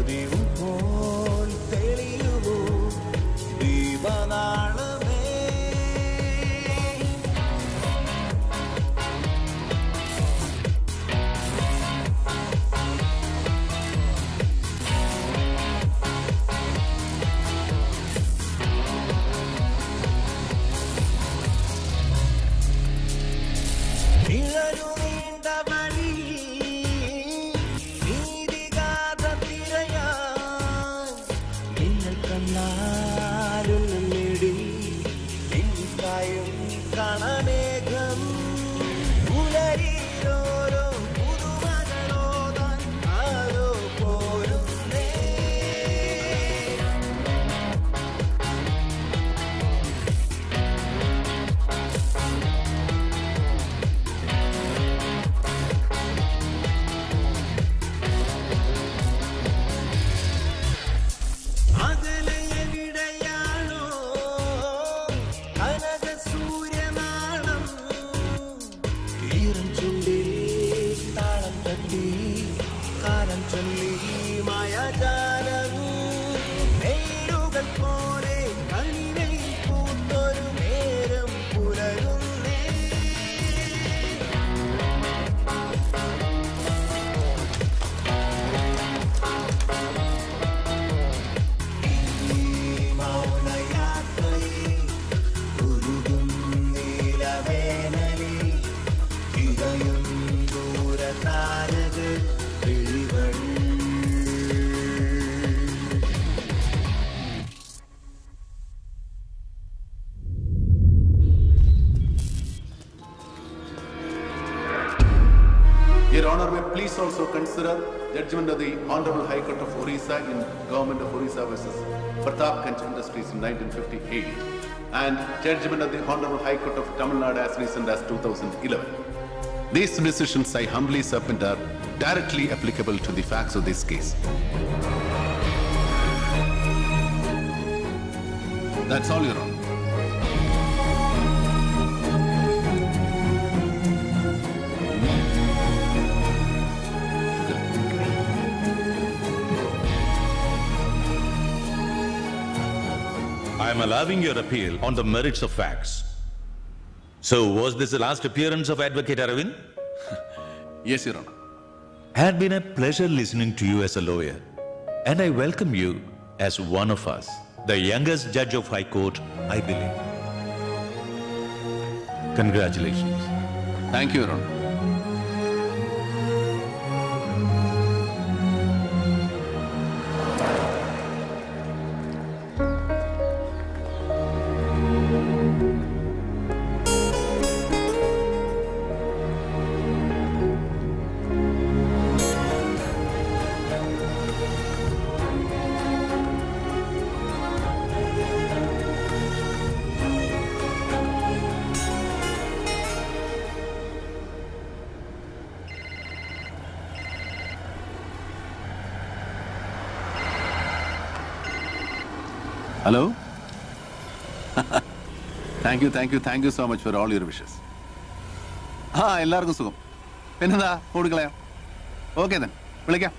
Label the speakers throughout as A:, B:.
A: പതിവ് പോൽ തെളിയുമോ ദീപനാളമേ നിഴലു നീണ്ട വഴി നീതിഗാഥ തിരയാൻ മിന്നൽ കണ്ണാരുള്ള നേടി നിൻകായും കണമേഘം പുലരിയിലോരോ പുതുമകളോതാൻ ആരോ പോരുന്നേ അകലെയെവിടെയാണോ കനക സൂര്യനാളം ഈറൻ ചുണ്ടിൽ താളം തട്ടി കാലം ചൊല്ലി മായാജാലം നെയ്യുകൾ പോലെ കണിവയിൽ പൂത്തൊരു നേരം പുലരുന്നേ ഈ മൗനയാത്രയിൽ ഉരുകും നീലവേനലിൽ ഇതയും ദൂരതാരകൾ കിളികൾ
B: Your Honor, may please also consider judgment of the Honorable High Court of Orissa in Government of Orissa versus Pratap Kanch Industries in 1958 and judgment of the Honorable High Court of Tamil Nadu as recent as 2011. These decisions I humbly submit are directly applicable to the facts of this case. That's all, Your Honor.
C: I am allowing your appeal on the merits of facts. So, was this the last appearance of Advocate Aravind?
B: Yes, Your Honor.
C: Had been a pleasure listening to you as a lawyer, and I welcome you as one of us, the youngest judge of High Court, I believe. Congratulations.
B: Thank you, Your Honor. Hello thank you thank you thank you so much for all your wishes ആ എല്ലാവർക്കും സുഖം പിന്നെന്താ ഓടിക്കളയാം okay then വിളിക്കാം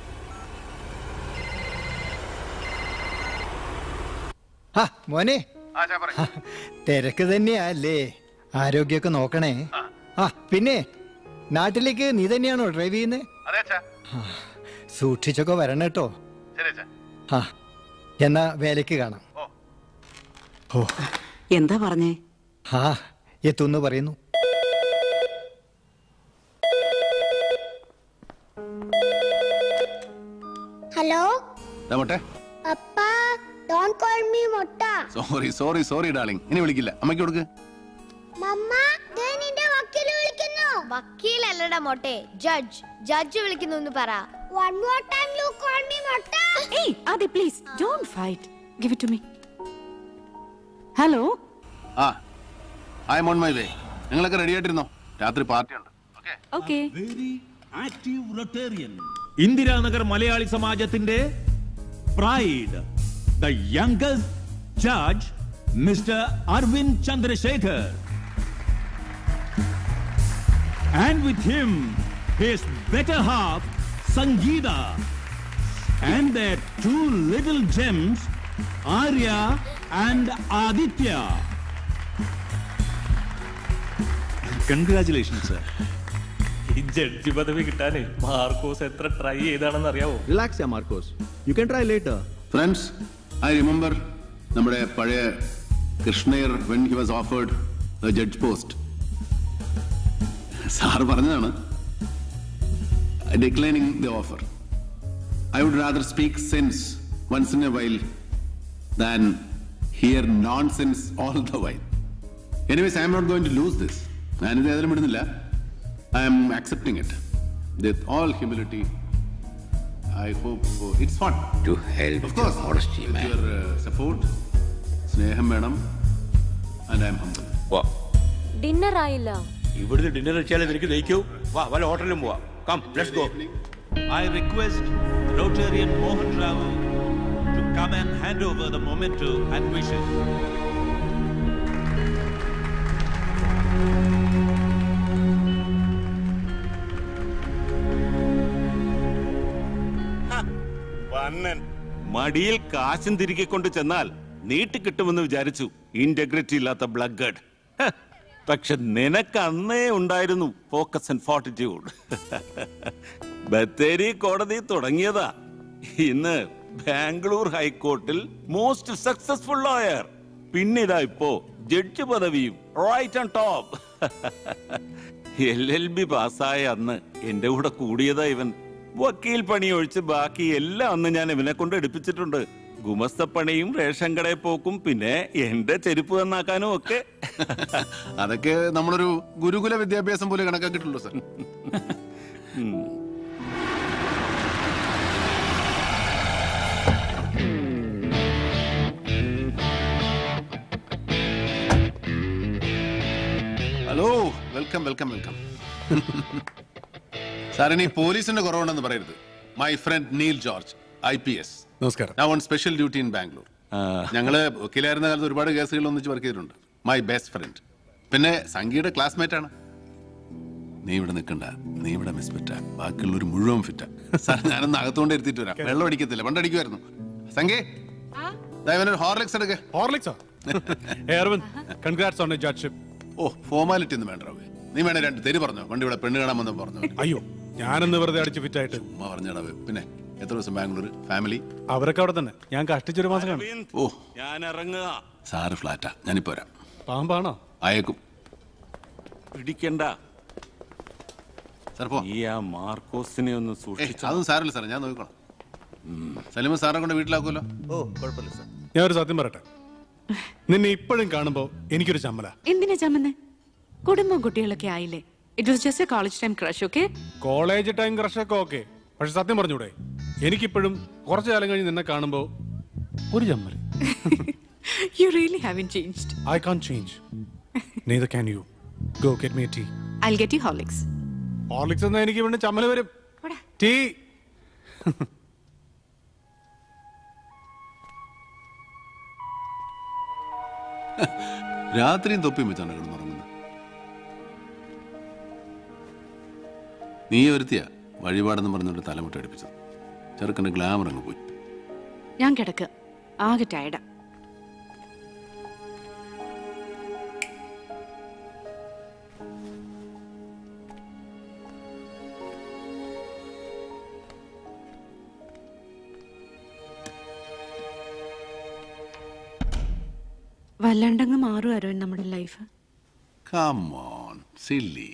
D: ആ മോനെ തിരക്ക് തന്നെയാ അല്ലേ ആരോഗ്യമൊക്കെ നോക്കണേ ആ പിന്നെ നാട്ടിലേക്ക് നീ തന്നെയാണോ ഡ്രൈവ് ചെയ്യുന്നത് സൂക്ഷിച്ചൊക്കെ വരണം കേട്ടോ ആ എന്നാ വേലയ്ക്ക് കാണാം ഓ
E: എന്താ പറഞ്ഞേ
D: ആ എത്തുന്നു പറയുന്നു
F: ഹലോ
B: മോട്ടെ
F: അപ്പാ ഡോണ്ട് കോൾ മീ മൊട്ട
B: സോറി സോറി സോറി ഡാർലിംഗ് ഇനി വിളിക്കില്ല അമ്മയ്ക്ക് കൊടുക്ക്
F: മമ്മ ദേ നിന്റെ വക്കീല് വിളിക്കുന്നു
G: വക്കീലല്ലടാ മോട്ടെ ജഡ്ജ് ജഡ്ജ് വിളിക്കുന്നു എന്ന് പറ
F: one more time you call me മൊട്ട
E: ഏയ് Adi please don't fight give it to me hello
B: ആ I'm on my way നിങ്ങളൊക്കെ റെഡി ആയിട്ടിരുന്നോ രാത്രി പാർട്ടി ഉണ്ട്
E: ഓക്കേ
H: ഇന്ദിരാനഗർ മലയാളി സമാജത്തിന്റെ pride the youngest judge mister Aravind Chandrashekhar and with him his better half Sangeetha and their two little gems, Arya and Aditya.
C: Congratulations, sir.
I: ഈ judge പദവി കിട്ടാനേ മാർക്കോസ് എത്ര try ചെയ്താണെന്ന് അറിയാവോ
J: relax yeah Markose you can try later
B: friends I remember നമ്മുടെ പഴയ Krishna Iyer when he was offered the judge post sir പറഞ്ഞതാണ് declining the offer I would rather speak sense once in A while than here non sense all the while anyways I am not going to lose this ഞാനിത് ഏതായാലും വിടുന്നില്ല I M accepting it with all humility I hope uh, it's fun.
K: To help
B: Of course,
K: modesty,
B: with
K: man.
B: your uh, support, സ്നേഹം വേണം and I'm humble.
K: വാ
F: dinner ആയില്ല
K: ഇവിടുന്ന് dinner വെച്ചാൽ നിനക്ക് ദഹിക്കൂ വാ വല്ല ഹോട്ടലിലും പോവാ come let's go
C: I request Rotarian Mohan Rao to come and hand over the memento and wishes.
L: വന്നൻ മടിയിൽ കാശും തിരികെ കൊണ്ട് ചെന്നാൽ നീട്ടി കിട്ടുമെന്ന് വിചാരിച്ചു ഇന്റഗ്രിറ്റി ഇല്ലാത്ത ബ്ലഡ് പക്ഷെ നിനക്ക് അന്നേ ഉണ്ടായിരുന്നു ഫോക്കസ് ആൻഡ് ഫോർട്ടിറ്റ്യൂഡ് ബത്തേരി കോടതി തുടങ്ങിയതാ ഇന്ന് ബാംഗ്ലൂർ ഹൈക്കോർട്ടിൽ മോസ്റ്റ് സക്സസ്ഫുൾ ലോയർ പിന്നെ ഇതാ ഇപ്പോ ജഡ്ജ് പദവിയും right and top L L B പാസ്സായ അന്ന് എന്റെ കൂടെ കൂടിയതാ ഇവൻ വക്കീൽ പണി ഒഴിച്ച് ബാക്കി എല്ലാം അന്ന് ഞാൻ ഇവനെ കൊണ്ട് എടുപ്പിച്ചിട്ടുണ്ട് ഗുമസ്തപ്പണിയും റേഷൻ കടയിൽ പോക്കും പിന്നെ എന്റെ ചെരുപ്പ് നന്നാക്കാനും ഒക്കെ
B: അതൊക്കെ നമ്മളൊരു ഗുരുകുല വിദ്യാഭ്യാസം പോലെ കണക്കാക്കിയിട്ടുള്ളൂ sir hello welcome welcome welcome സാറിന് ഈ പോലീസിന്റെ കുറവുണ്ടെന്ന് പറയരുത് my friend Neil George I P S
J: നമസ്കാരം
B: ഞാൻ on special duty in Bangalore ഞങ്ങള് വക്കീലായിരുന്ന കാലത്ത് ഒരുപാട് കേസുകളിൽ ഒന്നിച്ച് വർക്ക് ചെയ്തിട്ടുണ്ട് മൈ ബെസ്റ്റ് ഫ്രണ്ട് പിന്നെ സംഗീയുടെ ക്ലാസ്മേറ്റ് ആണ് നീ ഇവിടെ നിൽക്കണ്ട നീ ഇവിടെ മിസ് ഫിറ്റ ബാക്കിയുള്ളവർ മുഴുവൻ ഫിറ്റ സാർ ഞാനൊന്ന് അകത്തോണ്ട് ഇരുത്തിയിട്ട് വരാം വെള്ളം അടിക്കത്തില്ല പണ്ട് അടിക്കുമായിരുന്നു സംഗേ ദാ ഇവനൊരു ഹോർലിക്സ് എടുക്ക
J: ഹോർലിക്സോ എയർവിൻ കൺഗ്രാറ്റ്സ് ഓൺ ജഡ്ഷിപ്പ്
B: ഓ ഫോർമാലിറ്റി ഒന്നും വേണ്ട രാവേ. നീ വേണേ രണ്ട് തെരി പറഞ്ഞോ വണ്ടി ഇവിടെ പെണ്ണ് കാണാൻ വന്നു പറഞ്ഞു
J: അയ്യോ ഞാനെന്ന് വെറുതെ അടിച്ച് ഫിറ്റായിട്ട്
B: ഉമ്മ പറഞ്ഞടാവേ പിന്നെ എത്ര ദിവസം ബാംഗ്ലൂർ ഫാമിലി
J: അവരൊക്കെ അവിടെ തന്നെ ഞാൻ കഷ്ടിച്ചൊരു മാസം കാണും
B: ഓ
L: ഞാൻ ഇറങ്ങുക
B: സാറ് ഫ്ലാറ്റാ ഞാനിപ്പോ വരാം
J: പാമ്പാണോ
B: അയക്കും
L: പിടിക്കണ്ട
B: സാർ പോ
L: ഈ ആ മാർക്കോസിനെ ഒന്ന്
B: ഏയ്,
L: സൂക്ഷിച്ചു
B: അതൊന്നും സാരമില്ല സാറേ ഞാൻ നോക്കിക്കോളാം സലിമ സാറെ കൊണ്ട് വീട്ടിലാക്കുമല്ലോ
A: ഓ കുഴപ്പമില്ല സാർ
J: ഞാൻ ഒരു സത്യം പറയട്ടെ നിന്നെ ഇപ്പോഴും കാണുമ്പോ എനിക്കൊരു ചമ്മല
E: എന്തിനാ ചമ്മന്ന് കുടുംബം കുട്ടികളൊക്കെ ആയില്ലേ it was just a college time crush okay
J: college time ക്രഷൊക്കെ ഓക്കെ പക്ഷെ സത്യം പറഞ്ഞൂടെ എനിക്കിപ്പോഴും കുറച്ചു കാലം കഴിഞ്ഞ് നിന്നെ കാണുമ്പോ ഒരു ചമ്മൽ
E: you really have changed
J: I can't change neither can you go get me tea
E: I get you Horlicks
J: Horlicks എന്നാ എനിക്ക് വേണ്ടി ചമ്മൽ വരും ടീ
B: രാത്രിയും തൊപ്പിയും വെച്ചാണ് കിടന്നുറങ്ങുന്നത് നീ ഒരുത്തിയ വഴിപാടെന്ന് പറഞ്ഞുകൊണ്ട് തലമുട്ട അടുപ്പിച്ചത് ചെറുക്കൻ്റെ ഗ്ലാമർ അങ്ങ് പോയി
E: ഞാൻ കിടക്കുക ആകെ ടയർഡാ വല്ലാണ്ടങ്ങ് മാറും അരുൺ നമ്മുടെ ലൈഫ്
B: കം ഓൺ സില്ലി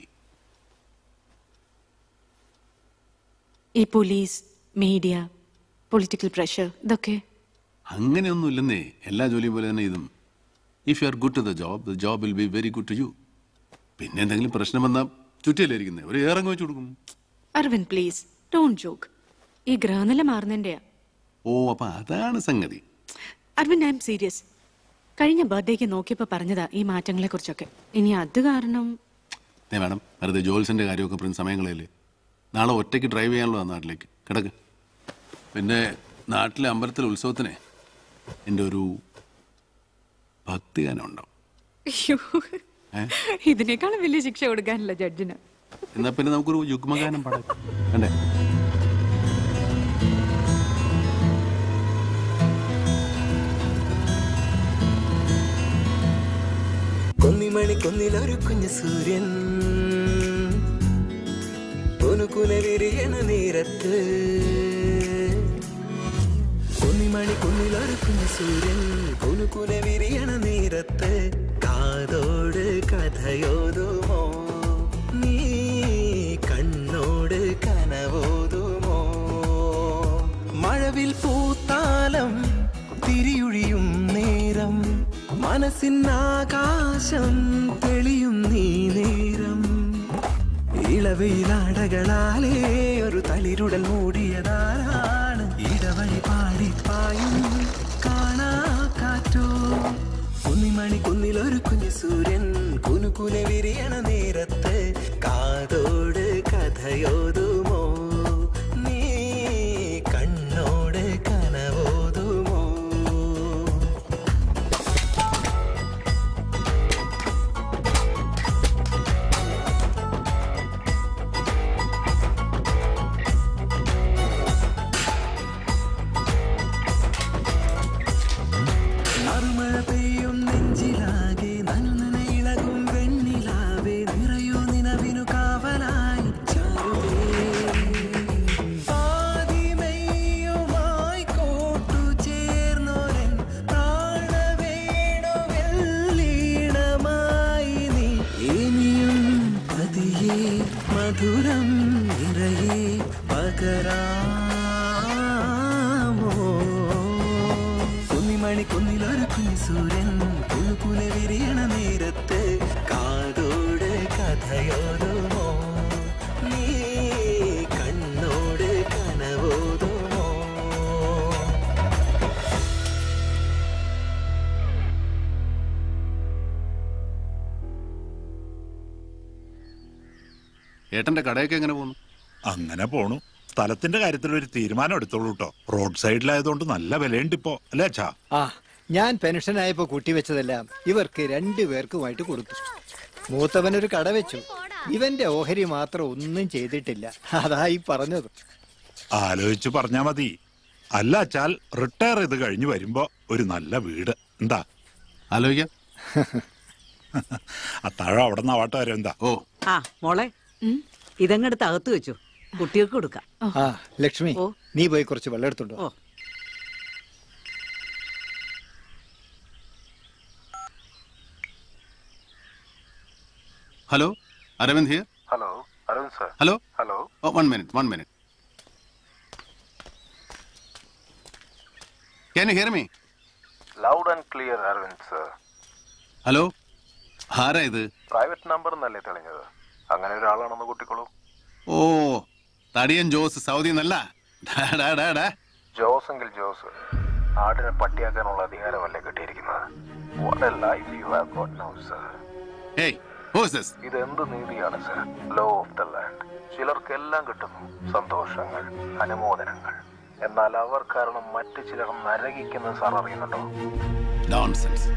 E: ഈ പോലീസ് മീഡിയ പൊളിറ്റിക്കൽ പ്രഷർ ഇതൊക്കെ
B: അങ്ങനെയൊന്നുമില്ലെന്നേ എല്ലാ ജോലിയും പോലെ തന്നെ ഇതും if you are good to the job the job will be very good to you പിന്നെ എന്തെങ്കിലും പ്രശ്നം വന്നാൽ ചുറ്റിയല്ലേ ഇരിക്കുന്നത് ഒരു ഏറങ്ങ് വെച്ച് കൊടുക്കും
E: അരവിൻ പ്ലീസ് ഡോണ്ട് ജോക്ക് ഈ ഗ്രഹനില മാറുന്നതിൻ്റെയാ
B: ഓ അപ്പൊ അതാണ് സംഗതി
E: അരവിൻ ഐ എം സീരിയസ് കഴിഞ്ഞ ബർത്ത്ഡേക്ക് നോക്കിയപ്പോൾ പറഞ്ഞതാ ഈ മാറ്റങ്ങളെ കുറിച്ചൊക്കെ ഇനി അത് കാരണം
B: ഏ മാഡം വെറുതെ ജോൽസിന്റെ കാര്യമൊക്കെ പറഞ്ഞ സമയങ്ങളല്ലേ നാളെ ഒറ്റയ്ക്ക് ഡ്രൈവ് ചെയ്യാനുള്ള നാട്ടിലേക്ക് കിടക്ക് പിന്നെ നാട്ടിലെ അമ്പലത്തിലെ ഉത്സവത്തിന് എൻ്റെ ഒരു ഭക്തിഗാനം ഉണ്ടാവും
E: അയ്യോ
B: ഏ?
E: ഇതിനേക്കാളും വലിയ ശിക്ഷ കൊടുക്കാനില്ല ജഡ്ജിന്
B: എന്നാ പിന്നെ നമുക്കൊരു യുഗ്മഗാനം പാടാം വേണ്ടേ
M: കുന്നിമണി കുന്നിലൊരു കുഞ്ഞു സൂര്യൻ കുനുകുന വിരിയണ നേരത്ത് കുന്നിമണി കുന്നിലൊരു കുഞ്ഞു സൂര്യൻ കുനുകുന വിരിയണ നേരത്ത് കാതോട് കഥയോതുമോ നീ കണ്ണോട് കനവോതുമോ മഴവിൽ പൂത്താലം തിരിയൊഴിയും നേരം മനസ്സിനാകാശം തെളിയും നീ നേരം ഇളവയിലാടകളാലേ ഒരു തളിരുടൽ മൂടിയതാരാണ് ഇടവഴി പാടിപ്പായും കാണാ കാറ്റോ കുന്നിമണി കുന്നിലൊരു കുഞ്ഞു സൂര്യൻ കുനുകുന വിരിയണ നേരത്ത് കാതോട് കഥയോതുമോ നീ കണ്ണോട് കനവോതുമോ നറുമഴ പെയ്യും നെഞ്ചിലാകെ നനുനന ഇളകും വെണ്ണിലാവേ നിറയൂ നിനവിനു കാവലായി ചാരുവേ ആദിമയുമായി കോട്ടു ചേർന്നോരൻ പ്രാണവേണുവെള്ളീണമായി നീ ഇനിയും പതിയെ മധുരം നിറയെ പകരാമോ കുന്നിമണി കുന്നിലൊരു കുഞ്ഞു സൂര്യൻ കുലുകുല വിരിയണ നേരത്ത് കാതോട് കഥയോതുമോ നീ കണ്ണോട് കനവോതുമോ
B: ഏട്ടന്റെ കടയൊക്കെ എങ്ങനെ പോകുന്നു
N: അങ്ങനെ പോണു സ്ഥലത്തിന്റെ കാര്യത്തിൽ ഒരു തീരുമാനം എടുത്തോളൂ കേട്ടോ റോഡ് സൈഡിലായതുകൊണ്ട് നല്ല വിലയുണ്ട് ഇപ്പോ അല്ലേ അച്ഛാ
D: ആ ഞാൻ പെൻഷനായപ്പോ കൂട്ടിവെച്ചതെല്ലാം ഇവർക്ക് രണ്ടുപേർക്കുമായിട്ട് കൊടുത്തു മൂത്തവനൊരു കട വെച്ചു ഇവന്റെ ഓഹരി മാത്രം ഒന്നും ചെയ്തിട്ടില്ല അതായി പറഞ്ഞത്
N: ആലോചിച്ച് പറഞ്ഞാ മതി അല്ല അച്ചാൽ റിട്ടയർ ചെയ്ത് കഴിഞ്ഞ് വരുമ്പോ ഒരു നല്ല വീട് എന്താ
B: ആലോചിക്കാം
N: അത്താഴം അവിടെ നിന്ന് ആവാട്ടെ വരെ എന്താ
O: ആ മോളെ ഇതങ്ങടുത്ത് അകത്ത് വെച്ചു കുട്ടികൾക്ക് കൊടുക്കാം
D: ആ ലക്ഷ്മി നീ പോയി കുറച്ച് വെള്ളം എടുത്തുണ്ടോ
B: hello Aravind here
P: hello Arun sir
B: hello
P: hello
B: one minute one minute can you hear me
P: loud and clear Aravind sir
B: hello ആരാ ഇത്
P: പ്രൈവറ്റ് നമ്പർ എന്നല്ലേ തെളിഞ്ഞത് അങ്ങനെ ഒരാളാണെന്ന് കൂട്ടിക്കോളൂ
B: ഓ തടിയൻ ജോസ് സൗദി എന്നല്ല ഡാ, ഡാ, ഡാ, ഡാ.
P: ജോസ് എങ്കിൽ ജോസ് ആടിനെ പട്ടിയാക്കാനുള്ള അധികാരമല്ലേ കിട്ടിയിരിക്കുന്നത് what a life you have got now sir
B: Hey, who is this?
P: ഇത് എന്ത് നീതിയാണ് sir law of the land ചിലർക്കെല്ലാം കിട്ടുന്നു സന്തോഷങ്ങൾ അനുമോദനങ്ങൾ എന്നാൽ അവർ കാരണം മറ്റു ചിലർ നരകിക്കുന്നത് സാർ അറിയുന്നുണ്ടോ
B: Nonsense.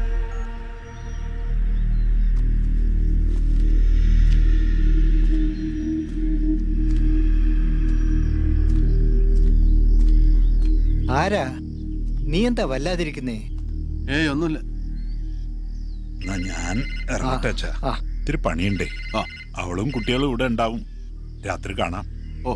D: ആരാ നീ എന്താ വല്ലാതിരിക്കുന്നേ
B: ഏയ് ഒന്നുമില്ല
N: എന്നാ ഞാൻ ഇറങ്ങട്ടെ അച്ഛാ ഇത്തിരി പണിയുണ്ടേ അവളും കുട്ടികളും ഇവിടെ ഉണ്ടാവും രാത്രി കാണാം
B: ഓ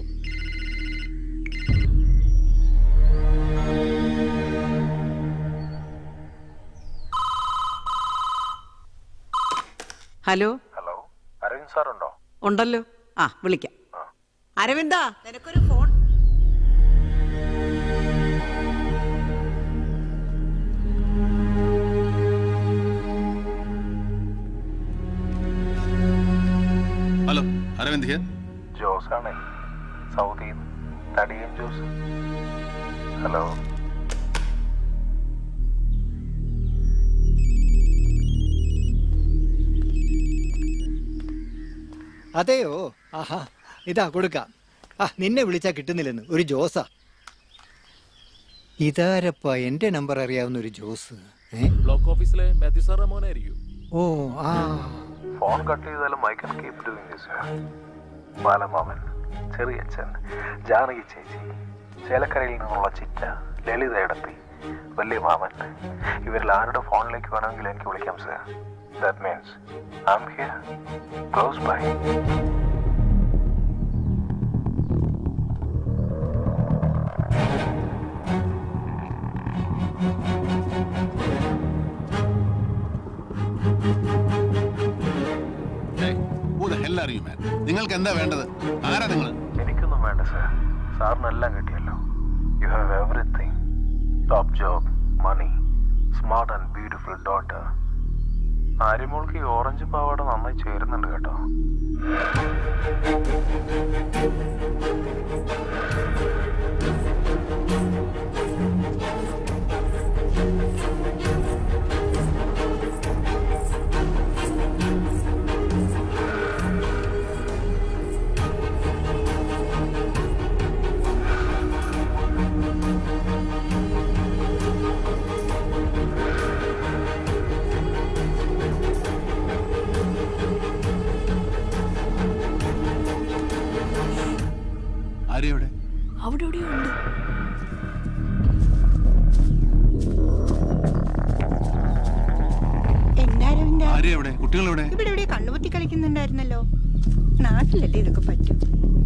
O: ഹലോ
P: ഹലോ അരവിന്ദ് സാർ ഉണ്ടോ
O: ഉണ്ടല്ലോ ആ വിളിക്കാം അരവിന്ദാ നിനക്കൊരു phone
B: hello Aravind here
P: Jose ആണേ സൗദിയിൽ തടിയൻ ജോസ് ഹലോ
D: അതെയോ ആഹാ ഇതാ കൊടുക്കാം ആ നിന്നെ വിളിച്ചാ കിട്ടുന്നില്ലെന്ന് ഒരു ജോസാ ഇതാരപ്പ എന്റെ നമ്പർ അറിയാവുന്ന ഒരു ജോസ് ഏ
I: ബ്ലോക്ക് ഓഫീസിലെ മാത്യു സാറിന്റെ മോനായിരിക്കും
D: ഓ ആ
P: ഫോൺ കട്ട് ചെയ്താലും I can keep doing this ബാലമാമൻ ചെറിയച്ഛൻ ജാനകി ചേച്ചി ചേലക്കരയിൽ നിന്നുള്ള ചിറ്റ ലളിത ഇടത്തി വലിയ മാമൻ ഇവരിൽ ആരുടെ ഫോണിലേക്ക് വേണമെങ്കിലും എനിക്ക് വിളിക്കാം sir That means I'm here, close by.
B: Who the hell are you, man? നിങ്ങൾക്ക് എന്താ വേണ്ടത് ആരാ നിങ്ങൾ
P: എനിക്കൊന്നും വേണ്ട സാർ സാറിനെല്ലാം കിട്ടിയല്ലോ you have everything top job money smart and beautiful daughter ആര്യമോൾക്ക് ഈ ഓറഞ്ച് പാവാട നന്നായി ചേരുന്നുണ്ട് കേട്ടോ
B: ആര്യ എവിടെ
E: അവിടെ എവിടെയോ ഉണ്ട്
Q: എന്താരവിന്ദ
B: ആര്യ എവിടെ കുട്ടികൾ എവിടെ
Q: ഇവിടെ എവിടെ കണ്ണുപൊത്തി കളിക്കുന്നുണ്ടായിരുന്നല്ലോ നാട്ടിലല്ലേ ഇതൊക്കെ പറ്റും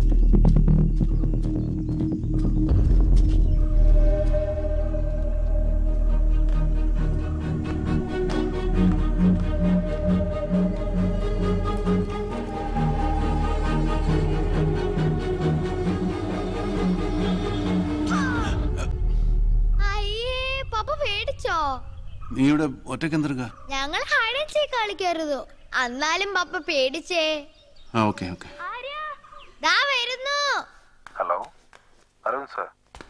G: അയ്യേ പപ്പ പേടിച്ചോ
B: നീ ഇവിടെ ഒറ്റയ്ക്ക് എന്തെടുക്ക
G: ഞങ്ങൾ ഹൈഡ് ആൻഡ് സീക്ക് കളിക്കരുത് എന്നാലും പപ്പ പേടിച്ചേ
B: ആ ഓക്കെ ഓക്കെ
G: ദാ വരുന്നു
P: ഹലോ അരുൺ സർ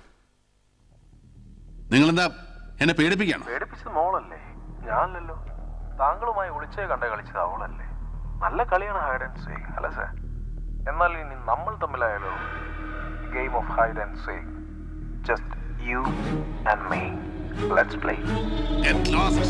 B: നിങ്ങൾ എന്താ എന്നെ പേടിപ്പിക്കാണോ
P: പേടിപ്പിച്ചത് മോളല്ലേ ഞാനല്ലല്ലോ താങ്കളുമായി ഒളിച്ചേ കണ്ട കളിച്ചത് അവളല്ലേ നല്ല കളിയാണ് ഹൈഡ് ആൻഡ് സീക്ക് അല്ല സർ എന്നാൽ ഇനി നമ്മൾ തമ്മിലായാലോ game of hide and seek just you and me let's play
B: Get lost.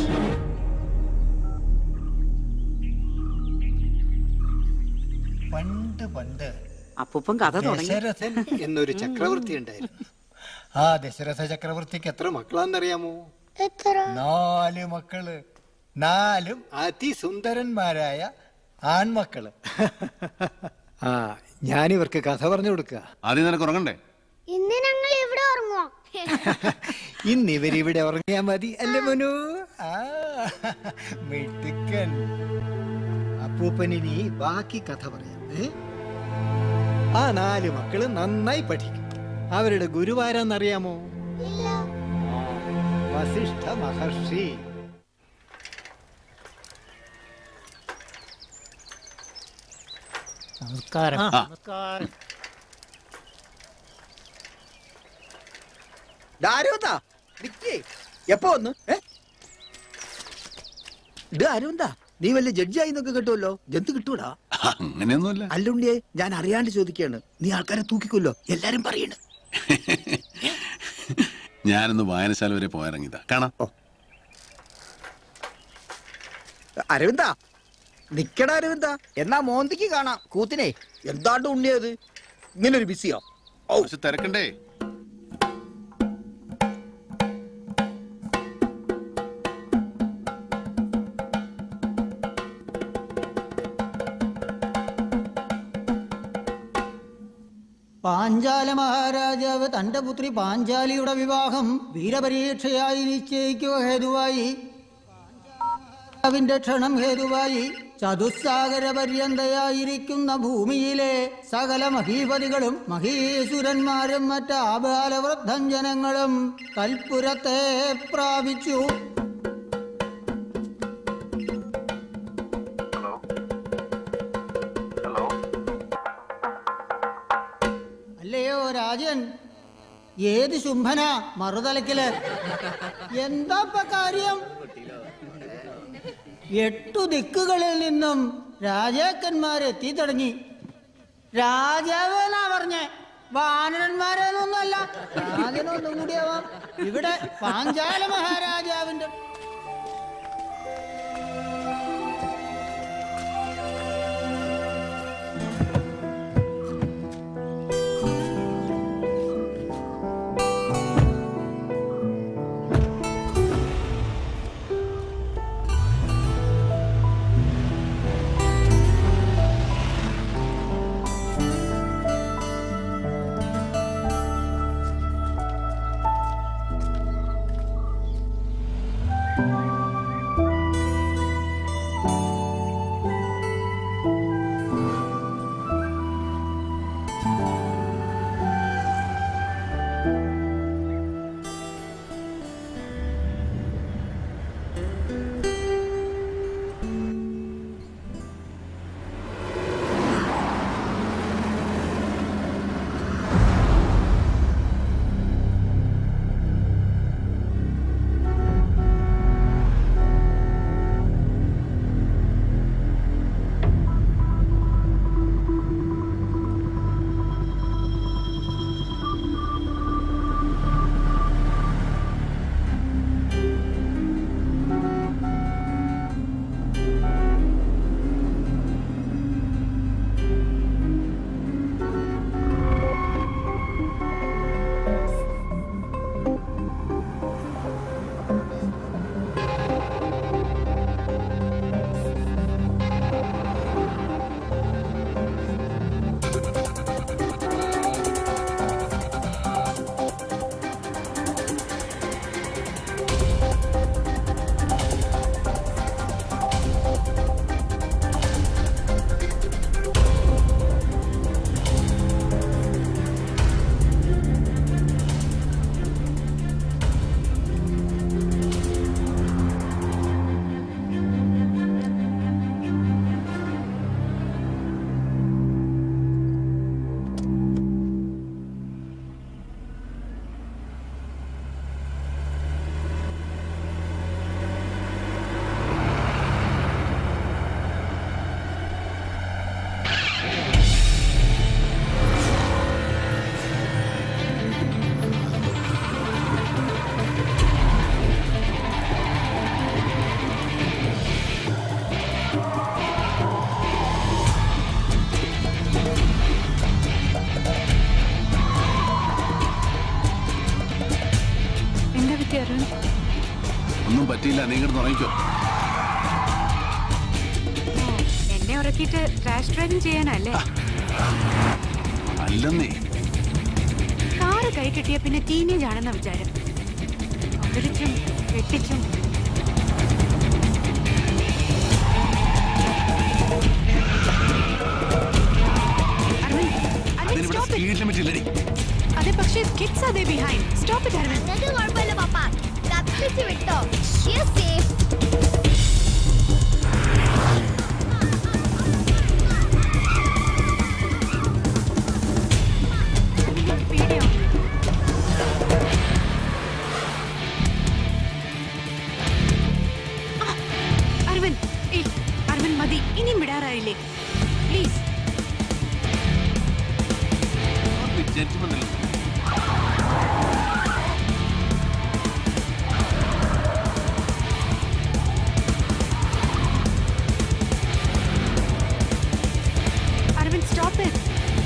D: പണ്ട് പണ്ട്
O: അപ്പൂപ്പൻ കഥ തുടങ്ങി
D: ദശരഥൻ എന്നൊരു ചക്രവർത്തി ഉണ്ടായിരുന്നു ആ ദശരഥ ചക്രവർത്തിക്ക് എത്ര മക്കളാന്നറിയാമോ നാല് മക്കള് നാലും അതിസുന്ദരന്മാരായ ആൺമക്കള് ആ ഞാനിവർക്ക് കഥ പറഞ്ഞു കൊടുക്കുക
B: ആദ്യം നിനക്ക് ഉറങ്ങണ്ടേ
F: ഇന്ന് ഞങ്ങൾ ഇവിടെ ഉറങ്ങുമോ
D: ഇന്ന് ഇവരിവിടെ ഉറങ്ങിയാ മതി അല്ലേ മനു ആ മിടുക്കൻ അപ്പൂപ്പനിനി ബാക്കി കഥ പറയാം ഏ? ആ നാല് മക്കള് നന്നായി പഠിക്കും അവരുടെ ഗുരുവാരെന്നറിയാമോ വസിഷ്ഠ മഹർഷി
R: നമസ്കാരം
D: ആ.
R: നമസ്കാരം
S: അരുവന്താ നിക്കേ എപ്പോ വന്ന് ഏ? ഇത് അരുവന്താ നീ വലിയ ജഡ്ജായി എന്നൊക്കെ കിട്ടുമല്ലോ ജന്തു കിട്ടൂടാ
B: അങ്ങനെയൊന്നുമില്ല
S: അല്ലുണ്ടിയെ ഞാൻ അറിയാണ്ട് ചോദിക്കാണ് നീ ആൾക്കാരെ തൂക്കിക്കൊല്ലോ എല്ലാരും പറയണ്
B: ഞാനൊന്ന് വായനശാല വരെ പോയിറങ്ങിയതാ കാണാം
S: അരവിന്ദ നിക്കടാ അരവിന്ദ എന്നാ മോന്തിക്ക് കാണാം കൂത്തിനെ എന്താണ്ട് ഉണ്ണിയത് ഇങ്ങനെ ഒരു ബിസിയോ
B: കുറച്ച് തിരക്കണ്ടേ
R: പാഞ്ചാല മഹാരാജാവ് തന്റെ പുത്രി പാഞ്ചാലിയുടെ വിവാഹം വീരപരീക്ഷയായി നിശ്ചയിക്കുക ഹേതുവായി രാജാവിന്റെ ക്ഷണം ഹേതുവായി ചതുസ്സാഗര പര്യന്തയായിരിക്കുന്ന ഭൂമിയിലെ സകല മഹീപതികളും മഹീസുരന്മാരും മറ്റ് ആബാലവൃദ്ധം ജനങ്ങളും കൽപ്പുരത്തെ പ്രാപിച്ചു അല്ലയോ രാജൻ ഏത് ശുംഭന മറുതലക്കില് എന്താ ഇപ്പൊ കാര്യം എട്ടു ദിക്കുകളിൽ നിന്നും രാജാക്കന്മാരെത്തി തുടങ്ങി രാജാവ് എന്നാ പറഞ്ഞേ വാനരന്മാരെന്നൊന്നുമല്ല രാജനൊന്നും കൂടിയാവാം ഇവിടെ പാഞ്ചാല മഹാരാജാവിന്റെ
E: പറ്റി അരുൺ
B: ഒന്നും പറ്റിയില്ല നീ ഇങ്ങോട്ട് തുടങ്ങിക്കോ
E: എന്നെ ഉറക്കിയിട്ട് റാഷ് ഡ്രൈവിംഗ് ചെയ്യാനല്ലേ
B: അല്ലെന്നേ
E: കാറ് കൈ കിട്ടിയ പിന്നെ ടീനേജ് ആണെന്ന വിചാരം അവരിച്ചും വെട്ടിച്ചും അരവിന്ദ്, അരവിന്ദ്,
B: അതിനിവിടെ
E: stop it.
B: സ്പീഡ് ലിമിറ്റ് ഇല്ലടി
E: അതെ പക്ഷേ കിഡ്സ് അതേ ബിഹൈൻഡ് സ്റ്റോപ്പ് ഇറ്റ് അരവിന്ദ്
G: നിങ്ങൾക്ക് കുഴപ്പമില്ല പപ്പ കത്തിച്ച് വിട്ടോ You're safe.
E: അരവിന്ദ് ഏയ്, അരവിന്ദ് മതി ഇനിയും വിടാറായില്ലേ please
B: judgement
E: Aravind stop it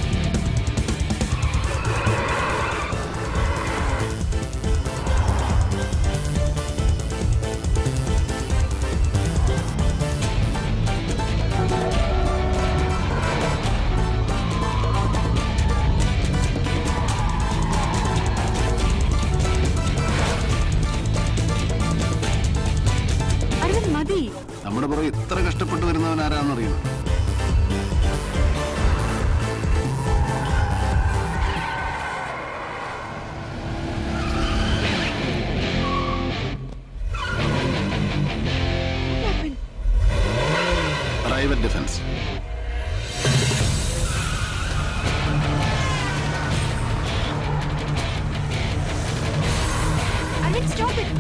E: Aravind മതി
B: നമ്മുടെ പുറകെ ഇത്ര കഷ്ടപ്പെട്ട് വരുന്നവൻ ആരാന്നറിയോ private defence
E: Aravind stop it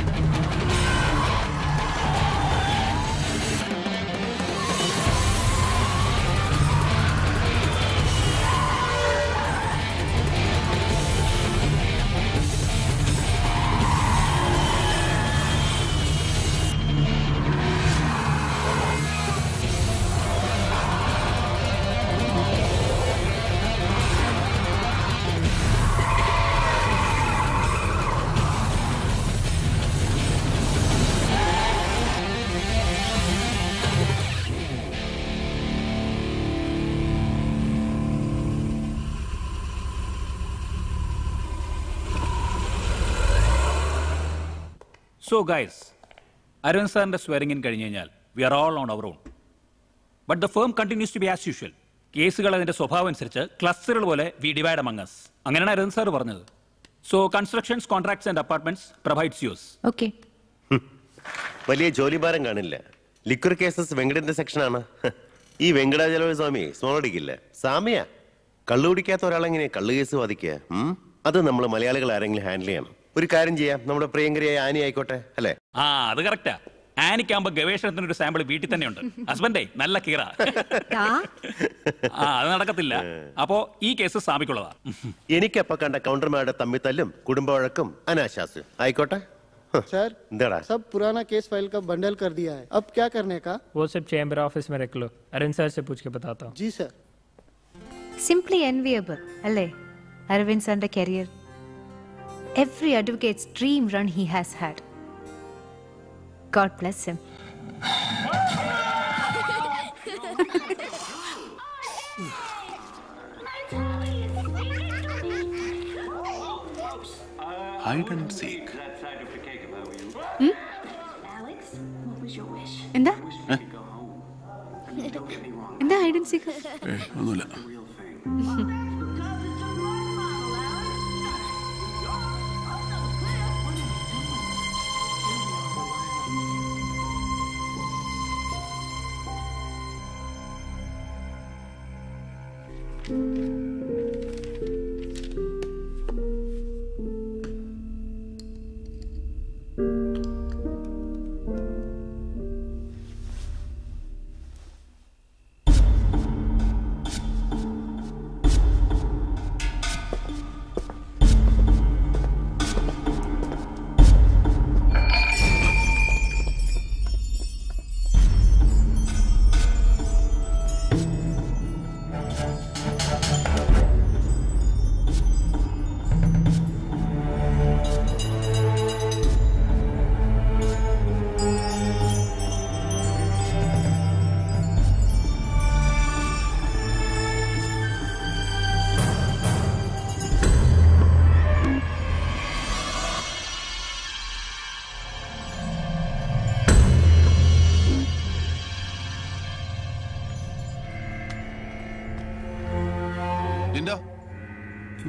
T: so guys Aravind സാറിന്റെ സ്വയറിംഗ് ഇൻ കഴിഞ്ഞ് കഴിഞ്ഞാൽ we are all on our own but the firm continues to be as usual കേസുകൾ അതിന്റെ സ്വഭാവം അനുസരിച്ച് ക്ലസ്റ്ററുകൾ പോലെ വി ഡിവൈഡ് അമംഗസ് അങ്ങനെയാണ് അരവിന്ദ് സാർ പറഞ്ഞത് so constructions contracts and apartments provides use
U: okay വലിയ ജോലിഭാരം കാണില്ല ലിക്വർ കേസസ് വെങ്കടന്റെ സെക്ഷനാണ് ഈ വെങ്കടാചലവ സ്വാമി സ്മോളടിക്കില്ല സാമിയ കള്ളു കുടിക്കാത്ത ഒരാളെങ്ങനെ കള്ളു കേസ് വാദിക്കുക ഉം? അത് നമ്മൾ മലയാളികൾ ആരെങ്കിലും ഹാൻഡിൽ ചെയ്യണം ഒരു കാര്യം ചെയ്യാം നമ്മുടെ പ്രിയങ്കരിയായ ആനി ആയിക്കോട്ടെ അല്ലേ
T: ആ അത് കറക്റ്റാ ആനിക്കാകുമ്പോ ഗവേഷണത്തിന് ഒരു സാമ്പിൾ വീട്ടിൽ തന്നെ ഉണ്ട് ഹസ്ബൻഡേ നല്ല കീറ ആ അത് നടക്കത്തില്ല അപ്പോ ഈ കേസ് സ്ഥാപിക്കുള്ളതാ
U: എനിക്കപ്പ കണ്ട കൗണ്ടർമാരുടെ തമ്മിത്തല്ലും കുടുംബ വഴക്കും അനാശാസ് ആയിക്കോട്ടെ
V: सर
U: എന്താടാ
V: सब पुराना केस फाइल का बंडल कर दिया है अब क्या करने का
W: वो सब चैम्बर ऑफिस में रख लो अरुण सर से पूछ के बताता हूँ
V: जी सर
U: സിംപ്ലി എൻവിയബിൾ അല്ലേ അരവിന്ദ് സാറിന്റെ career every advocate's dream run he has had God bless him
B: hide and seek
E: എന്താ എന്താ ഹൈഡ് ആൻഡ് സീക്ക്
B: ഒന്നുമില്ല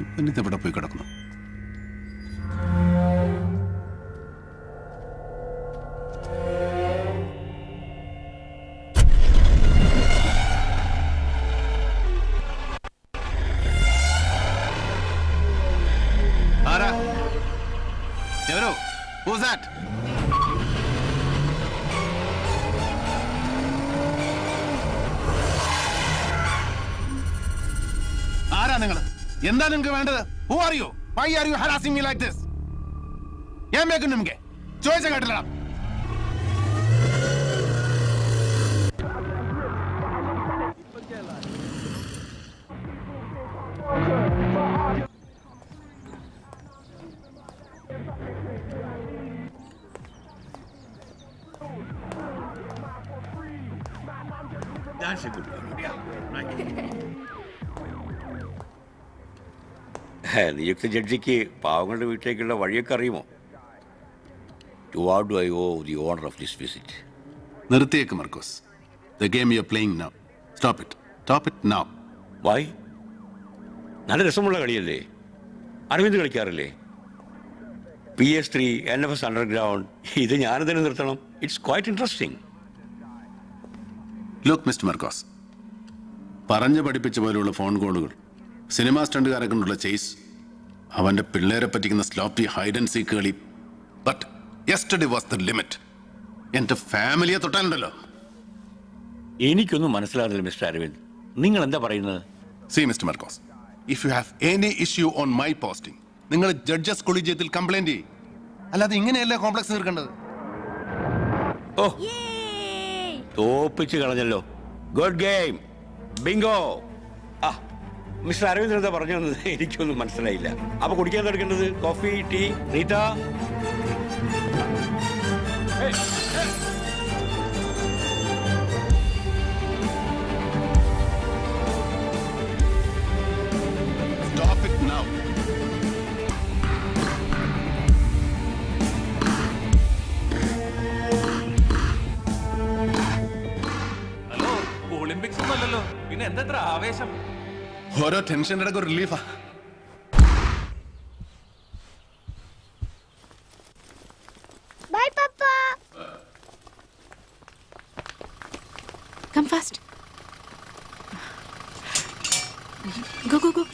B: ഇവനിത് എവിടെ പോയി കിടക്കുന്നു ആരാ എവരോ ഹൂസ് ദാറ്റ് ആരാ നിങ്ങൾ എന്താ നിങ്ങൾക്ക് വേണ്ടത് who are you why are you harassing me like this ഞാൻ വേക്കും നിಮಗೆ ചോദിച്ച കേട്ടില്ല
L: That's a good one. Yeah. നിയുക്ത ജഡ്ജിക്ക് പാവങ്ങളുടെ വീട്ടിലേക്കുള്ള വഴിയൊക്കെ അറിയുമോ to what do I owe the honour of this visit
B: നിർത്തിയേക്ക് Markose the game you playing now stop it stop it now
L: why നല്ല രസമുള്ള കളിയല്ലേ അരവിന്ദ് കളിക്കാറില്ലേ P S three N F S underground ഇത് ഞാനതിന് നിർത്തണം it's quite interesting
B: look mister Markose പറഞ്ഞു പഠിപ്പിച്ച പോലെയുള്ള ഫോൺ കോളുകൾ സിനിമാ സ്റ്റണ്ടുകാരെ കൊണ്ടുള്ള ചേസ് അവന്റെ പിള്ളേരെ പറ്റിക്കുന്ന സ്ലോപ്പി ഹൈഡ് ആൻഡ് സീക്ക് കളി but yesterday was the limit എന്റെ ഫാമിലിയെ തൊട്ടാലുണ്ടല്ലോ
L: എനിക്കൊന്നും മനസ്സിലാകുന്നില്ല മിസ്റ്റർ അരവിന്ദ് നിങ്ങൾ എന്താ പറയുന്നത്
B: see mister Markose if you have any issue on my posting നിങ്ങൾ ജഡ്ജസ് കൊളീജിയത്തിൽ കംപ്ലൈന്റ് ചെയ്യും അല്ലാതെ ഇങ്ങനെയല്ല കോംപ്ലക്സ് തീർക്കേണ്ടത്
L: ഓ തോപ്പിച്ച് കളഞ്ഞല്ലോ ഗുഡ് ഗെയിം ബിങ്കോ ആ മിസ്റ്റർ അരവിന്ദ് എന്താ പറഞ്ഞു തന്നത് എനിക്കൊന്നും മനസ്സിലായില്ല അപ്പൊ കുടിക്കാൻ എടുക്കേണ്ടത് കോഫി ടീ റീറ്റ
B: Stop it now.
I: Hello Olympics ഒന്നും അല്ലല്ലോ പിന്നെ എന്താ ഇത്ര ആവേശം
B: ഓരോ ടെൻഷൻ്റെ ഇടയ്ക്ക് ഒരു റിലീഫാ
F: bye papa
E: come fast go go go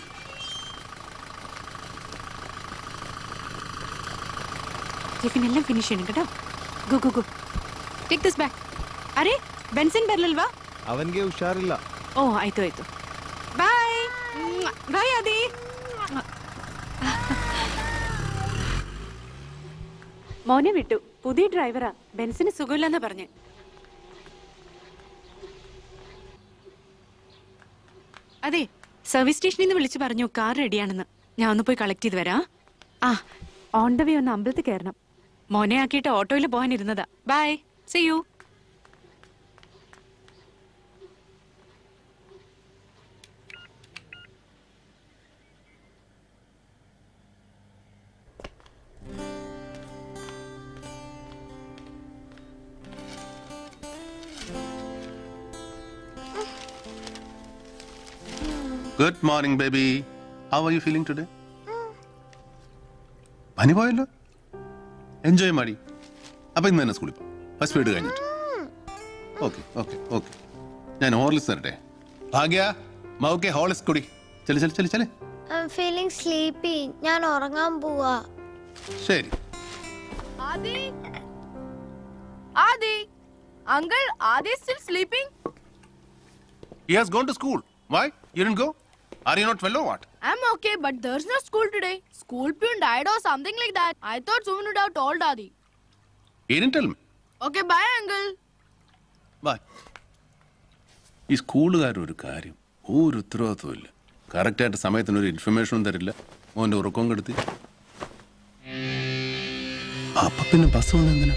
E: tiffin ಎಲ್ಲ ಫಿನಿಶ್ ಏನು കേട്ടോ go go go take this back ಅರೆ ಬೆನ್ಸಿನ್ ಬರ್ಲಿಲ್ವಾ
D: ಅವನ್ಗೆ ಹುಷಾರಿಲ್ಲ
E: ಓ ಆಯ್ತು ಆಯ್ತು ಬಾಯ್ ಬಾಯ್ ಆದಿ മോനെ വിട്ടു പുതിയ ഡ്രൈവറാ ബെൻസിന് സുഖമില്ലെന്നാ പറഞ്ഞ് അതെ സർവീസ് സ്റ്റേഷനിൽ നിന്ന് വിളിച്ചു പറഞ്ഞു കാർ റെഡിയാണെന്ന് ഞാൻ ഒന്ന് പോയി കളക്ട് ചെയ്ത് വരാം ആ ഓൺ ദ വേ ഒന്ന് അമ്പലത്തിൽ കയറണം മോനെ ആക്കിയിട്ട് ഓട്ടോയിൽ പോകാൻ ഇരുന്നതാ bye see you
B: good morning baby how are you feeling today പനി പോയല്ലോ എൻജോയ് മാടി അപ്പൊ ഇന്ന് തന്നെ സ്കൂളിൽ പോ ഫസ്റ്റ് പീരീഡ് കഴിഞ്ഞിട്ട് ഓക്കെ ഓക്കെ ഓക്കെ ഞാൻ ഹോർലിക്സ് തരട്ടെ ഭാഗ്യ മൗക്കെ ഹോർലിക്സ് കുടി ചെല് ചെല് ചെല് ചെല്
F: ഐ എം ഫീലിംഗ് സ്ലീപ്പി ഞാൻ ഉറങ്ങാൻ പോവാ
B: ശരി
C: Adi? Adi? Uncle, Adi is still sleeping?
B: He has gone to school. Why? You didn't go? Are you not well or what?
C: I'm okay, but there's no school today. School peon died or something like that. I thought someone would have told Adi.
B: He didn't tell me.
C: Okay, bye, Uncle.
B: Bye. ഈ സ്കൂളുകാർ ഒരു കാര്യം ഒരു ഉത്തരവാദിത്വം ഇല്ല കറക്റ്റായിട്ട് സമയത്തിന് ഒരു ഇൻഫർമേഷനും തരില്ല മോൻ്റെ ഉറക്കവും കെടുത്തി അപ്പൊ പിന്നെ ബസ് വന്ന എന്തിനാ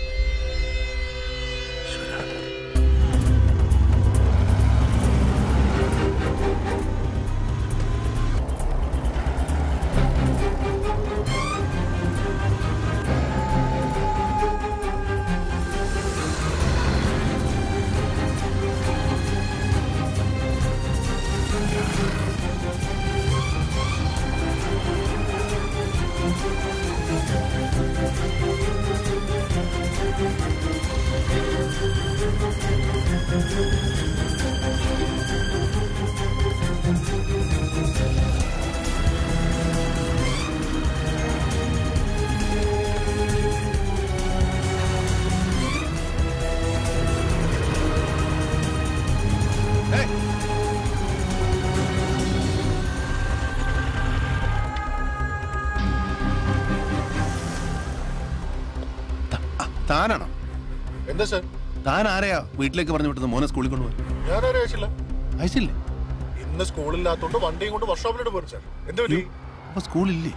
B: താനാണോ
V: എന്താ സാർ
B: താൻ ആരെയാ വീട്ടിലേക്ക് പറഞ്ഞു വിട്ടത് മോനെ സ്കൂളിൽ കൊണ്ടുപോയി
V: ഞാനാരും അയച്ചില്ല
B: അയച്ചില്ലേ
V: ഇന്ന് സ്കൂളില്ലാത്തോണ്ട് വണ്ടിയും കൊണ്ട് വർക്ക്ഷോപ്പിലോട്ട് പോയി സാർ എന്താ പറ്റി
B: അപ്പൊ സ്കൂളില്ലേ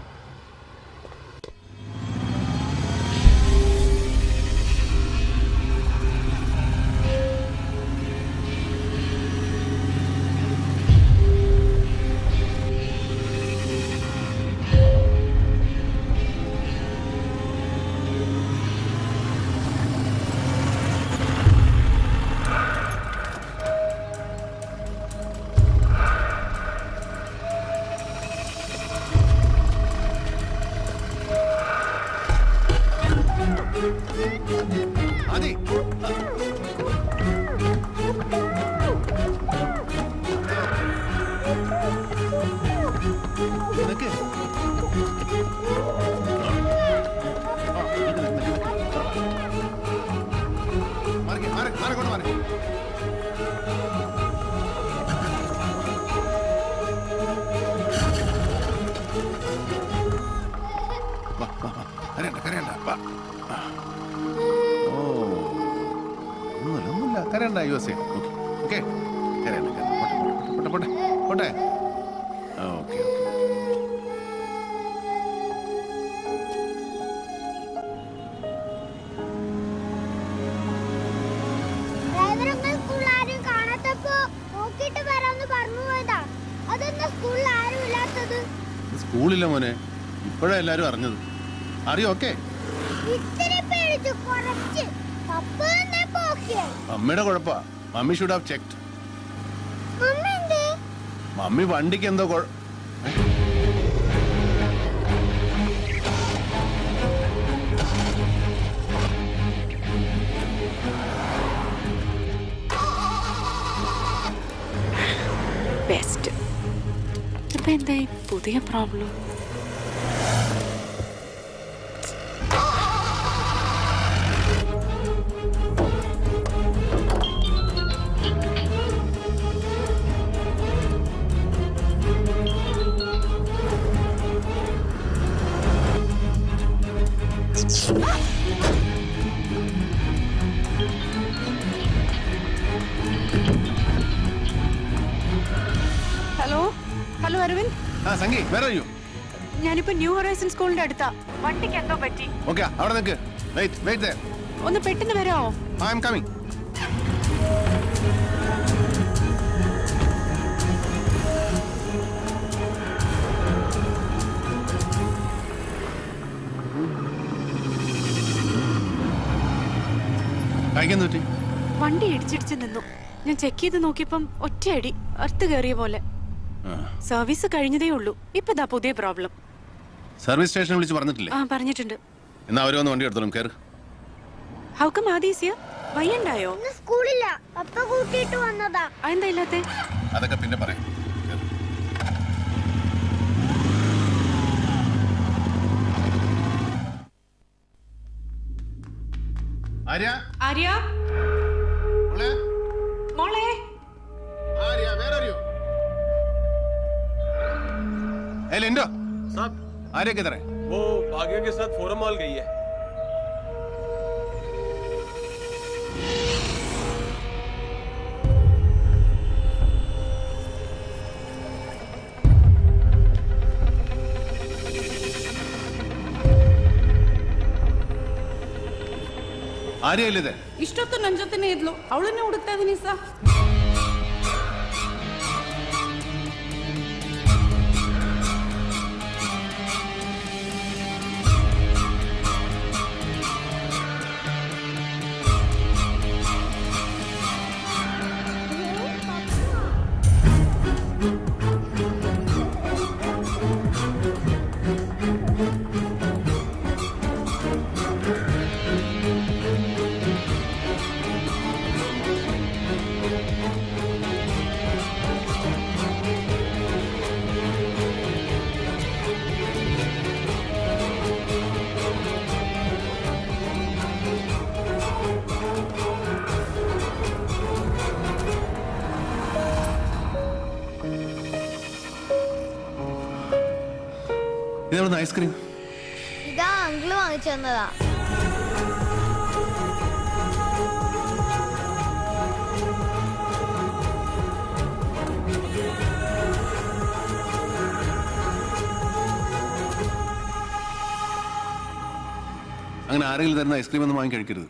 B: ആദി നിനക്ക് മാറി മാറി മാറി കൊണ്ട് മാറി വാ വാ വാ കരയണ്ട കരയണ്ട വാ ഓ ഒന്നുമില്ല ഒന്നുമില്ല കരയണ്ട U S A okay okay കരയണ്ട കരയണ്ട പോട്ടെ പോട്ടെ പോട്ടെ പോട്ടെ ആ ഓക്കെ ഓക്കെ
F: ഡ്രൈവറൊക്കെ സ്കൂളിൽ ആരും കാണാത്തപ്പോ നോക്കിയിട്ട് വരാന്ന് പറഞ്ഞു പോയതാ അതെന്താ സ്കൂളിൽ ആരും ഇല്ലാത്തത്
B: സ്കൂളില്ല മോനെ ഇപ്പോഴാ എല്ലാരും അറിഞ്ഞത് അറിയോ ഓക്കെ
F: ഇത്തിരി പേടിച്ചു കുറച്ച് പപ്പ വന്നപ്പോ ഓക്കെ
B: മമ്മിയുടെ കുഴപ്പാ mummy should have checked
F: mummy എന്തേ
B: മമ്മി വണ്ടിക്ക് എന്തോ കുഴ
E: ബെസ്റ്റ് ഇപ്പൊ എന്തായി പുതിയ പ്രോബ്ലം ഹലോ ഹലോ അരവിന്ദ്
B: ആ സംഗി വേറെ അറിയോ
E: ഞാനിപ്പോ ന്യൂ ഹൊറൈസൺ സ്കൂളിന്റെ അടുത്താ വണ്ടിക്ക് എന്തോ പറ്റി
B: ഓക്കെ അവിടെ നിൽക്ക് വെയിറ്റ് വെയിറ്റ്
E: ഒന്ന് പെട്ടെന്ന് വരാമോ
B: ഐ എം കമ്മിങ് കഴിക്കാൻ പറ്റി
E: വണ്ടി ഇടിച്ചിടിച്ച് നിന്നു ഞാൻ ചെക്ക് ചെയ്ത് നോക്കിയപ്പം ഒറ്റയടി അർത്ത് കയറിയ പോലെ സർവീസ് കഴിഞ്ഞതേ ഉള്ളൂ ഇപ്പൊ ദാ പുതിയ പ്രോബ്ലം
B: സർവീസ് സ്റ്റേഷൻ വിളിച്ച് പറഞ്ഞിട്ടില്ലേ
E: ആ പറഞ്ഞിട്ടുണ്ട്
B: എന്നാ അവര് വന്ന് വണ്ടി എടുത്തോളും കയറ്
E: ഹൗക്കം ആദീസ്യ വയ്യണ്ടായോ
F: ഇന്ന് സ്കൂളില്ല പപ്പ കൂട്ടിയിട്ട് വന്നതാ
E: അതെന്താ ഇല്ലാത്തെ
B: അതൊക്കെ പിന്നെ പറയാം ആര്യ
E: ആര്യ
B: മോളെ
E: മോളെ
B: ആര്യ വേറെ അറിയോ ए लिंडो
A: साहब
B: आर्य किधर है
A: वो भाग्य के साथ फोरम मॉल गई है
B: ಆರ್ಯ ಎಲ್ಲಿದೆ
H: ಇಷ್ಟೊತ್ತು ನನ್ನ ಜೊತೆನೇ ಇದ್ಲು ಅವಳನ್ನೇ ಹುಡುಕ್ತಾ ಇದೀನಿ ಸರ್
B: ഇതെവിടുന്ന് ഐസ്ക്രീം
G: ഇതാ അങ്കിള് വാങ്ങിച്ചു തന്നതാ
B: അങ്ങനെ ആരെങ്കിലും തരുന്ന ഐസ്ക്രീം ഒന്നും വാങ്ങി കഴിക്കരുത്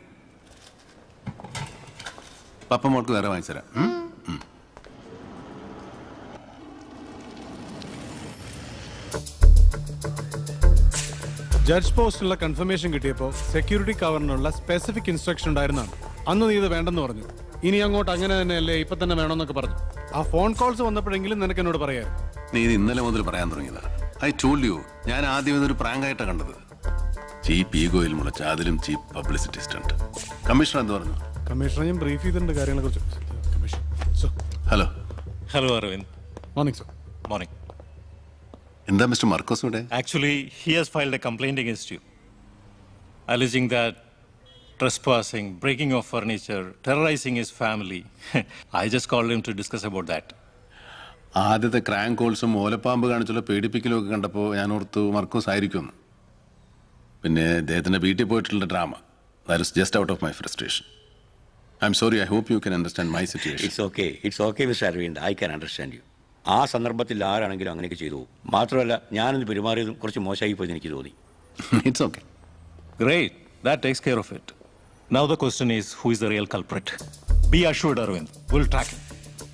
B: പപ്പ മോൾക്ക് വേറെ വാങ്ങിച്ചുതരാം ഉം? ഉം.
J: ജഡ്ജ് പോസ്റ്റിനുള്ള കൺഫർമേഷൻ കിട്ടിയപ്പോൾ സെക്യൂരിറ്റി കവറിനുള്ള സ്പെസിഫിക് ഇൻസ്ട്രക്ഷൻ ഉണ്ടായിരുന്നാണ് അന്ന് നീ ഇത് വേണ്ടെന്ന് പറഞ്ഞു ഇനി അങ്ങോട്ട് അങ്ങനെ തന്നെയല്ലേ ഇപ്പൊ തന്നെ വേണമെന്നൊക്കെ പറഞ്ഞു ആ ഫോൺ കോൾസ് വന്നപ്പോഴെങ്കിലും നിനക്ക് എന്നോട് പറയാം
B: നീ ഇത് ഇന്നലെ മുതൽ പറയാൻ തുടങ്ങിയതാ ഐ ടോൾഡ് യു ഞാൻ ആദ്യം ഇതൊരു പ്രാങ്ക് ആയിട്ടാണ് കണ്ടത് ചീപ്പ് ഈഗോയിൽ മുളച്ച അതിലും ചീപ്പ് പബ്ലിസിറ്റി സ്റ്റണ്ട് കമ്മീഷണർ എന്ത് പറഞ്ഞു
J: കമ്മീഷണർ ഞാൻ ബ്രീഫ് ചെയ്തിട്ടുണ്ട് കാര്യങ്ങളെ കുറിച്ച് commission so
B: hello
I: hello Arvind
J: morning sir
I: morning
B: എന്താ മിസ്റ്റർ മർക്കോസ് ഇവിടെ
I: Actually, he has filed a complaint against you, alleging that trespassing, breaking of furniture, terrorizing his family. I just called him to discuss about that.
B: ആദ്യത്തെ crank കോൾസും ഓലപ്പാമ്പ് കാണിച്ചുള്ള പേടിപ്പിക്കലും ഒക്കെ കണ്ടപ്പോൾ ഞാൻ ഓർത്തു മർക്കോസ് ആയിരിക്കുമെന്ന് പിന്നെ അദ്ദേഹത്തിൻ്റെ വീട്ടിൽ പോയിട്ടുള്ള drama that is just out of my frustration I am sorry I hope you can understand my situation
K: it's okay it's okay mister Arvind I can understand you ആ സന്ദർഭത്തിൽ ആരാണെങ്കിലും അങ്ങനെയൊക്കെ ചെയ്തു പോകും മാത്രമല്ല ഞാനിന്ന് പെരുമാറിയതും കുറച്ച് മോശമായി പോയി എനിക്ക് തോന്നി
B: it's okay
I: Great, that takes care of it. Now the question is who is the real culprit? Be assured, Arvind, we'll track him.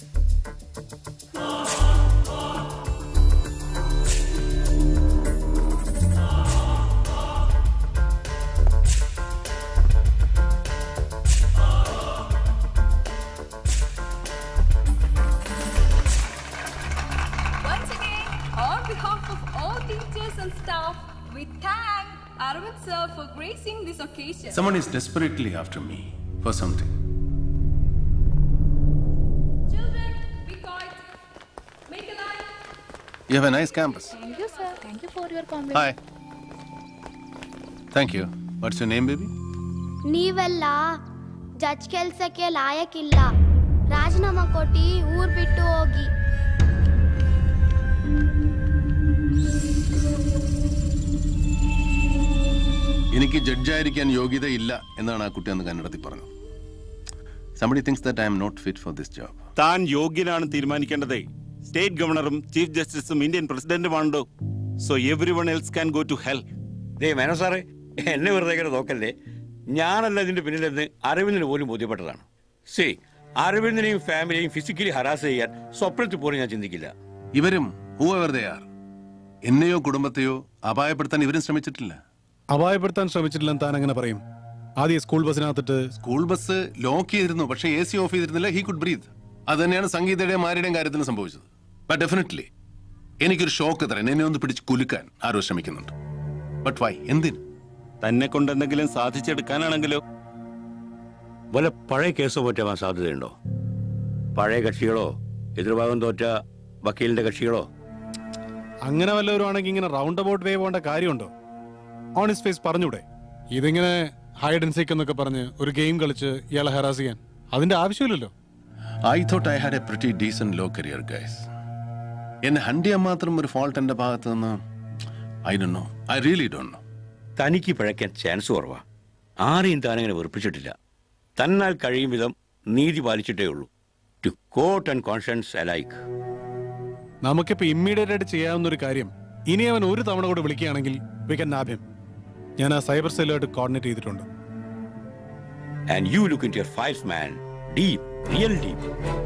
M: Once again, on behalf of all teachers and staff, we thank Arvind sir for gracing this occasion.
B: Someone is desperately after me for something.
M: Children, be quiet. Make a line.
B: You have a nice campus.
C: Thank you, sir. Thank you for your compliment.
B: Hi. Thank you. What's your name, baby?
F: ನೀವೆಲ್ಲ judge ಕೆಲ್ಸಕ್ಕೆ ಲಾಯಕ್ಕಿಲ್ಲ ರಾಜೀನಾಮಾ ಕೊಟ್ಟು ಊರ್ ಬಿಟ್ಟು ಹೋಗಿ
B: എനിക്ക് ജഡ്ജായിരിക്കാൻ യോഗ്യതയില്ല എന്നാണ് ആ കുട്ടി അന്ന് കന്നഡത്തിൽ പറഞ്ഞത് somebody thinks that I am not fit for this job
L: താൻ യോഗ്യനാണ് തീരുമാനിക്കേണ്ടതേ സ്റ്റേറ്റ് ഗവർണറും ചീഫ് ജസ്റ്റിസും ഇന്ത്യൻ പ്രസിഡന്റുമാണല്ലോ so everyone else can go to help
K: ദേ മേനോ സാറേ എന്നെ വെറുതെ ഇങ്ങനെ നോക്കല്ലേ ഞാനല്ല ഇതിന്റെ പിന്നിലെന്ന് അരവിന്ദിന് പോലും ബോധ്യപ്പെട്ടതാണ് സേ അരവിന്ദിനെയും ഫാമിലിയെയും ഫിസിക്കലി ഹറാസ് ചെയ്യാൻ സ്വപ്നത്തിൽ പോലും ഞാൻ ചിന്തിക്കില്ല
B: ഇവരും ഹൂവർ ദേ ആർ എന്നെയോ കുടുംബത്തെയോ അപായപ്പെടുത്താൻ ഇവരും ശ്രമിച്ചിട്ടില്ല
J: അപായപ്പെടുത്താൻ ശ്രമിച്ചിട്ടില്ലെന്ന് താൻ അങ്ങനെ പറയും ആദ്യം സ്കൂൾ ബസ്സിനകത്തിട്ട്
B: സ്കൂൾ ബസ് ലോക്ക് ചെയ്തിരുന്നു പക്ഷേ എ സി ഓഫ് ചെയ്തിരുന്നില്ല ഹി കുഡ് ബ്രീത്ത് അത് തന്നെയാണ് സംഗീതയുടെയും മാരിയുടെയും കാര്യത്തിലും സംഭവിച്ചത് ബട്ട് ഡെഫിനറ്റ്ലി എനിക്കൊരു ഷോക്ക് തരാൻ എന്നെ ഒന്ന് പിടിച്ച് കുലുക്കാൻ ആരോ ശ്രമിക്കുന്നുണ്ട് ബട്ട് വൈ എന്തിന്
L: തന്നെ കൊണ്ട് എന്തെങ്കിലും സാധിച്ചെടുക്കാനാണെങ്കിലോ
K: വല്ല പഴയ കേസോ പറ്റാൻ സാധ്യതയുണ്ടോ പഴയ കക്ഷികളോ എതിർഭാഗം തോറ്റ വക്കീലിന്റെ കക്ഷികളോ
J: അങ്ങനെ വല്ലവരും ആണെങ്കിൽ ഇങ്ങനെ റൗണ്ട് അബൌട്ട് വേ പോകേണ്ട കാര്യമുണ്ടോ ഓണിസ് ഫേസ് പറഞ്ഞൂടെ ഇതിങ്ങനെ ഹൈഡ് ആൻഡ് സീക്ക് എന്നൊക്കെ പറഞ്ഞ് ഒരു ഗെയിം കളിച്ച് ഇയാളെ ഹെറാസ് ചെയ്യാൻ അതിന്റെ ആവശ്യമില്ലല്ലോ
B: I thought I had A pretty decent law career guys എന്നെ ഹണ്ട് ചെയ്യാൻ മാത്രം ഒരു ഫോൾട്ട് എന്റെ ഭാഗത്ത് നിന്ന് ഐ ഡോ no I really Dr no
K: തനിക്ക് പിഴയ്ക്കാൻ ചാൻസ് കുറവാ ആരെയും താനങ്ങനെ വെറുപ്പിച്ചിട്ടില്ല തന്നാൽ കഴിയും വിധം നീതി പാലിച്ചിട്ടേ ഉള്ളൂ to court and conscience alike
J: നമുക്കിപ്പോ ഇമ്മീഡിയറ്റ് ആയിട്ട് ചെയ്യാവുന്ന ഒരു കാര്യം ഇനി അവൻ ഒരു തവണ കൂടെ വിളിക്കുകയാണെങ്കിൽ വി കൻ നാഭ്യം ഞാൻ ആ സൈബർ സെല്ലുമായിട്ട് കോർഡിനേറ്റ് ചെയ്തിട്ടുണ്ട്
K: and you look in your files man deep real deep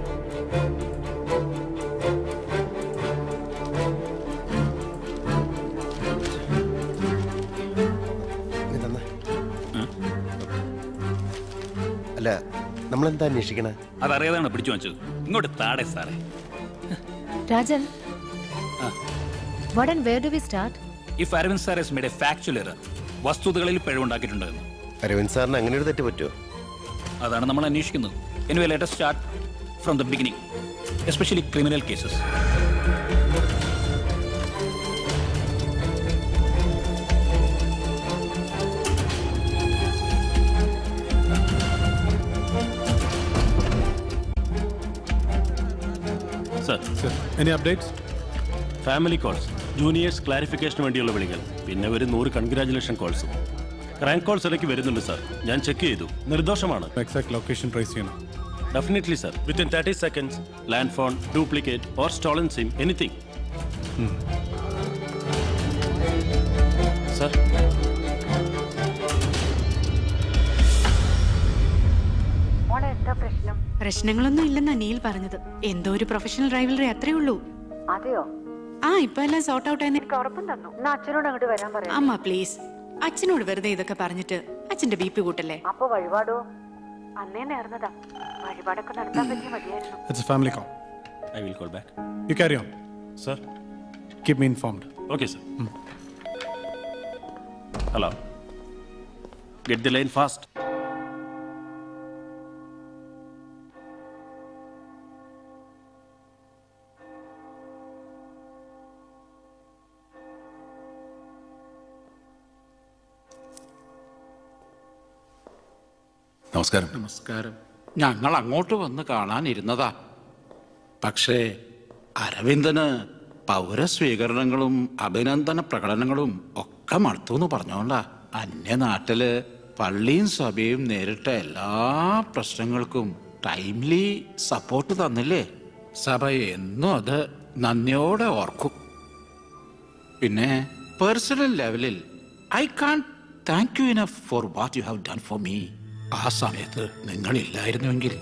U: അല്ല നമ്മളെന്താ അന്വേഷിക്കണേ
T: അതറിയാതാണ് പിടിച്ചു വെച്ചത് ഇങ്ങോട്ട് താടെ സാറേ
X: Rajan, what and where do we start?
T: If Arvind sir has made a factual error വസ്തുതകളിൽ പിഴവുണ്ടാക്കിയിട്ടുണ്ടെന്ന്
U: അരവിന്ദ് സാറിന് അങ്ങനെ ഒരു തെറ്റ് പറ്റുമോ
T: അതാണ് നമ്മൾ അന്വേഷിക്കുന്നത് anyway let's start from the beginning especially criminal cases
J: sir any updates
Y: family calls juniors ക്ലാരിഫിക്കേഷന് വേണ്ടിയുള്ള വിളികൾ പിന്നെ ഒരു നൂറ് കൺഗ്രാജുലേഷൻ കോൾസും റാങ്ക് കോൾസ് ഇടയ്ക്ക് വരുന്നുണ്ട് സാർ ഞാൻ ചെക്ക് ചെയ്തു നിർദോഷമാണ്
J: എക്സാക്ട് ലൊക്കേഷൻ ട്രേസ് ചെയ്യണം
Y: definitely sir within thirty seconds land phone duplicate or stolen SIM anything sir
E: എന്താ പ്രശ്നം പ്രശ്നങ്ങളൊന്നും ഇല്ലെന്നാ നീൽ പറഞ്ഞത് എന്തോ ഒരു പ്രൊഫഷണൽ റൈവലറി അത്രേ ഉള്ളൂ
N: അതെയോ
E: ആ ഇപ്പൊ എല്ലാം സോർട്ട് ഔട്ട് ആയെന്ന്
N: എനിക്ക് ഉറപ്പും തന്നു എന്നാ അച്ഛനോട് അങ്ങോട്ട് വരാൻ പറയാം
E: അമ്മ പ്ലീസ് അച്ഛനോട് വെറുതെ ഇതൊക്കെ പറഞ്ഞിട്ട് അച്ഛന്റെ ബി പി കൂട്ടല്ലേ
N: അപ്പൊ വഴിപാടോ അന്നേ നേർന്നതാ വഴിപാടൊക്കെ നടത്താൻ പറ്റിയ മതിയായിരുന്നു
J: It's a family call.
Y: I will call back.
J: You carry on.
Y: Sir?
J: Keep me informed.
Y: Okay, sir. Hello. Get the line fast.
O: നമസ്കാരം
P: നമസ്കാരം ഞങ്ങൾ അങ്ങോട്ട് വന്ന് കാണാനിരുന്നതാ പക്ഷേ അരവിന്ദന് പൗരസ്വീകരണങ്ങളും അഭിനന്ദന പ്രകടനങ്ങളും ഒക്കെ മടുത്തു പറഞ്ഞോണ്ടാ അന്യനാട്ടില് പള്ളിയും സഭയും നേരിട്ട എല്ലാ പ്രശ്നങ്ങൾക്കും ടൈംലി സപ്പോർട്ട് തന്നില്ലേ സഭ എന്നും അത് നന്ദിയോടെ ഓർക്കും പിന്നെ പേഴ്സണൽ ലെവലിൽ I can't thank you enough for what you have done for me ആ സമയത്ത് നിങ്ങളില്ലായിരുന്നുവെങ്കിൽ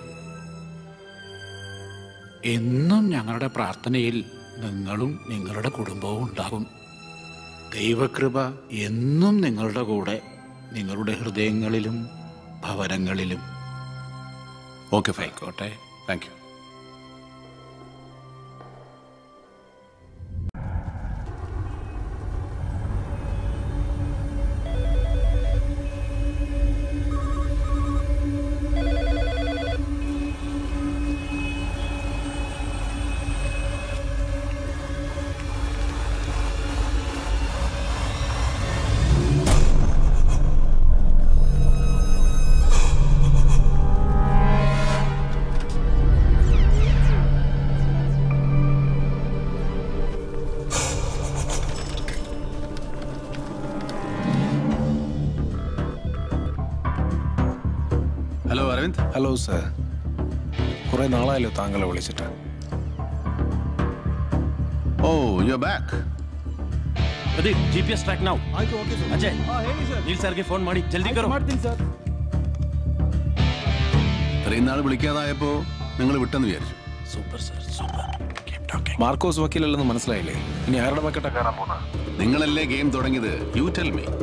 P: എന്നും ഞങ്ങളുടെ പ്രാർത്ഥനയിൽ നിങ്ങളും നിങ്ങളുടെ കുടുംബവും ഉണ്ടാകും ദൈവകൃപ എന്നും നിങ്ങളുടെ കൂടെ നിങ്ങളുടെ ഹൃദയങ്ങളിലും ഭവനങ്ങളിലും
O: ഓക്കെ
P: ആയിക്കോട്ടെ thank you
O: hello Arvind
Q: hello sir കുറെ നാളായല്ലോ താങ്കളെ വിളിച്ചിട്ട്
O: oh you back
Y: Pradeep GPS track now Ajay Neel sir के फोन ಮಾಡಿ ಜಲ್ದಿ ಕರೋ
O: ഇത്രയും നാൾ വിളിക്കാതായപ്പോ നിങ്ങൾ വിട്ടെന്ന് വിചാരിച്ചു
Q: സൂപ്പർ സർ സൂപ്പർ മാർക്കോസ് വക്കീലല്ലെന്ന് മനസ്സിലായില്ലേ ഇനി ആരുടെ വക്കട്ട കയറാൻ പോകുന്ന
O: നിങ്ങളല്ലേ ഗെയിം തുടങ്ങിയത് you tell me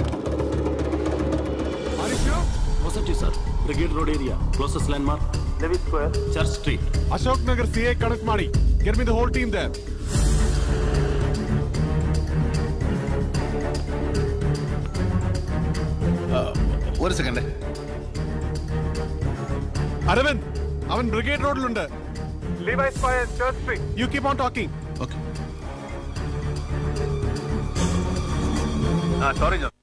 Y: Positive, sir. Brigade Road area. Closest landmark. Levis Square. Church Street.
J: Ashok Nagar CA Kanakmani. Get me the whole team there.
O: ഒരു സെക്കൻഡ്
J: അരവിന്ദ് അവൻ ബ്രിഗേഡ് റോഡിലുണ്ട് Levi's Square, Church Street. You keep on talking.
O: Okay.
J: Ah, sorry, John.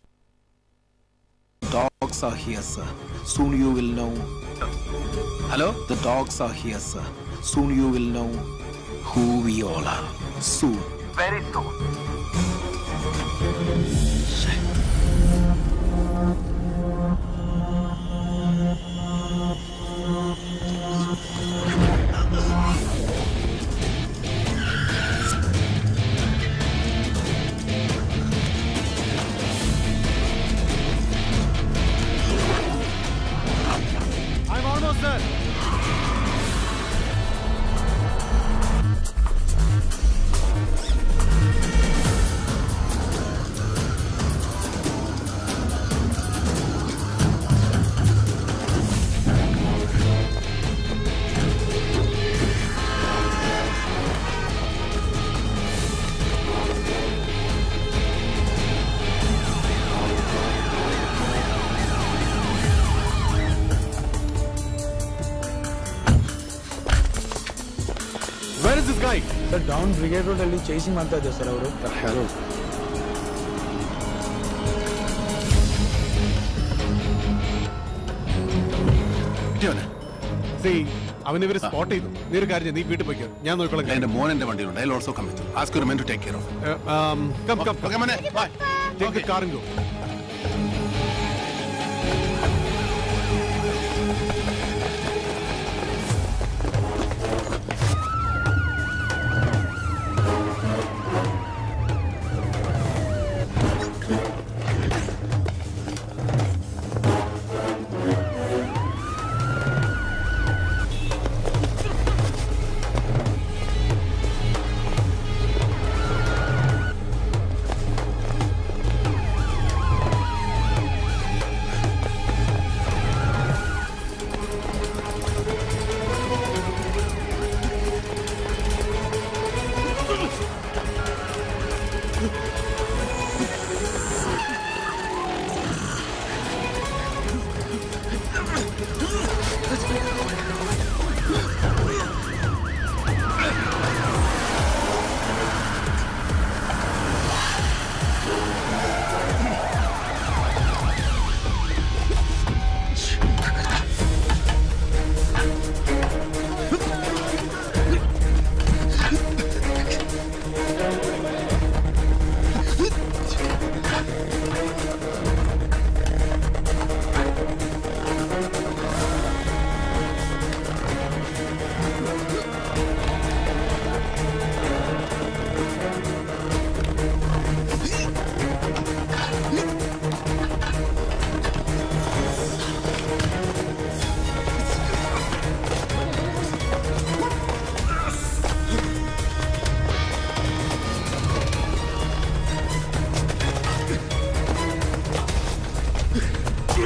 Q: Dogs are here, sir. Soon you will know.
O: Hello?
Q: The dogs are here, sir. Soon you will know who we all are. Soon.
J: Very soon. I'm almost there. Where is this guy?
S: Sir down Brigade road ಅಲ್ಲಿ chasing ಮಾಡ್ತಾ ಇದ್ದಾರೆ sir ಅವರು
Q: Hello.
J: See, അവൻ ഇവര് spot ചെയ്തു നീ ഒരു കാര്യം ചെയ്യ്, നീ വീട്ടിൽ പോയിക്കോ ഞാൻ നോക്കിക്കോളാം
O: എന്റെ മോൻ എന്റെ വണ്ടിയിലുണ്ട് I also come with ask your men to take care of
J: come come
O: Okay, മോനെ, bye.
J: Take the car and go.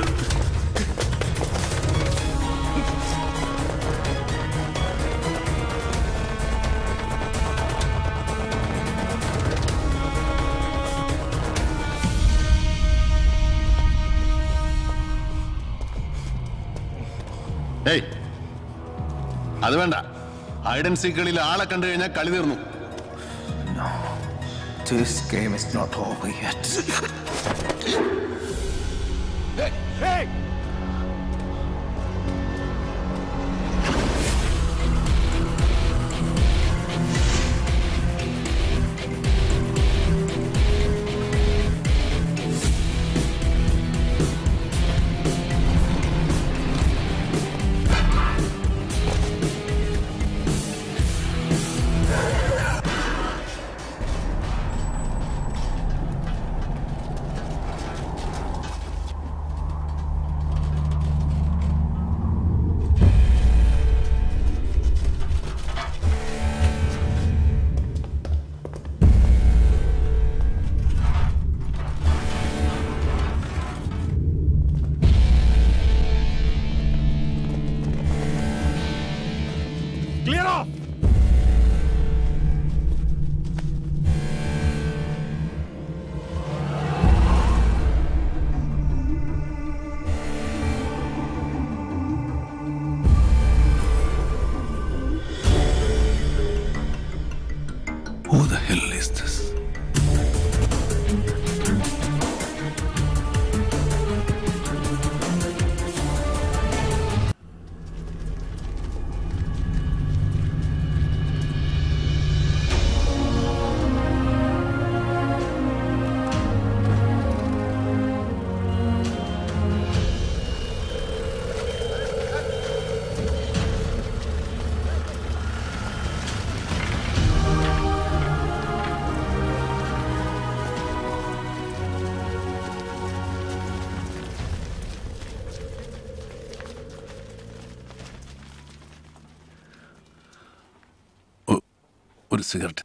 O: ഏയ് അത് വേണ്ട ഹൈഡൻ സീക്കുകളിൽ ആളെ കണ്ടു കഴിഞ്ഞാൽ കളി തീർന്നു
Q: This game is not over yet.
A: Clear off!
O: Who the hell is this? ഒ- ഒരു സിഗരറ്റ്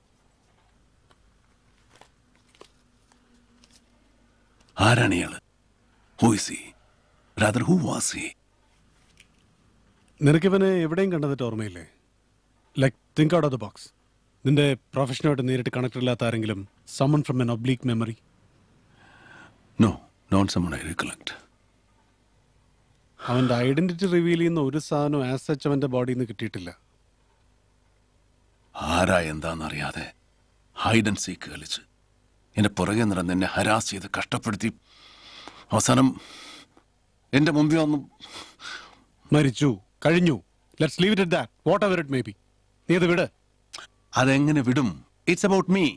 O: ആരാണ് ഇയാള് who is he rather who was he
J: നിനക്കിവനെ എവിടെയും കണ്ടതിട്ട് ഓർമ്മയില്ലേ like think out of the box നിന്റെ പ്രൊഫഷനുമായിട്ട് നേരിട്ട് കണക്ട് ഇല്ലാത്ത ആരെങ്കിലും someone from an oblique memory
O: no known someone I recollect
J: അവന്റെ ഐഡന്റിറ്റി റിവീൽ ചെയ്യുന്ന ഒരു സാധനവും ആസ് സച്ച് അവന്റെ ബോഡിയിൽ നിന്ന് കിട്ടിയിട്ടില്ല
O: ആരാ എന്താണെന്നറിയാതെ ഹൈഡ് ആൻഡ് സീക്ക് കളിച്ച് എന്നെ പുറകെ നടന്ന് എന്നെ ഹരാസ് ചെയ്ത് കഷ്ടപ്പെടുത്തി അവസാനം എന്റെ മുമ്പിൽ വന്നു
J: മരിച്ചു കഴിഞ്ഞു let's leave it that whatever it may be നീ അത് വിട്
O: അതെങ്ങനെ വിടും ഇറ്റ്സ് അബൌട്ട് മീ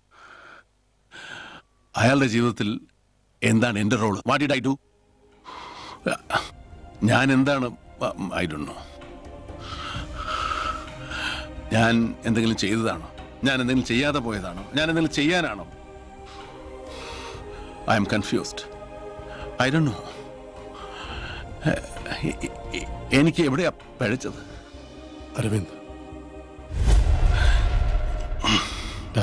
O: അയാളുടെ ജീവിതത്തിൽ എന്താണ് എൻ്റെ role what did I do ഞാൻ എന്താണ് ഐ ഡോ നോ ഞാൻ എന്തെങ്കിലും ചെയ്തതാണോ ഞാൻ എന്തെങ്കിലും ചെയ്യാതെ പോയതാണോ ഞാൻ എന്തെങ്കിലും ചെയ്യാനാണോ ഐ എം കൺഫ്യൂസ്ഡ് ഐ ഡോ നോ എനിക്ക് എവിടെയാ പഴച്ചത്
J: അരവിന്ദ് ദാ,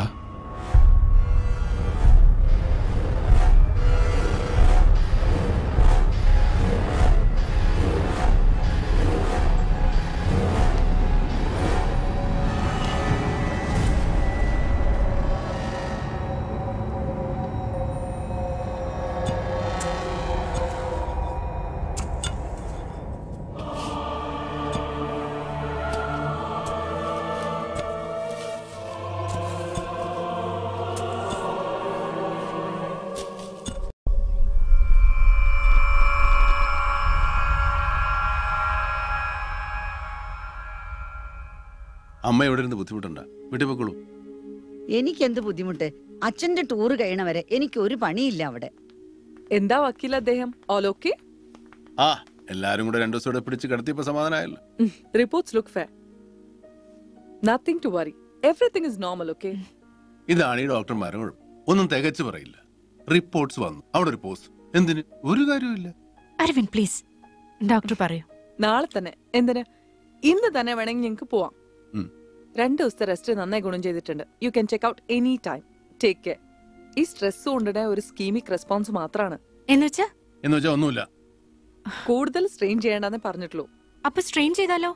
O: അമ്മ എവിടെ ഇരുന്ന് ബുദ്ധിമുട്ടുണ്ട വീട്ടിൽ പോയിക്കോളൂ
D: എനിക്കെന്ത് ബുദ്ധിമുട്ട് അച്ഛന്റെ ടൂറ് കഴിയണവരെ എനിക്ക് ഒരു പണിയില്ല അവിടെ
R: എന്താ വക്കീൽ അദ്ദേഹം ഓൾ ഓക്കെ
O: ആ എല്ലാരും കൂടെ രണ്ടു ദിവസം ഇവിടെ പിടിച്ച് കിടത്തിയപ്പോ സമാധാനമായല്ലോ
R: reports look fair nothing to worry everything is normal okay
O: ഇതാണ് ഈ ഡോക്ടർമാരും കുഴപ്പം ഒന്നും തികച്ചു പറയില്ല റിപ്പോർട്ട്സ് വന്നു അവിടെ ഒരു പോസ്റ്റ് എന്തിന് ഒരു കാര്യമില്ല
E: അരവിന്ദ് പ്ലീസ് ഡോക്ടർ പറയൂ
R: നാളെ തന്നെ എന്തിന് ഇന്ന് തന്നെ വേണമെങ്കിൽ ഞങ്ങൾക്ക് പോവാം
O: ഉം.
R: രണ്ട് ദിവസത്തെ റെസ്റ്റ് നന്നായി ഗുണം ചെയ്തിട്ടുണ്ട് you can check out any time take care ഈ സ്ട്രെസ് കൊണ്ടിടെ ഒരു സ്കീമിക് റെസ്പോൺസ് മാത്രമാണ്
E: എന്നുവെച്ചാ
O: എന്ന് വെച്ചാൽ ഒന്നുമില്ല
R: കൂടുതൽ സ്ട്രെയിൻ ചെയ്യേണ്ടെന്ന് പറഞ്ഞിട്ടുള്ളൂ
E: അപ്പൊ സ്ട്രെയിൻ ചെയ്താലോ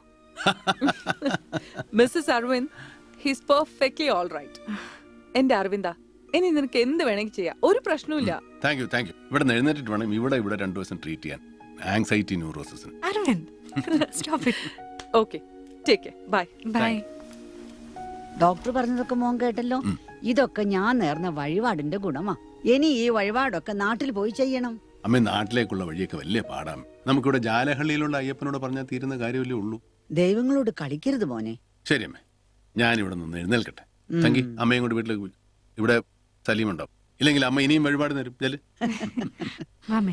R: Mrs Arvind he's perfectly all right എന്റെ അരവിന്ദ ഇനി നിനക്ക് എന്ത് വേണമെങ്കിൽ ചെയ്യാം ഒരു പ്രശ്നവുമില്ല
O: താങ്ക് യു താങ്ക് യു ഇവിടെ നിന്ന് എഴുന്നേറ്റിട്ട് വേണം ഇവിടെ ഇവിടെ രണ്ടു ദിവസം ട്രീറ്റ് ചെയ്യാൻ ആങ്സൈറ്റി ന്യൂറോസിന്
E: Arvind stop it
R: okay take bye
E: bye
D: doctor പറഞ്ഞതൊക്കെ മോൻ കേട്ടല്ലോ ഇതൊക്കെ ഞാൻ നേർന്ന വഴിപാടിന്റെ ഗുണമാ ഇനി ഈ വഴിപാടൊക്കെ നാട്ടിൽ പോയി ചെയ്യണം
O: അമ്മ നാട്ടിലേക്കുള്ള വഴിയൊക്കെ വലിയ പാടാണ് നമുക്കിവിടെ ജാലഹള്ളിയിലുള്ള അയ്യപ്പനോട് പറഞ്ഞാൽ തീരുന്ന കാര്യമല്ലേ ഉള്ളൂ
D: ദൈവങ്ങളോട് കളിക്കരുത് മോനെ
O: ശരി അമ്മേ ഞാനിവിടെ നിന്ന് എഴുന്നേൽക്കട്ടെ
D: ഉം.
O: തങ്കി അമ്മയും കൊണ്ട് വീട്ടിലേക്ക് പോയി ഇവിടെ സലീം ഉണ്ടാവും ഇല്ലെങ്കിൽ അമ്മ ഇനിയും വഴിപാട് തരും ചെല്
E: മാമേ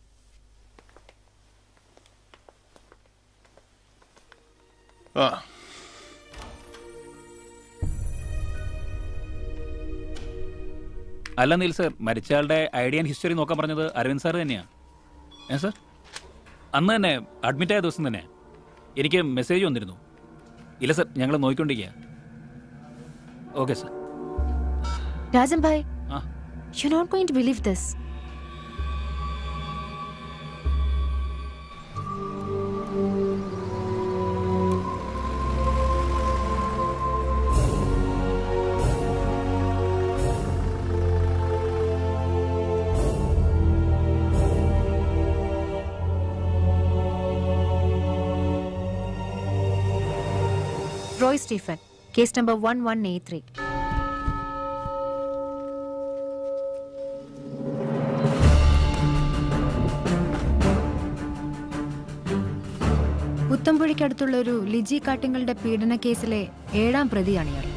O: ആ
T: അല്ല നീൽ സർ മരിച്ചയാളുടെ ഐഡിയ ആൻഡ് ഹിസ്റ്ററി നോക്കാൻ പറഞ്ഞത് അരവിന്ദ് സാർ തന്നെയാണ് ഏ സർ അന്ന് തന്നെ അഡ്മിറ്റ് ആയ ദിവസം തന്നെ എനിക്ക് മെസ്സേജ് വന്നിരുന്നു ഇല്ല സർ ഞങ്ങൾ നോക്കിക്കൊണ്ടിരിക്കുക okay sir
X: Rajan bhai,
T: Ah.
X: you're not going to believe this. Roy Stephen, case number 1183. പുത്തമ്പുഴയ്ക്കടുത്തുള്ള ഒരു ലിജി കാട്ടിങ്ങളുടെ പീഡന കേസിലെ ഏഴാം പ്രതിയാണ് ഇയാൾ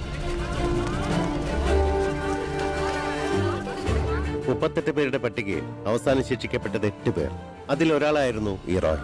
U: മുപ്പത്തെട്ട് പേരുടെ പട്ടികയിൽ അവസാനം ശിക്ഷിക്കപ്പെട്ടത് എട്ട് പേർ അതിൽ ഒരാളായിരുന്നു ഈ റോയ്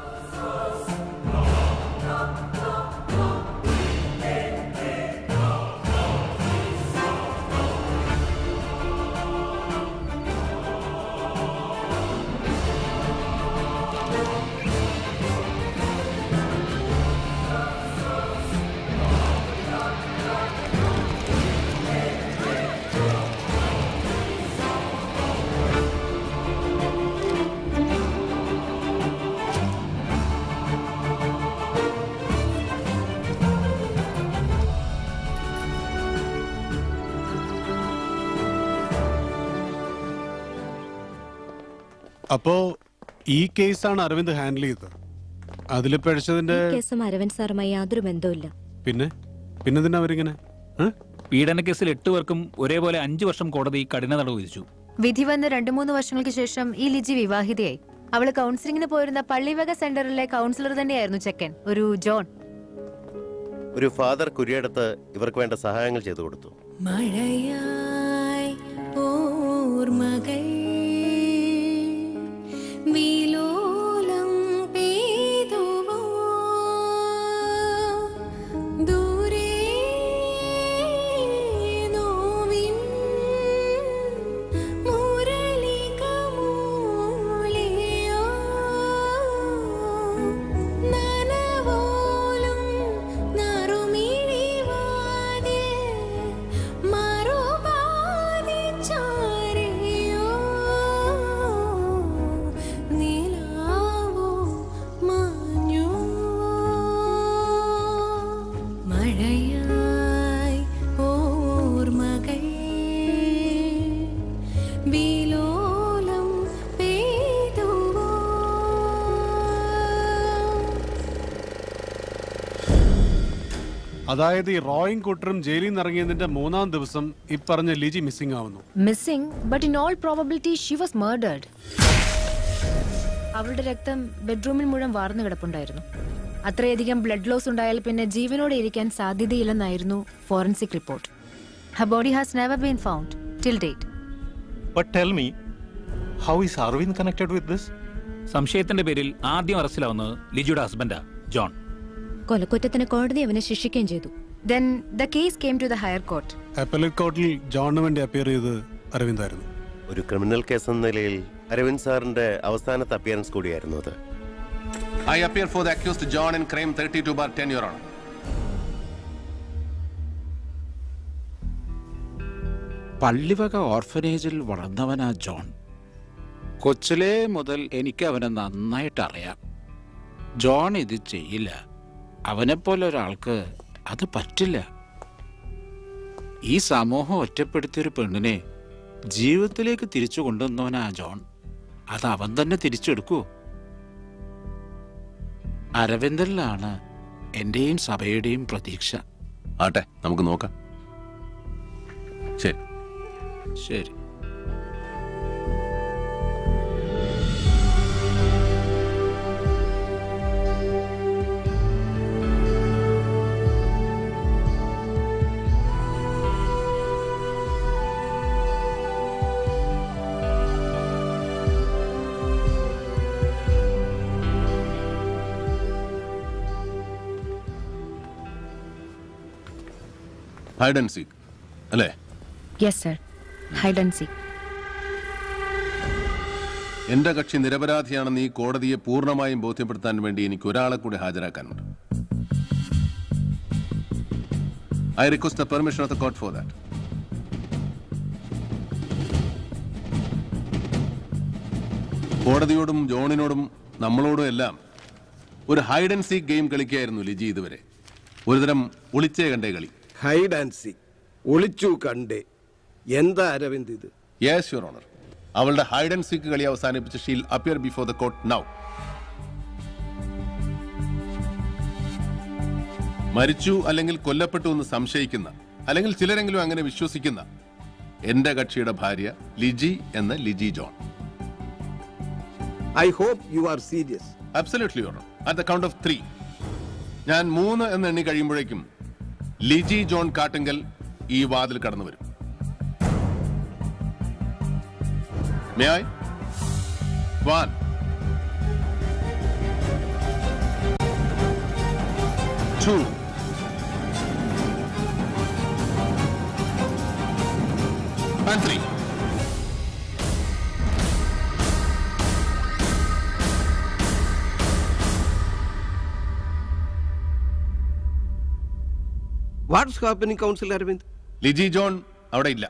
J: അപ്പോ ഈ കേസാണ് അരവിന്ദ് ഹാൻഡിൽ ചെയ്തത് അതിൽ പഴിച്ചതിന്റെ
X: കേസും അരവിന്ദ് സാറുമായി യാതൊരു ബന്ധവുമില്ല
J: പിന്നെ പിന്നെ തന്നെ അവരിങ്ങനെ
T: പീഡന കേസിൽ എട്ട് പേർക്കും ഒരേപോലെ അഞ്ച് വർഷം കോടതി കഠിന തടവ് വിധിച്ചു
X: വിധി വന്ന് രണ്ടു മൂന്ന് വർഷങ്ങൾക്ക് ശേഷം ഈ ലിജി വിവാഹിതയായി അവള് കൗൺസിലിംഗിന് പോയിരുന്ന പള്ളിവക സെന്ററിലെ കൗൺസിലർ തന്നെയായിരുന്നു ചെക്കൻ ഒരു ജോൺ
U: ഒരു ഫാദർ കുരിയടത്ത് ഇവർക്ക് വേണ്ട സഹായങ്ങൾ ചെയ്തു കൊടുത്തു
G: മഴയായി ഓർമ്മകൾ വിലോലം പെയ്തുവോ ദൂരെ നോവിൻ മുരളികമൂളിയോ നനവോലും നറുമിഴിവാതിൽ മറുപാതി ചാരിയോ നിലാവോ മാഞ്ഞോ മഴയായി ഓർമ്മകൾ വിലോലം പെയ്തുവോ
J: അതായത് ഈ റോയും കൂട്ടറും ജയിലിൽ നിന്ന് ഇറങ്ങിയതിന്റെ മൂന്നാം ദിവസം ഈ പറഞ്ഞ ലിജി മിസ്സിംഗ് ആവുന്നു
X: missing but in all probability she was murdered അവളുടെ രക്തം ബെഡ്റൂമിൽ മുഴുവൻ വാർന്നു കിടപ്പുണ്ടായിരുന്നു അത്രയധികം ബ്ലഡ് ലോസ് ഉണ്ടായാൽ പിന്നെ ജീവനോടെ ഇരിക്കാൻ സാധ്യതയില്ലെന്നായിരുന്നു forensic report her body has never been found till date
Y: But tell me, how is Arvind connected with this?
T: സംശയത്തിന്റെ പേരിൽ ആദ്യം അറസ്റ്റിലാവുന്നത് ലിജിയുടെ ഹസ്ബൻഡാ ജോൺ
X: കൊലക്കുറ്റത്തിന് കോടതി അവനെ ശിക്ഷിക്കുകയും ചെയ്തു then the case came to the higher court
J: appellate കോർട്ടിൽ ജോണിന് വേണ്ടി അപ്പിയർ ചെയ്ത് അരവിന്ദായിരുന്നു
U: ഒരു ക്രിമിനൽ കേസ് എന്ന നിലയിൽ അരവിന്ദ് സാറിന്റെ അവസാനത്തെ അപ്പിയറൻസ് കൂടിയായിരുന്നു അത്
O: I appear for the accused John in crime 32 bar 10, Your Honor.
P: പള്ളിവക ഓർഫനേജിൽ വളർന്നവനാ ജോൺ കൊച്ചിലേ മുതൽ എനിക്ക് അവനെ നന്നായിട്ട് അറിയാം ജോൺ ഇത് ചെയ്യില്ല അവനെപ്പോലെ ഒരാൾക്ക് അത് പറ്റില്ല ഈ സമൂഹം ഒറ്റപ്പെടുത്തിയൊരു പെണ്ണിനെ ജീവിതത്തിലേക്ക് തിരിച്ചു കൊണ്ടുവന്നവനാ ജോൺ അത് അവൻ തന്നെ തിരിച്ചെടുക്കൂ അരവിന്ദനിലാണ് എന്റെയും സഭയുടെയും പ്രതീക്ഷ
O: ആട്ടെ നമുക്ക് നോക്കാം ശരി
P: ശരി
O: ഹൈഡ് ആൻഡ് സീക്ക് അല്ലേ
X: yes sir hide and seek
O: എന്റെ കക്ഷി നിരപരാധിയാണെന്ന് ഈ കോടതിയെ പൂർണ്ണമായും ബോധ്യപ്പെടുത്താൻ വേണ്ടി എനിക്ക് ഒരാളെ കൂടി ഹാജരാക്കാനുണ്ട് I request the permission of the court for that കോടതിയോടും ജോണിനോടും നമ്മളോടും എല്ലാം ഒരു ഹൈഡ് ആൻഡ് സീക്ക് ഗെയിം കളിക്കുകയായിരുന്നു ലിജി ഇതുവരെ ഒരുതരം ഒളിച്ചേ കണ്ടേ കളി
H: ഹൈഡ് ആൻഡ് സീക്ക് ഒളിച്ചു കണ്ടേ എന്താ അരവിന്ദ് ഇത്
O: യെസ് യുവർ ഓണർ അവളുടെ ഹൈഡ് ആൻഡ് സീക്ക് കളി അവസാനിപ്പിച്ച് she'll appear before the court now മരിച്ചു അല്ലെങ്കിൽ കൊല്ലപ്പെട്ടു എന്ന് സംശയിക്കുന്ന അല്ലെങ്കിൽ ചിലരെങ്കിലും അങ്ങനെ വിശ്വസിക്കുന്ന എന്റെ കക്ഷിയുടെ ഭാര്യ ലിജി എന്ന Liji John
H: I hope you are serious
O: absolutely you're at the count of three ഞാൻ മൂന്ന് എന്ന് എണ്ണി കഴിയുമ്പോഴേക്കും ലിജി ജോൺ കാട്ടുങ്കൽ ഈ വാതിൽ കടന്നു വരും May I? One. Two. And three.
H: What's happening counsel Arvind
O: Liji John അവിടെ ഇല്ല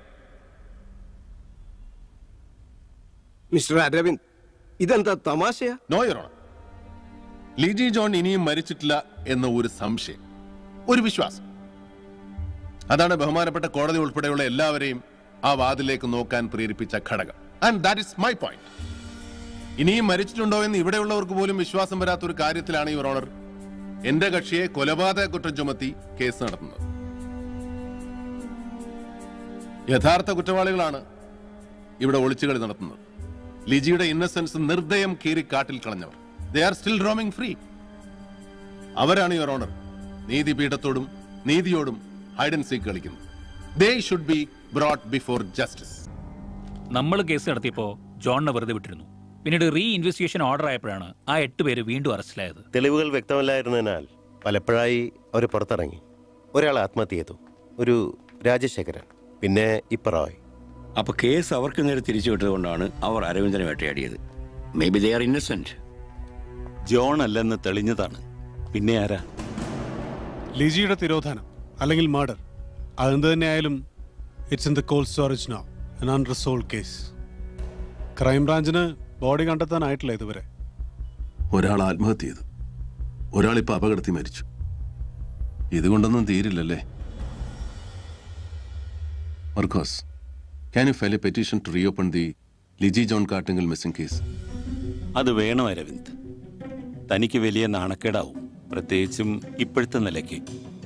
H: മിസ്റ്റർ അരവിന്ദ് ഇതെന്താ തമാശയാ
O: നോ യുറോണ ലിജി ജോൺ ഇനിയും മരിച്ചിട്ടില്ല എന്ന ഒരു സംശയം ഒരു വിശ്വാസം അതാണ് ബഹുമാനപ്പെട്ട കോടതി ഉൾപ്പെടെയുള്ള എല്ലാവരെയും ആ വാതിലേക്ക് നോക്കാൻ പ്രേരിപ്പിച്ച ഘടകം and that is my point ഇനിയും മരിച്ചിട്ടുണ്ടോ എന്ന് ഇവിടെയുള്ളവർക്ക് പോലും വിശ്വാസം വരാത്ത ഒരു കാര്യത്തിലാണ് യുവർ ഓണർ എന്റെ കക്ഷിയെ കൊലപാതക കുറ്റം ചുമത്തി കേസ് നടത്തുന്നത് യഥാർത്ഥ കുറ്റവാളികളാണ് ഇവിടെ ഒളിച്ചുകളി നടത്തുന്നത് ലിജിയുടെ ഇന്നസെൻസ് നിർദ്ദയം കീറി കാട്ടിൽ കളഞ്ഞവർ they are still roaming free അവരാണ് യുവർ ഓണർ നീതിപീഠത്തോടും നീതിയോടും ഹൈഡ് ആൻഡ് സീക്ക് കളിക്കുന്നത് they should be brought before justice
T: നമ്മൾ കേസ് നടത്തിയപ്പോൾ ജോണിനെ വെറുതെ വിട്ടിരുന്നു പിന്നീട് റീ ഇൻവെസ്റ്റിഗേഷൻ ഓർഡർ ആയപ്പോഴാണ് ആ എട്ട് പേര് വീണ്ടും അറസ്റ്റിലായത്
U: തെളിവുകൾ വ്യക്തമല്ലായിരുന്നതിനാൽ പലപ്പോഴായി അവർ പുറത്തിറങ്ങി ഒരാൾ ആത്മഹത്യ ചെയ്തു ഒരു രാജശേഖരൻ പിന്നെ ഇപ്പറോയ്
K: അപ്പൊ കേസ് അവർക്ക് നേരെ തിരിച്ചു വിട്ടതുകൊണ്ടാണ് അവർ അരവിന്ദനെ വേട്ടയാടിയത് may be they are innocent
L: John അല്ലെന്ന് തെളിഞ്ഞതാണ് പിന്നെ ആരാ
J: ലിജിയുടെ തിരോധാനം അല്ലെങ്കിൽ മർഡർ അതെന്ത് തന്നെയായാലും it's in the cold storage no an unresolved case ക്രൈംബ്രാഞ്ചിന് ബോഡി കണ്ടെത്താനായിട്ടില്ല ഇതുവരെ
O: ഒരാൾ ആത്മഹത്യ ചെയ്തു ഒരാൾ ഇപ്പൊ അപകടത്തിൽ മരിച്ചു ഇതുകൊണ്ടൊന്നും തീരില്ലല്ലേ Markose can you file a petition to reopen the Liji John Kattungal missing case
L: അത് വേണം അരവിന്ദ് തനിക്ക് വലിയ നാണക്കേടാവും പ്രത്യേകിച്ചും ഇപ്പോഴത്തെ നിലയ്ക്ക്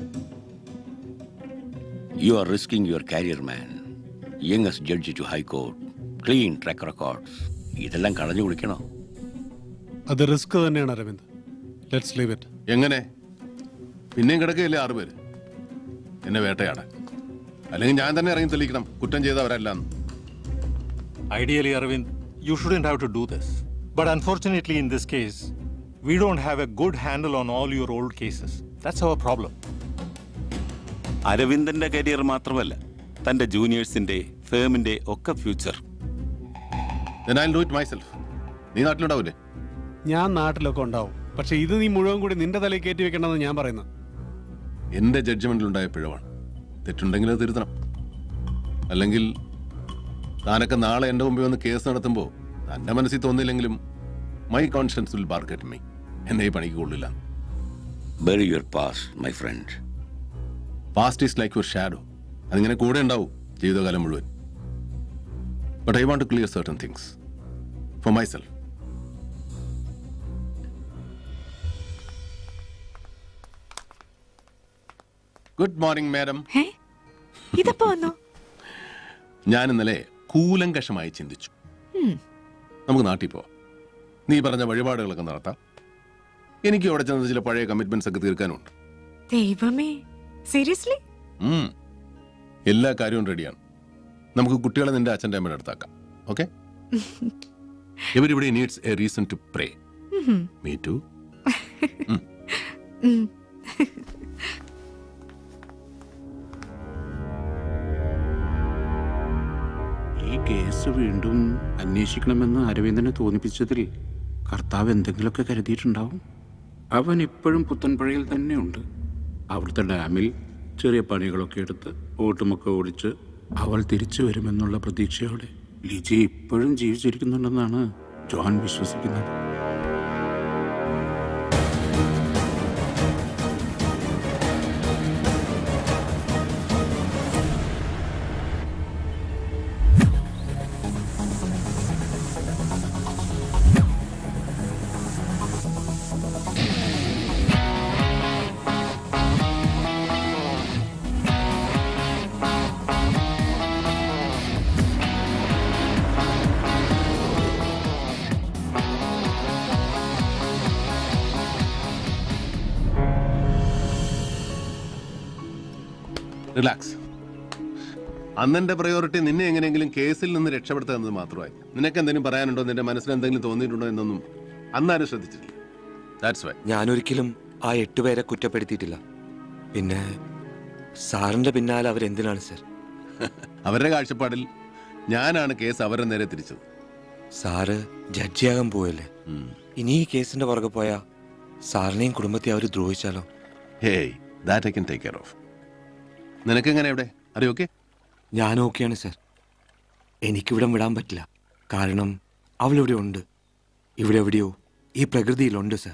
K: you are risking your career man youngest judge to high court clean track records ഇതെല്ലാം കളഞ്ഞു കുളിക്കണോ
J: അത് റിസ്ക് തന്നെയാണ് അരവിന്ദ് ലെറ്റ്സ് ലീവ് ഇറ്റ്
O: എങ്ങനെ പിന്നെയും കിടക്കുകയല്ലേ ആറുപേര് എന്നെ വേട്ടയാടാൻ അല്ലെങ്കിൽ ഞാൻ തന്നെ ഇറങ്ങി തെളിയിക്കണം കുറ്റം ചെയ്തവരല്ലാന്ന്
A: Ideally, Arvind, you shouldn't have to do this. But unfortunately, in this case, we don't have a good handle on all your old cases. That's our problem.
L: അരവിന്ദന്റെ കരിയർ മാത്രമല്ല തന്റെ ജൂനിയേഴ്സിന്റെ ഫേമിന്റെ ഒക്കെ future
O: Then I'll do it myself. നീ നാട്ടിലുണ്ടാവൂലേ
J: ഞാൻ നാട്ടിലൊക്കെ ഉണ്ടാവും പക്ഷെ ഇത് നീ മുഴുവൻ കൂടി നിന്റെ തലയിൽ കയറ്റി വെക്കണമെന്ന് ഞാൻ പറയുന്നത്
O: എന്റെ ജഡ്ജ്മെന്റിൽ ഉണ്ടായ പിഴവാണ് തെറ്റുണ്ടെങ്കിൽ അത് തിരുത്തണം അല്ലെങ്കിൽ താനൊക്കെ നാളെ എന്റെ മുമ്പിൽ വന്ന് കേസ് നടത്തുമ്പോൾ തന്റെ മനസ്സിൽ തോന്നില്ലെങ്കിലും my conscience will forget me എന്നെ ഈ പണിക്ക് കൊള്ളില്ല
K: bury your past my friend
O: past is like your shadow അതിങ്ങനെ കൂടെ ഉണ്ടാവും ജീവിതകാലം മുഴുവൻ but I want to clear certain things for myself good morning madam
E: ഇതപ്പോ വന്നു
O: ഞാൻ ഇന്നലെ കൂലങ്കഷമായി ചിന്തിച്ചു
E: ഉം.
O: നമുക്ക് നാട്ടിൽ പോവാം നീ പറഞ്ഞ വഴിപാടുകളൊക്കെ നടത്താം എനിക്ക് അവിടെ ചെന്ന് ചില പഴയ കമ്മിറ്റ്മെന്റ്സ് ഒക്കെ തീർക്കാനുണ്ട്
E: ദൈവമേ സീരിയസ്ലി
O: ഉം. എല്ലാ കാര്യവും റെഡിയാണ് നമുക്ക് കുട്ടികളെ നിന്റെ അച്ഛൻ്റെ അമ്മയുടെ അടുത്താക്കാം okay everybody needs a reason to pray me too
P: ഈ കേസ് വീണ്ടും അന്വേഷിക്കണമെന്ന് അരവിന്ദനെ തോന്നിപ്പിച്ചതിൽ കർത്താവ് എന്തെങ്കിലുമൊക്കെ കരുതിയിട്ടുണ്ടാവും അവൻ ഇപ്പോഴും പുത്തൻപുഴയിൽ തന്നെയുണ്ട് അവിടുത്തെ ഡാമിൽ ചെറിയ പണികളൊക്കെ എടുത്ത് ഓട്ടുമൊക്കെ ഓടിച്ച് അവൾ തിരിച്ചു വരുമെന്നുള്ള പ്രതീക്ഷയോടെ ലിജി ഇപ്പോഴും ജീവിച്ചിരിക്കുന്നുണ്ടെന്നാണ് ജോൺ വിശ്വസിക്കുന്നത്
O: റിലാക്സ് അന്നെന്റെ പ്രയോറിറ്റി നിന്നെ എങ്ങനെയെങ്കിലും കേസിൽ നിന്ന് രക്ഷപ്പെടുത്തുക എന്നത് മാത്രമായി നിനക്ക് എന്തെങ്കിലും പറയാനുണ്ടോ നിന്റെ മനസ്സിൽ എന്തെങ്കിലും തോന്നിയിട്ടുണ്ടോ എന്നൊന്നും അന്നാരും ശ്രദ്ധിച്ചിട്ടില്ല ദാറ്റ്സ് വൈ
C: ഞാനൊരിക്കലും ആ എട്ടുപേരെ കുറ്റപ്പെടുത്തിയിട്ടില്ല പിന്നെ സാറിന്റെ പിന്നാലെ അവരെന്തിനാണ് സർ
O: അവരുടെ കാഴ്ചപ്പാടിൽ ഞാനാണ് കേസ് അവരുടെ നേരെ തിരിച്ചത്
C: സാറ് ജഡ്ജിയാകാൻ പോയല്ലേ ഇനി ഈ കേസിന്റെ പുറകെ പോയാ സാറിനെയും കുടുംബത്തെ അവർ ദ്രോഹിച്ചാലോ
O: hey that I can take care of നിനക്ക് എങ്ങനെ എവിടെ അറിയോ ഓക്കെ
C: ഞാൻ ഓക്കെയാണ് സർ എനിക്കിവിടം വിടാൻ പറ്റില്ല കാരണം അവളിവിടെ ഉണ്ട് ഇവിടെ എവിടെയോ ഈ പ്രകൃതിയിലുണ്ട് സർ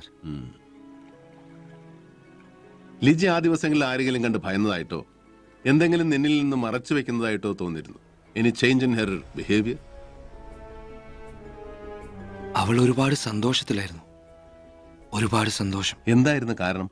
O: ലിജി ആ ദിവസങ്ങളിൽ ആരെങ്കിലും കണ്ട് ഭയന്നതായിട്ടോ എന്തെങ്കിലും നിന്നിൽ നിന്ന് മറച്ചു വെക്കുന്നതായിട്ടോ തോന്നിയിരുന്നു ഇനി ചേഞ്ച് ഇൻ ഹെർ ബിഹേവിയർ
C: അവൾ ഒരുപാട് സന്തോഷത്തിലായിരുന്നു ഒരുപാട് സന്തോഷം
O: എന്തായിരുന്നു കാരണം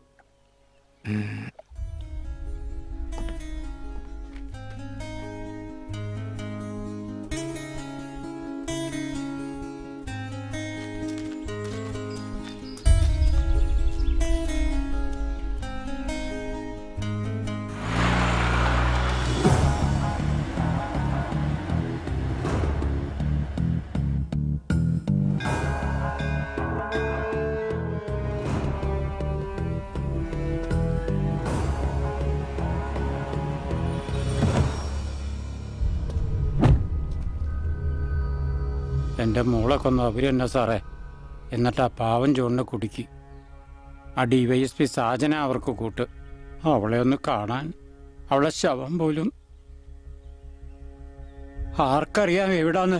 I: എൻ്റെ മോളെ കൊന്നു അവരെന്നെ സാറേ എന്നിട്ട് ആ പാവം ചോണിനെ കുടുക്കി ആ D Y S P Sajana അവർക്ക് കൂട്ട് അവളെ ഒന്ന് കാണാൻ അവളെ ശവം പോലും ആർക്കറിയാം എവിടാന്ന്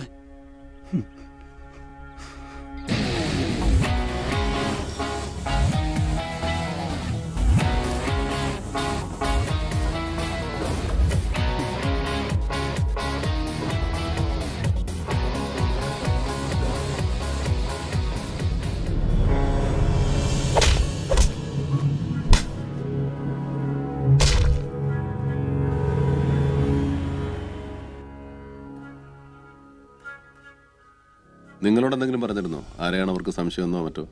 O: നിങ്ങളോട് എന്തെങ്കിലും പറഞ്ഞിരുന്നോ ആരെയാണ് അവർക്ക് സംശയമൊന്നോ മറ്റോ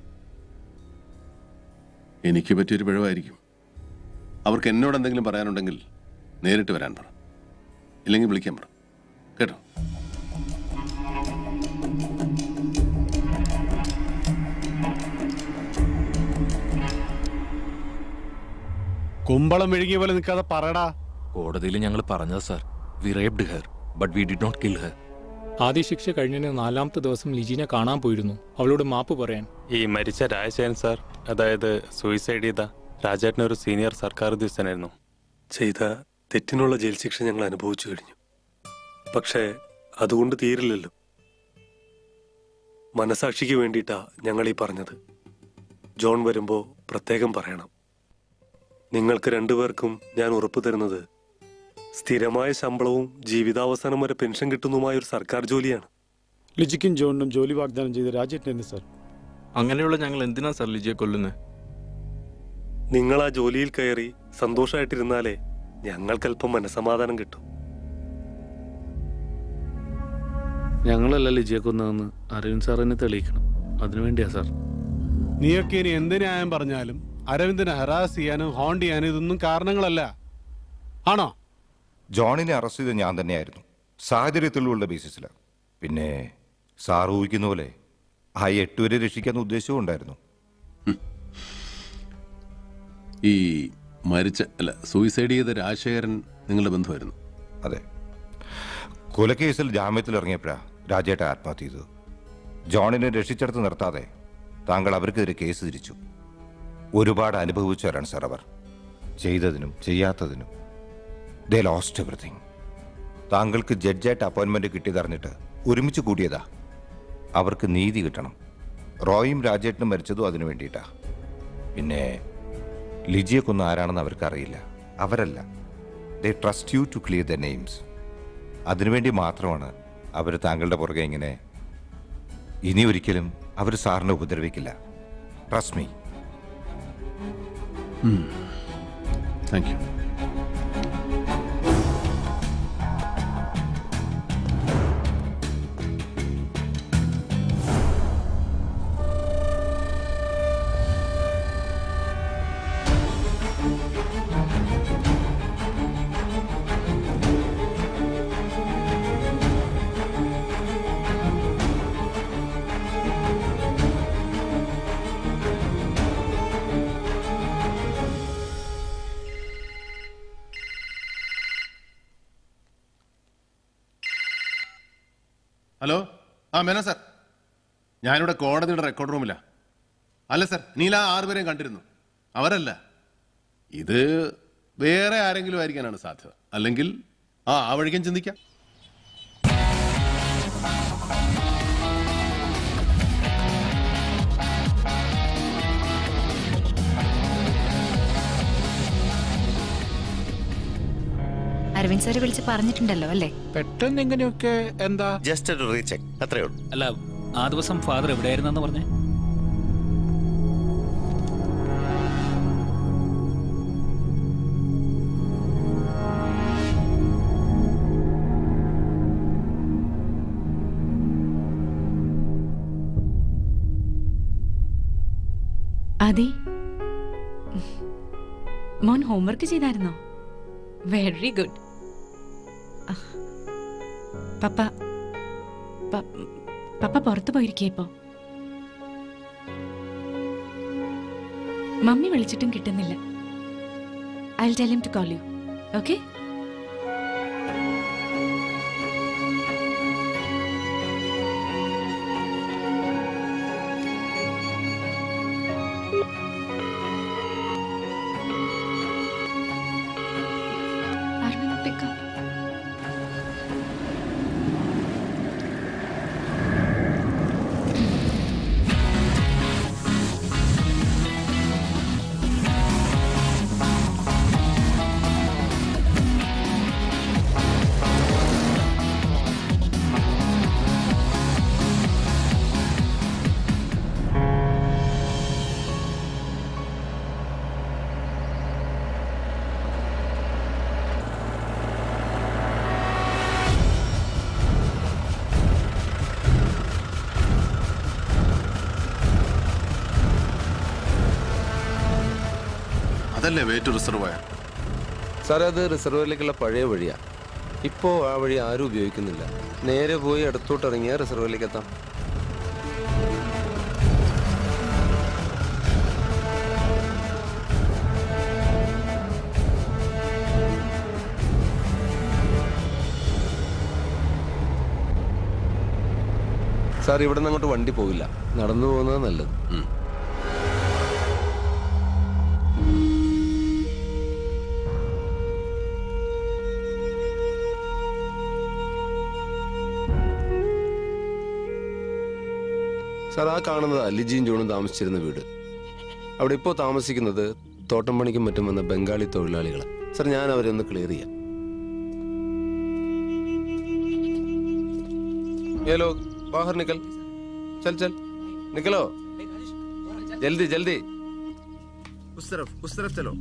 O: എനിക്ക് പറ്റിയൊരു പിഴവായിരിക്കും അവർക്ക് എന്നോട് എന്തെങ്കിലും പറയാനുണ്ടെങ്കിൽ നേരിട്ട് വരാൻ പറ ഇല്ലെങ്കിൽ വിളിക്കാൻ പറ കേട്ടോ
J: കുമ്പളം മെഴുകിയ പോലെ നിൽക്കാതെ പറടാ
M: കോടതിയിൽ ഞങ്ങൾ പറഞ്ഞത് sir we raped her but we did not kill her
S: ആദ്യ ശിക്ഷ കഴിഞ്ഞതിന് നാലാമത്തെ ദിവസം ലിജിനെ കാണാൻ പോയിരുന്നു അവളോട് മാപ്പ് പറയാൻ
V: ഈ മരിച്ച രാജശേഖരൻ സാർ അതായത് സൂയിസൈഡ് ചെയ്ത രാജേട്ടൻ ഒരു സീനിയർ സർക്കാർ ഉദ്യോഗസ്ഥനായിരുന്നു
W: ചെയ്ത തെറ്റിനുള്ള ജയിൽ ശിക്ഷ ഞങ്ങൾ അനുഭവിച്ചു കഴിഞ്ഞു പക്ഷേ അതുകൊണ്ട് തീരില്ലല്ലോ മനസാക്ഷിക്ക് വേണ്ടിയിട്ടാ ഞങ്ങൾ ഈ പറഞ്ഞത് ജോൺ വരുമ്പോ പ്രത്യേകം പറയണം നിങ്ങൾക്ക് രണ്ടുപേർക്കും ഞാൻ ഉറപ്പു തരുന്നത് സ്ഥിരമായ ശമ്പളവും ജീവിതാവസാനം വരെ പെൻഷൻ കിട്ടുന്നതുമായ ഒരു സർക്കാർ ജോലിയാണ്
S: ലിജിക്കും ജോണിനും ജോലി വാഗ്ദാനം ചെയ്ത രാജേട്ടനെ സാർ
V: അങ്ങനെയുള്ള ഞങ്ങൾ എന്തിനാ സർ ലിജിയെ കൊല്ലുന്നത്
W: നിങ്ങൾ ആ ജോലിയിൽ കയറി സന്തോഷമായിട്ടിരുന്നാലേ ഞങ്ങൾക്കല്പം മനസമാധാനം കിട്ടും
V: ഞങ്ങളല്ല ലിജിയെ കൊന്നതെന്ന് അരവിന്ദ് സാർ എന്നെ തെളിയിക്കണം അതിനുവേണ്ടിയാ സാർ
J: നീയൊക്കെ ഇനി എന്ത് ന്യായം പറഞ്ഞാലും അരവിന്ദനെ ഹറാസ് ചെയ്യാനും ഹോണ്ട് ചെയ്യാനും ഇതൊന്നും കാരണങ്ങളല്ല ആണോ
B: ജോണിനെ അറസ്റ്റ് ചെയ്ത് ഞാൻ തന്നെയായിരുന്നു സാഹചര്യത്തിലുള്ള ബേസിസിലാണ് പിന്നെ സാർ ഊഹിക്കുന്ന പോലെ ആ എട്ടുവരെ രക്ഷിക്കാൻ ഉദ്ദേശവും ഉണ്ടായിരുന്നു
O: ഈ മരിച്ച അല്ല സൂയിസൈഡ് ചെയ്ത രാജശേഖരൻ നിങ്ങളുടെ ബന്ധുവായിരുന്നു
B: അതെ കൊലക്കേസിൽ ജാമ്യത്തിൽ ഇറങ്ങിയപ്പോഴാ രാജേട്ട ആത്മഹത്യ ചെയ്തത് ജോണിനെ രക്ഷിച്ചെടുത്ത് നിർത്താതെ താങ്കൾ അവർക്കെതിരെ കേസ് തിരിച്ചു ഒരുപാട് അനുഭവിച്ചവരാണ് സാർ അവർ ചെയ്തതിനും ചെയ്യാത്തതിനും ദേ ലോസ്റ്റ് എവറിഥിങ് താങ്കൾക്ക് ജഡ്ജായിട്ട് അപ്പോയിൻമെന്റ് കിട്ടിയതറിഞ്ഞിട്ട് ഒരുമിച്ച് കൂടിയതാ അവർക്ക് നീതി കിട്ടണം റോയും രാജേട്ടനും മരിച്ചതും അതിനു വേണ്ടിയിട്ടാ പിന്നെ ലിജിയെ കൊന്ന ആരാണെന്ന് അവർക്ക് അറിയില്ല അവരല്ല they trust you to clear the names അതിനുവേണ്ടി മാത്രമാണ് അവർ താങ്കളുടെ പുറകെ ഇങ്ങനെ ഇനി ഒരിക്കലും അവർ സാറിനെ ഉപദ്രവിക്കില്ല trust me
O: thank you hello ആ മേന സാർ ഞാനിവിടെ കോടതിയുടെ റെക്കോർഡ് റൂമിലാ അല്ല സാർ നീല ആ ആറുപേരെയും കണ്ടിരുന്നു അവരല്ല ഇത് വേറെ ആരെങ്കിലും ആയിരിക്കാനാണ് സാധ്യത അല്ലെങ്കിൽ ആ ആ വഴിക്കും ചിന്തിക്കാം
X: അരവിന്ദ് സാറ് വിളിച്ച് പറഞ്ഞിട്ടുണ്ടല്ലോ അല്ലേ
P: പെട്ടെന്ന് ഇങ്ങനെയൊക്കെ എന്താ
U: ജസ്റ്റ് ഒരു റീചെക്ക് അത്രേ ഉള്ളൂ
T: അല്ല ആ ദിവസം ഫാദർ എവിടെയായിരുന്നെന്ന് പറഞ്ഞേ
E: അതെ മോൻ ഹോംവർക്ക് ചെയ്തായിരുന്നോ വെരി ഗുഡ് പപ്പ പ- പപ്പ പുറത്തു പോയിരിക്കേ ഇപ്പോ മമ്മി വിളിച്ചിട്ടും കിട്ടുന്നില്ല I tell him to call you okay Arvind, pick up.
O: അതല്ലേ വേറ്റ് റിസർവയർ
F: സാറേ അത് റിസർവറിലേക്കുള്ള പഴയ വഴിയാ ഇപ്പോൾ ആ വഴി ആരും ഉപയോഗിക്കുന്നില്ല നേരെ പോയി അടുത്തോട്ട് ഇറങ്ങിയാൽ റിസർവറിലേക്ക് എത്താം സാർ ഇവിടെ നിന്ന് അങ്ങോട്ട് വണ്ടി പോകില്ല നടന്നു പോകുന്നത് നല്ലത് സാർ ആ കാണുന്നത് ലിജിയും ജോണും താമസിച്ചിരുന്ന വീട് അവിടെ ഇപ്പോൾ താമസിക്കുന്നത് തോട്ടം പണിക്കും മറ്റും വന്ന ബംഗാളി തൊഴിലാളികൾ സാർ ഞാൻ അവരെ ഒന്ന് ക്ലിയർ ചെയ്യാം ये लोग बाहर निकल चल चल निकलो जल्दी जल्दी उस तरफ उस तरफ चलो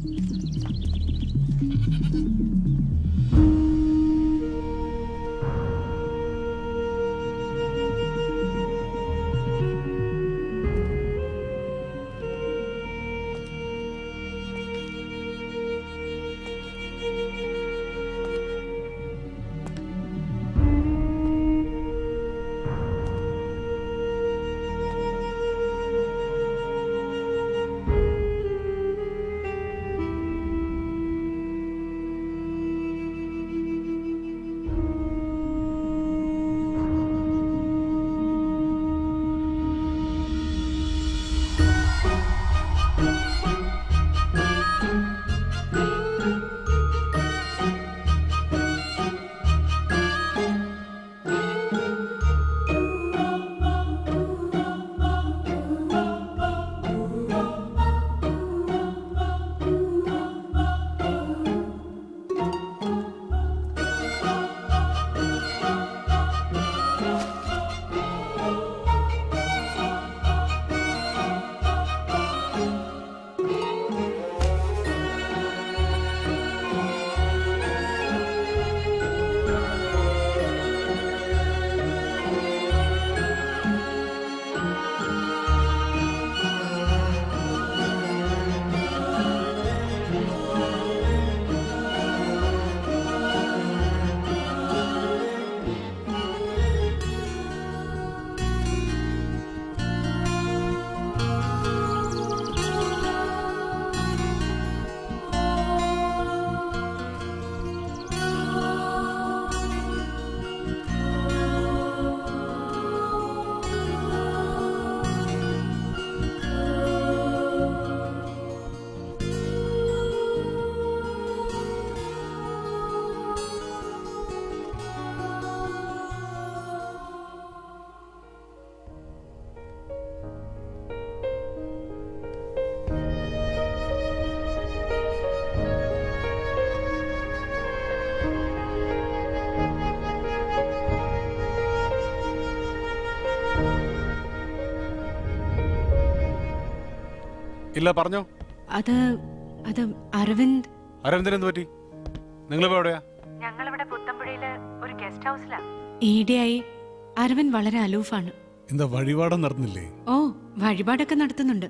J: ഇല്ല പറഞ്ഞോ
E: അത് അത് അരവിന്ദ്
J: അരവിന്ദൻ എന്ത് പറ്റി നിങ്ങളിപ്പോ എവിടെയാ
E: ഞങ്ങളിവിടെ പുത്തമ്പുഴയില് ഒരു ഗസ്റ്റ് ഹൗസിലാണ് ഈയിടെയായി അരവിന്ദ് വളരെ അലൂഫാണ്
J: എന്താ വഴിപാടം നടന്നില്ലേ
E: ഓ വഴിപാടൊക്കെ നടത്തുന്നുണ്ട്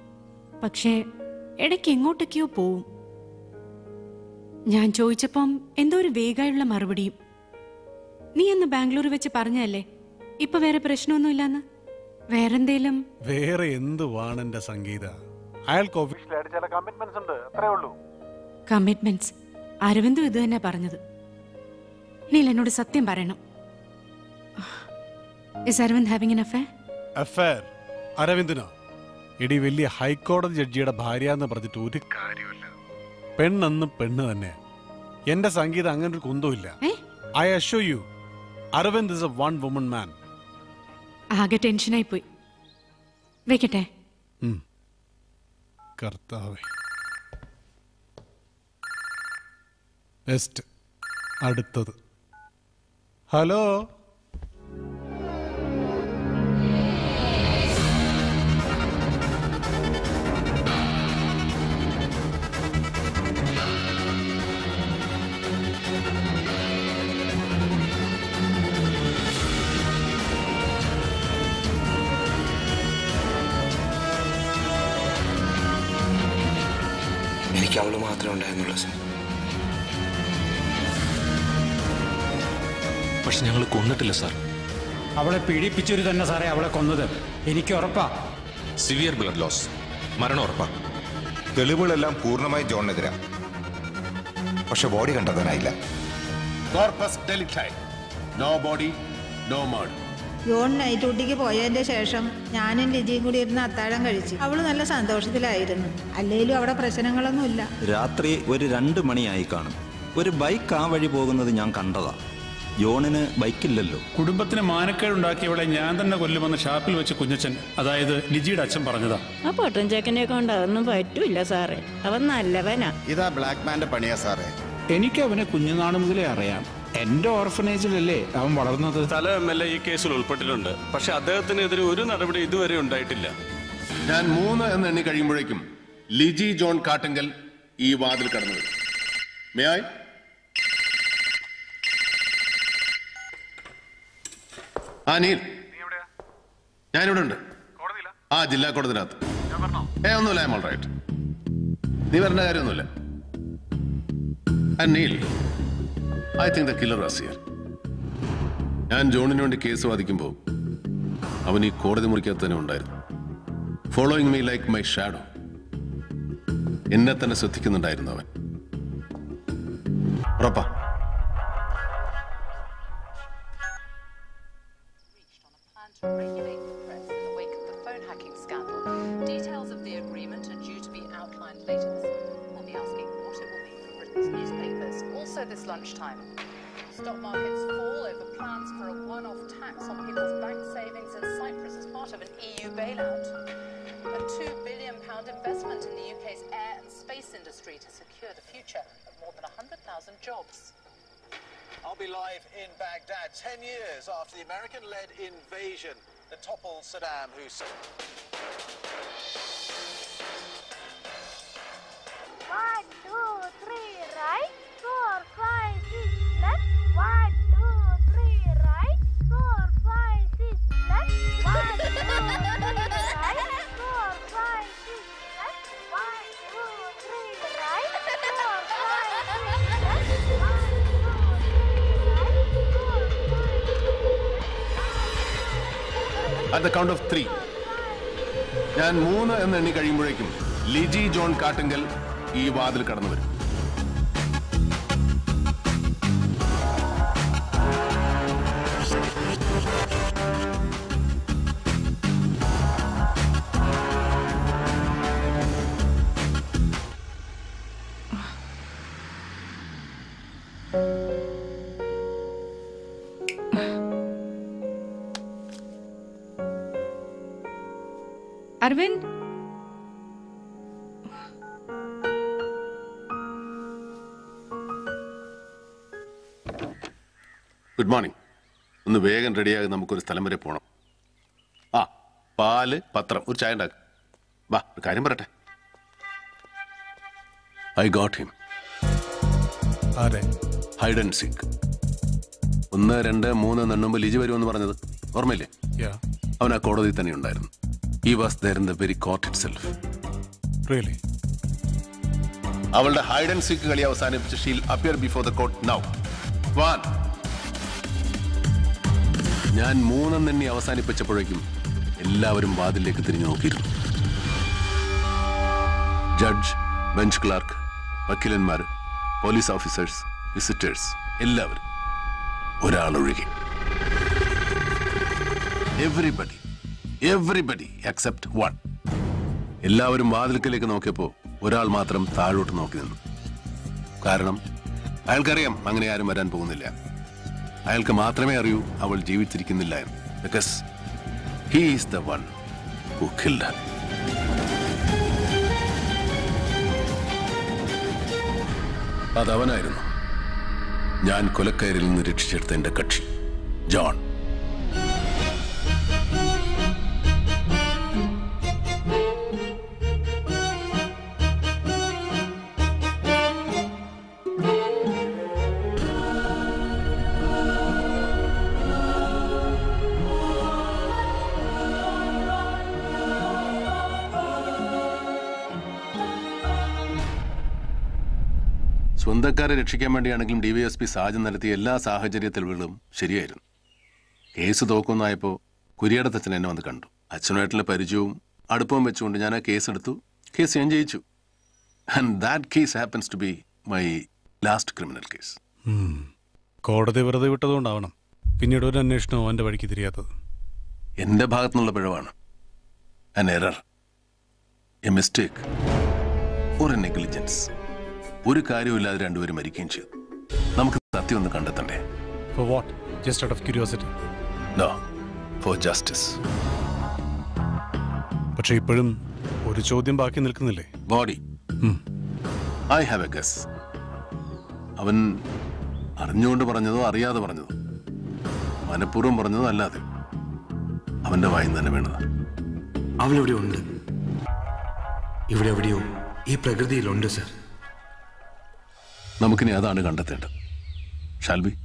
E: പക്ഷേ ഇടയ്ക്ക് എങ്ങോട്ടൊക്കെയോ പോവും ഞാൻ ചോദിച്ചപ്പം എന്തോ ഒരു വേഗായുള്ള മറുപടിയും നീ അന്ന് ബാംഗ്ലൂർ വെച്ച് പറഞ്ഞല്ലേ ഇപ്പൊ വേറെ പ്രശ്നമൊന്നുമില്ലാന്ന് വേറെന്തേലും
J: വേറെ എന്തുവാണ് എന്റെ സംഗീത അയാൾക്ക് ഒഫീഷ്യലായിട്ട് ചില കമ്മിറ്റ്മെന്റ്സ് ഉണ്ട് അത്രേ ഉള്ളൂ
E: കമ്മിറ്റ്മെന്റ്സ് അരവിന്ദും ഇത് തന്നെ പറഞ്ഞത് നീൽ എന്നോട് സത്യം പറയണം is Aravind having an affair
J: affair അരവിന്ദനോ ഇടി വലിയ ഹൈക്കോടതി ജഡ്ജിയുടെ ഭാര്യ എന്ന് പറഞ്ഞിട്ട് ഒരു കാര്യമില്ല പെണ്ണെന്ന് പെണ്ണ് തന്നെ എന്റെ സംഗീതം അങ്ങനെ ഒരു കുന്തമില്ല I assure you Aravind is a one woman man
E: ആകെ ടെൻഷനായി പോയി വെക്കട്ടെ
J: കർത്താവേ നെക്സ്റ്റ് അടുത്തത് ഹലോ
C: എനിക്ക് അവള് മാത്രമേ ഉണ്ടായിരുന്നുള്ളൂ സാർ
M: പക്ഷെ ഞങ്ങൾ കൊന്നിട്ടില്ല സാർ
I: അവളെ പീഡിപ്പിച്ചൊരു തന്നെ സാറേ അവളെ കൊന്നത് എനിക്ക് ഉറപ്പാ
M: സിവിയർ ബ്ലഡ് ലോസ് മരണം ഉറപ്പാ
B: തെളിവുകളെല്ലാം പൂർണ്ണമായി ജോണിനെതിരാ പക്ഷെ ബോഡി കണ്ടെത്താനായില്ല
O: കോർപ്പസ് ഡെലിക്റ്റായി no body no murder
D: John night ഡ്യൂട്ടിക്ക് പോയതിന്റെ ശേഷം ഞാനും ലിജിയും കൂടി ഇരുന്ന് അത്താഴം കഴിച്ചു അവള് നല്ല സന്തോഷത്തിലായിരുന്നു അല്ലേലും അവിടെ പ്രശ്നങ്ങളൊന്നുമില്ല
G: രാത്രി ഒരു രണ്ട് മണിയായി കാണും ഒരു ബൈക്ക് ആ വഴി പോകുന്നത് ഞാൻ കണ്ടതാ
L: ജോണിന് ബൈക്കില്ലല്ലോ
G: കുടുംബത്തിന് മാനക്കേടുണ്ടാക്കിയവളെ ഞാൻ തന്നെ കൊല്ലുമെന്ന് ഷാപ്പിൽ വെച്ച് കുഞ്ഞച്ചൻ അതായത് ലിജിയുടെ അച്ഛൻ പറഞ്ഞതാ
N: ആ പൊട്ടൻ ചെക്കനെ കൊണ്ട് അതൊന്നും പറ്റൂല സാറേ അവൻ നല്ലവനാ
Q: ഇതാ ബ്ലാക്ക് മാന്റെ പണിയാ സാറേ
P: എനിക്ക് അവനെ കുഞ്ഞുനാൾ മുതലേ അറിയാം എന്റെ ഓർഫനേജിലല്ലേ അവൻ വളർന്നത്
W: സ്ഥലം എം എൽ എ ഈ കേസിൽ ഉൾപ്പെട്ടിട്ടുണ്ട് പക്ഷെ അദ്ദേഹത്തിനെതിരെ ഒരു നടപടി ഇതുവരെ ഉണ്ടായിട്ടില്ല
O: ഞാൻ മൂന്ന് എന്ന് എണ്ണി കഴിയുമ്പോഴേക്കും ലിജി ജോൺ കാട്ടുങ്കൽ ഈ വാതിൽ കടന്നു വരും മേ ആയി ആ നീൽ ഞാനിവിടെ ഉണ്ട് ആ ജില്ലാ കോടതിനകത്ത് ഏ ഒന്നുമില്ല ഐ റൈറ്റ് നീ വരേണ്ട കാര്യമൊന്നുമില്ല Neil I think the killer was here ഞാൻ ജോണിന് വേണ്ടി കേസ് വാദിക്കുമ്പോൾ അവൻ ഈ കോടതി മുറിക്കകത്ത് തന്നെ ഉണ്ടായിരുന്നു following me like my shadow എന്നെ തന്നെ ശ്രദ്ധിക്കുന്നുണ്ടായിരുന്നു അവൻ ഉറപ്പാ
R: to regulate the press in the wake of the phone hacking scandal. Details of the agreement are due to be outlined later this month. We'll be asking what it will mean for Britain's newspapers. Also this lunchtime, stock markets fall over plans for a one-off tax on people's bank savings in Cyprus as part of an EU bailout. A two billion pound investment in the UK's air and space industry to secure the future of more than 100,000 jobs.
Y: I'll be live in Baghdad 10 years after the American led invasion that toppled Saddam Hussein.
Z: One, two, three, right. Four, five, six, left. One, two, three, right. Four, five, six, left. One, two, three, right. Four, five, six, left. One, two, three, right. Four, five, six, left. One,
O: at the count of three ഞാൻ മൂന്ന് എന്ന് എണ്ണി കഴിയുമ്പോഴേക്കും Liji John Kattunkal ഈ വാതിൽ കടന്നു വരും
E: Aravind
O: good morning ഒന്ന് വേഗം റെഡിയാകി നമുക്കൊരു സ്ഥലം വരെ പോകണം ആ പാല് പത്രം ഒരു ചായ ഉണ്ടാക്കുക വാ ഒരു കാര്യം പറയട്ടെ ഐ ഗോട്ട് ഹിം
J: ആരെ
O: ഹൈഡ് ആൻഡ് സിക്ക് ഒന്ന് രണ്ട് മൂന്ന് എണ്ണുമ്പോൾ ലിജി വരുമെന്ന് പറഞ്ഞത് ഓർമ്മയില്ലേ
J: Yeah.
O: അവൻ ആ കോടതിയിൽ തന്നെ ഉണ്ടായിരുന്നു he was there in the very court itself
J: really
O: അവളുടെ ഹൈഡ് ആൻഡ് സീക്ക് കളി അവസാനിപ്പിച്ച് she'll appear before the court now one ഞാൻ മൂന്നെണ്ണി അവസാനിപ്പിച്ചപ്പോഴേക്കും എല്ലാവരും വാതിലേക്ക് തിരിഞ്ഞു നോക്കിയിരുന്നു ജഡ്ജ് ബെഞ്ച് ക്ലാർക്ക് വക്കീലന്മാർ പോലീസ് ഓഫീസേഴ്സ് വിസിറ്റേഴ്സ് എല്ലാവരും ഒരാളൊഴികെ എവറിബഡി എവറിബഡി എക്സെപ്റ്റ് വൺ എല്ലാവരും വാതിൽക്കലേക്ക് നോക്കിയപ്പോൾ ഒരാൾ മാത്രം താഴോട്ട് നോക്കി നിന്നു കാരണം അയാൾക്കറിയാം അങ്ങനെ ആരും വരാൻ പോകുന്നില്ല അയാൾക്ക് മാത്രമേ അറിയൂ അവൾ ജീവിച്ചിരിക്കുന്നില്ല എന്ന് because he is the one who killed her അതവനായിരുന്നു ഞാൻ കൊലക്കയറിൽ നിന്ന് രക്ഷിച്ചെടുത്ത എന്റെ കക്ഷി ജോൺ സ്വന്തക്കാരെ രക്ഷിക്കാൻ വേണ്ടിയാണെങ്കിലും ഡിവൈഎസ്പി സാജൻ നടത്തിയ എല്ലാ സാഹചര്യ തെളിവുകളും ശരിയായിരുന്നു കേസ് തോക്കുന്നായപ്പോൾ കുരിയടത്തച്ഛൻ എന്നെ വന്ന് കണ്ടു അച്ഛനുമായിട്ടുള്ള പരിചയവും അടുപ്പവും വെച്ചുകൊണ്ട് ഞാൻ ആ കേസ് എടുത്തു കേസ് ഞാൻ ജയിച്ചു and that case happens to be my last criminal case
J: കോടതി വെറുതെ വിട്ടതുകൊണ്ടാവണം പിന്നീട് ഒരു അന്വേഷണവും അവന്റെ വഴിക്ക് തിരിയാത്തത്
O: എന്റെ ഭാഗത്തുനിന്നുള്ള പിഴവാണ് അൻ എറർ എ മിസ്റ്റേക്ക് ഒരു നെഗ്ലിജൻസ് ഒരു കാര്യമില്ലാതെ രണ്ടുപേരും മരിക്കുകയും ചെയ്തു നമുക്ക് സത്യം ഒന്ന് കണ്ടെത്തണ്ടേ
J: for what just out of curiosity
O: no for justice
J: പക്ഷെ ഇപ്പോഴും ഒരു ചോദ്യം ബാക്കി നിൽക്കുന്നില്ലേ
O: body I have a guess അവൻ അറിഞ്ഞുകൊണ്ട് പറഞ്ഞതോ അറിയാതെ പറഞ്ഞതോ മനഃപൂർവ്വം പറഞ്ഞതോ അല്ലാതെ അവന്റെ വായിൽ തന്നെ വീണത്
C: അവളിവിടെ ഉണ്ട് ഇവിടെ എവിടെയോ ഈ പ്രകൃതിയിലുണ്ട് സർ
O: നമുക്കിനി അതാണ് കണ്ടെത്തേണ്ടത് ഷാൽബി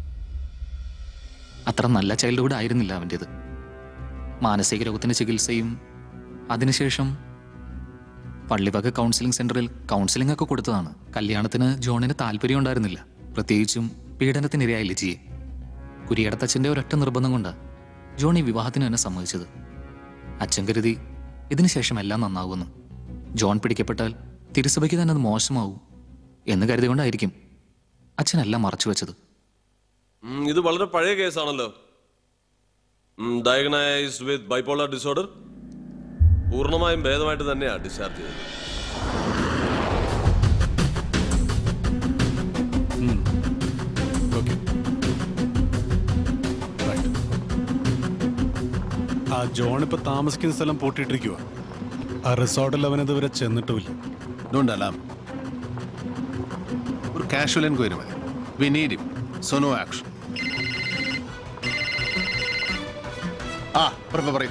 M: അത്ര നല്ല ചൈൽഡ്ഹുഡ് ആയിരുന്നില്ല അവൻ്റേത് മാനസിക രോഗത്തിന് ചികിത്സയും അതിനുശേഷം പള്ളിവക കൗൺസിലിംഗ് സെന്ററിൽ കൗൺസിലിംഗ് ഒക്കെ കൊടുത്തതാണ് കല്യാണത്തിന് ജോണിന് താല്പര്യം ഉണ്ടായിരുന്നില്ല പ്രത്യേകിച്ചും പീഡനത്തിനിരയായ ലിജിയെ കുരിയടത്തച്ഛൻ്റെ ഒരൊറ്റ നിർബന്ധം കൊണ്ട് ജോൺ ഈ വിവാഹത്തിന് തന്നെ സമ്മതിച്ചത് അച്ഛൻ കരുതി ഇതിനുശേഷം എല്ലാം നന്നാവുമെന്ന് ജോൺ പിടിക്കപ്പെട്ടാൽ തിരുസഭയ്ക്ക് തന്നെ അത് മോശമാവും എന്ന് കരുതികൊണ്ടായിരിക്കും അച്ഛനെല്ലാം മറച്ചു വെച്ചത്
F: ഉം, ഇത് വളരെ പഴയ കേസാണല്ലോ ഡയഗ്നൈസ്ഡ് വിത്ത് ബൈപ്പോളർ ഡിസോർഡർ പൂർണ്ണമായും ഭേദമായിട്ട് തന്നെയാണ് ഡിസ്ചാർജ് ചെയ്തത്
J: ഓക്കെ ആ ജോൺ ഇപ്പൊ താമസിക്കുന്ന സ്ഥലം പൂട്ടിയിട്ടിരിക്കുക ആ റിസോർട്ടിൽ അവൻ ഇതുവരെ ചെന്നിട്ടുമില്ല
O: ഡോണ്ട് അലാം ഒരു കാഷ്വൽ എൻക്വയറി മതി we need him so no action ആ പറ പറയും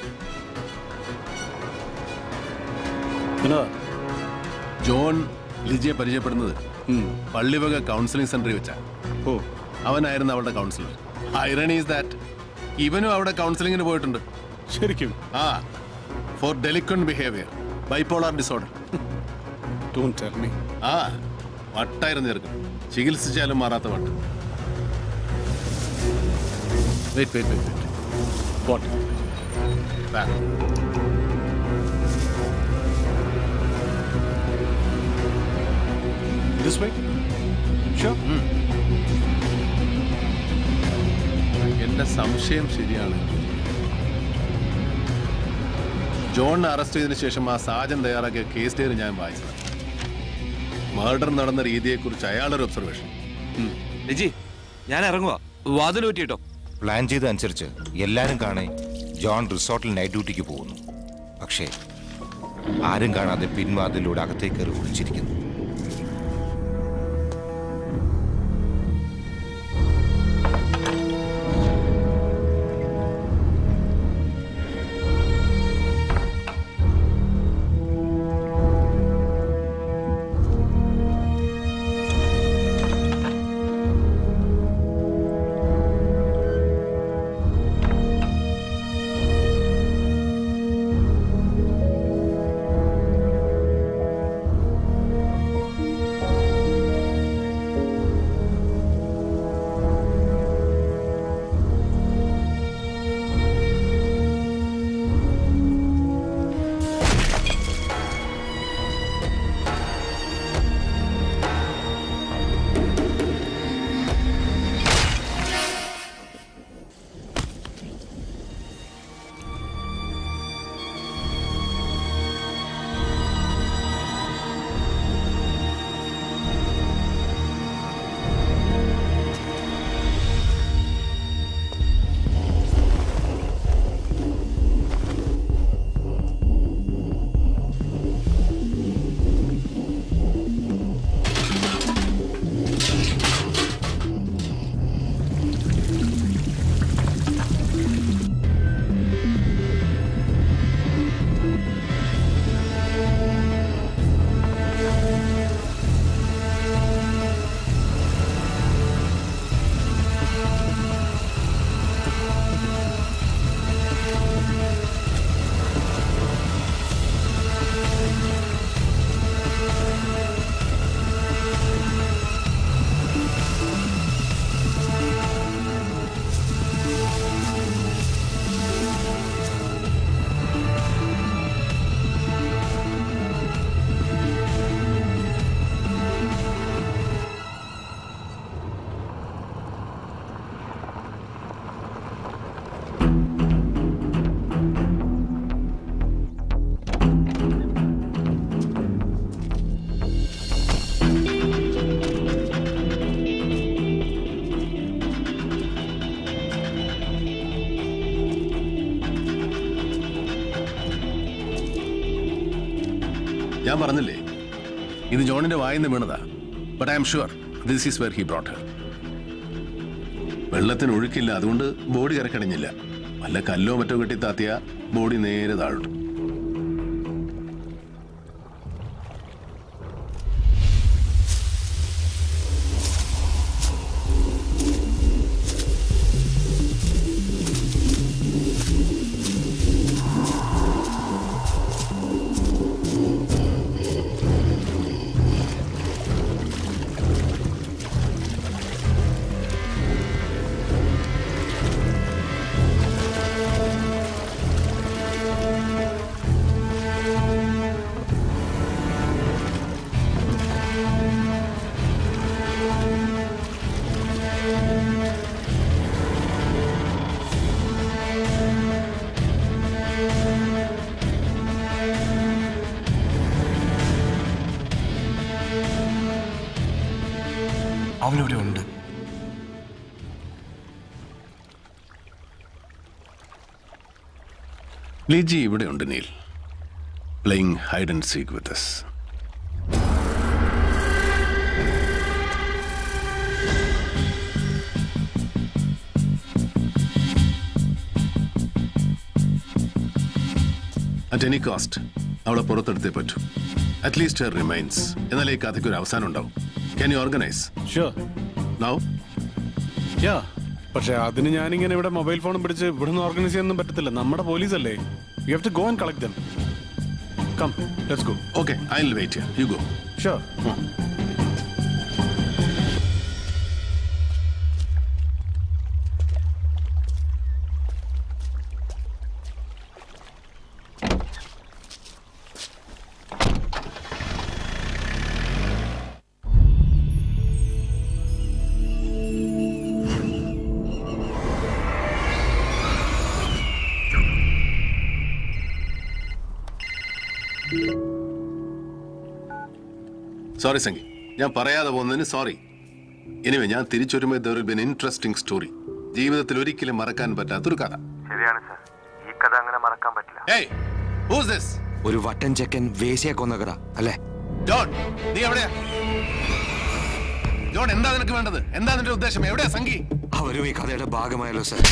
O: ജോൺ ലിജിയെ പരിചയപ്പെടുന്നത് പള്ളിവക കൗൺസിലിംഗ് സെന്ററിൽ വെച്ചാ ഓ അവനായിരുന്നു അവളുടെ കൗൺസിലർ ഐറണി ഈസ് ദാറ്റ് ഇവനും അവിടെ കൗൺസിലിംഗിന് പോയിട്ടുണ്ട്
J: ശരിക്കും
O: ആ for delinquent behaviour bipolar disorder
J: don't tell me
O: ആ വട്ടായിരുന്നു ചെറുക്കൻ ചികിത്സിച്ചാലും മാറാത്ത വട്ട് wait wait wait wait
J: what
O: back
J: this way sure
O: എന്റെ സംശയം ശരിയാണ് ജോണിനെ അറസ്റ്റ് ചെയ്തതിനു ശേഷം ആ സാജൻ തയ്യാറാക്കിയ കേസ് ഡയറി ഞാൻ വായിച്ചത് മർഡർ നടന്ന രീതിയെക്കുറിച്ച് അയാളൊരു ഒബ്സർവേഷൻ
C: ലിജി ഞാൻ ഇറങ്ങുക വാതിൽ പറ്റിയിട്ടോ
B: പ്ലാൻ ചെയ്തതനുസരിച്ച് എല്ലാരും കാണേ ജോൺ റിസോർട്ടിൽ നൈറ്റ് ഡ്യൂട്ടിക്ക് പോകുന്നു പക്ഷേ ആരും കാണാതെ പിൻവാതിലൂടെ അകത്തേക്ക് കയറി ഒളിച്ചിരിക്കുന്നു
O: ഞാൻ പറഞ്ഞില്ലേ ഇത് ജോണിന്റെ വായിന്ന് വീണതാ but I am sure this is where he brought her വെള്ളത്തിന് ഒഴുക്കില്ല അതുകൊണ്ട് ബോഡി കരക്കണിഞ്ഞില്ല വല്ല കല്ലോ മറ്റോ കെട്ടി താത്തിയ ബോഡി നേരെ താഴോട്ട്
C: അവളിവിടെ ഉണ്ട്
O: ലിജി ഇവിടെ ഉണ്ട് Neil playing hide and seek with us at any cost അവളെ പുറത്തെടുത്തേ പറ്റൂ അറ്റ്ലീസ്റ്റ് ഹെർ റിമൈൻസ് എന്നാൽ ഈ കഥയ്ക്ക് ഒരു അവസാനം ഉണ്ടാവും can you organise
J: sure
O: now
J: yeah പക്ഷെ അതിന് ഞാനിങ്ങനെ ഇവിടെ മൊബൈൽ ഫോണും പിടിച്ച് ഇവിടുന്ന് ഓർഗനൈസ് ചെയ്യാനൊന്നും പറ്റത്തില്ല നമ്മുടെ പോലീസ് അല്ലേ you have to go and collect them come let's go
O: okay I will wait you go
J: sure
O: sorry Sangi ഞാൻ പറയാതെ പോകുന്നതിന് സോറി എനിവേ ഞാൻ തിരിച്ചു വരുമ്പോൾ there will be interesting story ജീവിതത്തിൽ ഒരിക്കലും മറക്കാൻ പറ്റാത്തൊരു കഥ
A: ശരിയാണ് സർ ഈ കഥ അങ്ങനെ മറക്കാൻ പറ്റില്ല
O: ഏയ് ഹൂസ് ദിസ്
C: ഒരു വട്ടൻ ചെക്കൻ വേശിയെ കൊന്ന കഥ അല്ലേ
O: ജോൺ നീ എവിടെയാ ജോൺ എന്താ നിനക്ക് വേണ്ടത് എന്താ നിന്റെ ഉദ്ദേശം എവിടെയാ സംഗി
C: അവരും ഈ കഥയുടെ ഭാഗമായല്ലോ സർ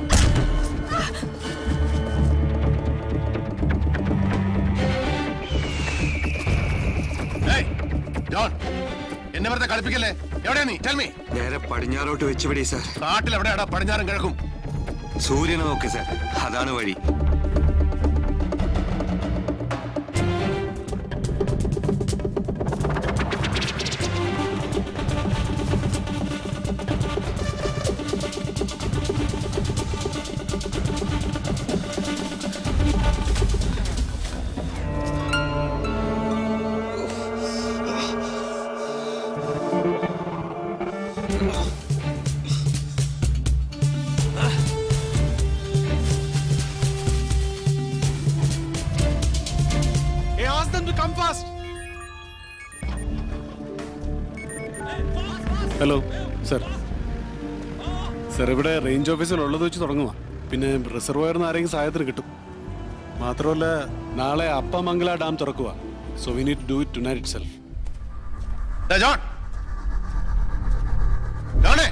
O: ഏയ് ജോൺ എന്നെ വെറുതെ കളിപ്പിക്കല്ലേ എവിടെയാ നീ ടെൽ മീ
C: നേരെ പടിഞ്ഞാറോട്ട് വെച്ചുപിടി സർ
O: കാട്ടിൽ എവിടെയാടാ പടിഞ്ഞാറും കിഴക്കും
C: സൂര്യനെ നോക്ക് സർ അതാണ് വഴി
J: Hey, ask them to come fast. Hello sir sir ഇവിടെ റേഞ്ച് ഓഫീസിൽ ഉള്ളത് വെച്ച് തുടങ്ങുക പിന്നെ റിസർവയറിന് ആരെങ്കിലും സഹായത്തിന് കിട്ടും മാത്രമല്ല നാളെ അപ്പമംഗല ഡാം തുറക്കുക so we need do it tonight itself
O: John ജോണേ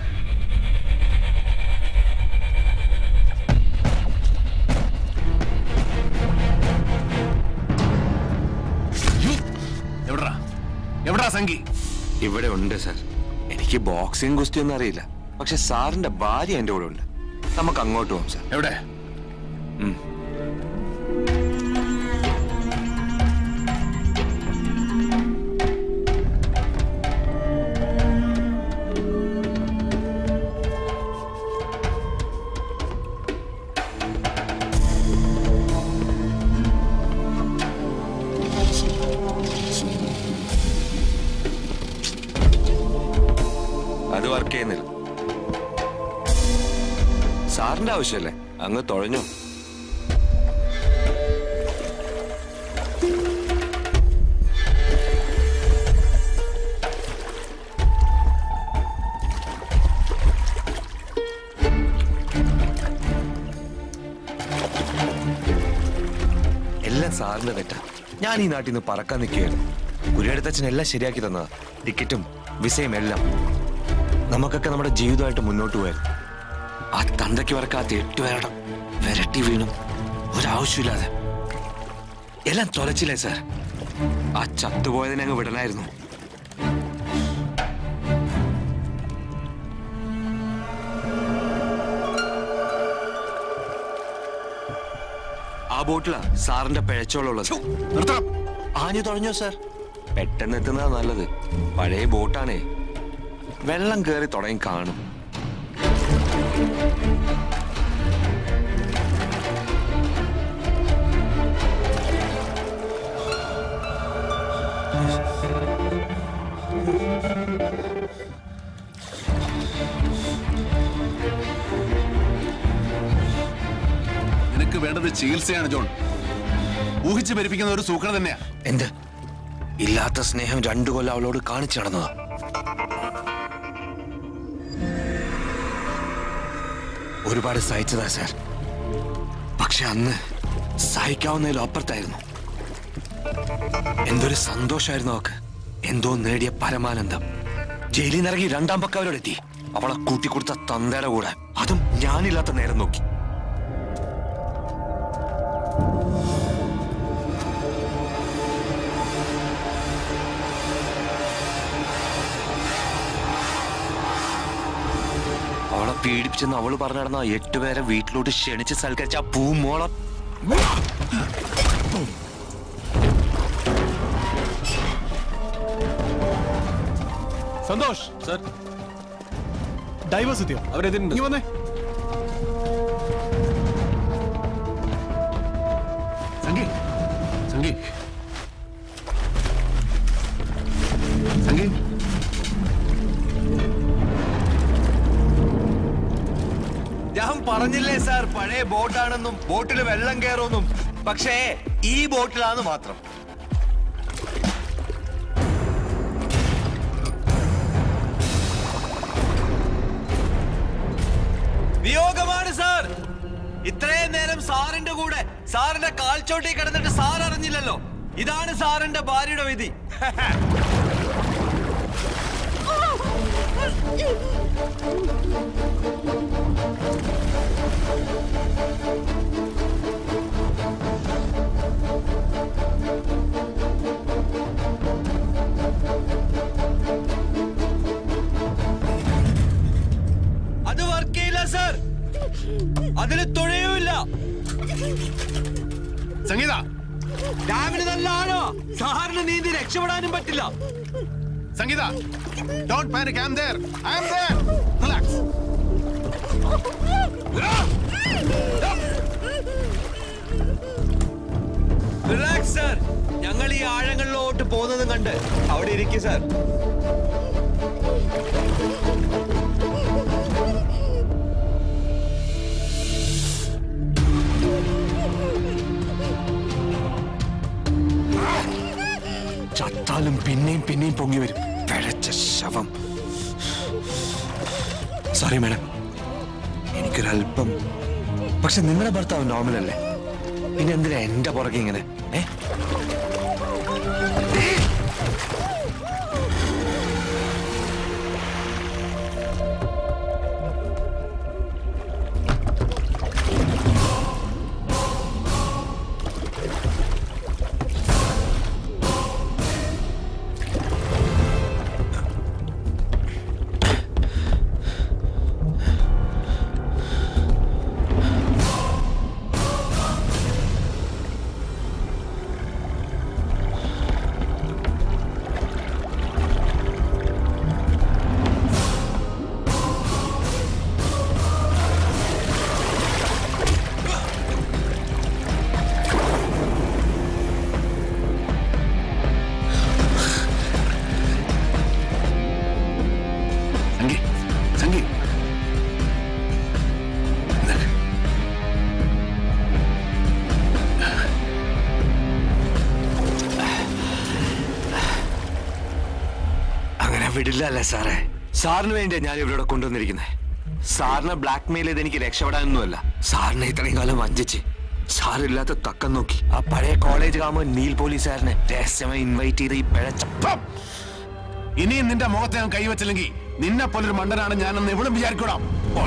O: എവിടാ എവിടാ സംഗി
C: ഇവിടെ ഉണ്ട് സർ എനിക്ക് ബോക്സിംഗ് കുസ്തി ഒന്നും അറിയില്ല പക്ഷെ സാറിന്റെ ഭാര്യ എന്റെ കൂടെ ഉണ്ട് നമുക്ക് അങ്ങോട്ട് പോകാം സർ
O: എവിടെ
C: അത് വർക്ക് ചെയ്യുന്നില്ല സാറിന്റെ ആവശ്യമല്ലേ അങ്ങ് തുഴഞ്ഞു എല്ലാം സാർ സാറിന്റെ തെറ്റാ ഞാൻ ഈ നാട്ടിൽ നിന്ന് പറക്കാൻ നിൽക്കുകയായിരുന്നു കുരിയടുത്തച്ഛൻ എല്ലാം ശരിയാക്കി തന്നതാ ടിക്കറ്റും വിസയും എല്ലാം നമുക്കൊക്കെ നമ്മുടെ ജീവിതമായിട്ട് മുന്നോട്ട് പോയായിരുന്നു ആ തന്തയ്ക്ക് വറക്കാത്ത എട്ട് പേരുടെ വിരട്ടി വീണും ഒരാവശ്യമില്ലാതെ എല്ലാം തൊലച്ചില്ലേ സാർ ആ ചത്തുപോയതിനെ അങ്ങ് വിടണായിരുന്നു ആ ബോട്ടിലാ സാറിന്റെ പിഴച്ചോളുള്ളത് ആഞ്ഞു തുടങ്ങോ സാർ പെട്ടെന്ന് എത്തുന്നതാ നല്ലത് പഴയ ബോട്ടാണേ വെള്ളം കയറി തുടങ്ങി കാണും
O: നിനക്ക് വേണ്ടത് ചികിത്സയാണ് ജോൺ ഊഹിച്ച് ഭരിപ്പിക്കുന്ന ഒരു സൂക്കട തന്നെയാ
C: എന്ത് ഇല്ലാത്ത സ്നേഹം രണ്ടു കൊല്ലം അവളോട് കാണിച്ചു നടന്നതാ ഒരുപാട് സഹിച്ചതാ സാർ പക്ഷെ അന്ന് സഹിക്കാവുന്നതിലും അപ്പുറത്തായിരുന്നു എന്തൊരു സന്തോഷമായിരുന്നു അവക്ക് എന്തോ നേടിയ പരമാനന്ദം ജയിലിൽ നിന്ന് ഇറങ്ങി രണ്ടാം പക്കം അവരോടെത്തി അവളെ കൂട്ടിക്കൊടുത്ത തന്തയുടെ കൂടെ അതും ഞാനില്ലാത്ത നേരം നോക്കി അവളെ പീഡിപ്പിച്ചെന്ന് അവള് പറഞ്ഞു നടന്ന ആ എട്ടുപേരെ വീട്ടിലോട്ട് ക്ഷണിച്ച് സൽക്കരിച്ച ആ പൂമോളം
J: സന്തോഷ്
F: സർ
J: ഡൈവേഴ്സ് എത്തിയോ
F: അവരെതിരുണ്ട്
J: നീ വന്നേ
O: സംഗി സംഗി സംഗി
C: ഞാൻ പറഞ്ഞില്ലേ സാർ പഴയ ബോട്ടാണെന്നും ബോട്ടിൽ വെള്ളം കയറുമെന്നും പക്ഷേ ഈ ബോട്ടിലാന്ന് മാത്രം വിയോഗമാണ് സാർ ഇത്രയും നേരം സാറിന്റെ കൂടെ സാറിന്റെ കാൽച്ചോട്ടി കിടന്നിട്ട് സാർ അറിഞ്ഞില്ലല്ലോ ഇതാണ് സാറിന്റെ ഭാര്യയുടെ വിധി അത് വർക്ക് ചെയ്യില്ല സാർ അതിന് തുഴയുമില്ല
O: സംഗീത
C: ഡാമിന് നല്ല ആഴോ സാറിന് നീന്തി രക്ഷപ്പെടാനും പറ്റില്ല
O: Sangeetha don't panic I am there I am there relax
C: relax sir ഞങ്ങൾ ഈ ആഴങ്ങളിലോട്ട് പോകുന്നതും കണ്ട് അവിടെ ഇരിക്കും സാർ ചത്താലും പിന്നെയും പിന്നെയും പൊങ്ങി വരും പിഴച്ച ശവം സോറി മാഡം എനിക്കൊരല്പം പക്ഷെ നിങ്ങളുടെ ഭർത്താവ് നോർമൽ അല്ലേ പിന്നെ എന്തിനാ എന്റെ പുറകെ ഇങ്ങനെ ഏ
O: സംഗി സംഗി
C: അങ്ങനെ വിടില്ല അല്ലേ സാറേ സാറിന് വേണ്ടിയാ ഞാൻ ഇവിടെ കൊണ്ടുവന്നിരിക്കുന്നത് സാറിനെ ബ്ലാക്ക് മെയിൽ ചെയ്ത് എനിക്ക് രക്ഷപ്പെടാനൊന്നുമല്ല സാറിനെ ഇത്രയും കാലം വഞ്ചിച്ച് സാറില്ലാത്ത തക്കം നോക്കി ആ പഴയ കോളേജ് കാമൻ നീൽ പോലീസുകാരനെ രഹസ്യമായി ഇൻവൈറ്റ് ചെയ്ത് ഈ പിഴച്ച
O: ഇനിയും നിന്റെ മുഖത്തെ ഞാൻ കൈവച്ചില്ലെങ്കിൽ നിന്നെ പോലൊരു മണ്ടനാണ് ഞാനെന്ന് എവിടും വിചാരിക്കൂടാം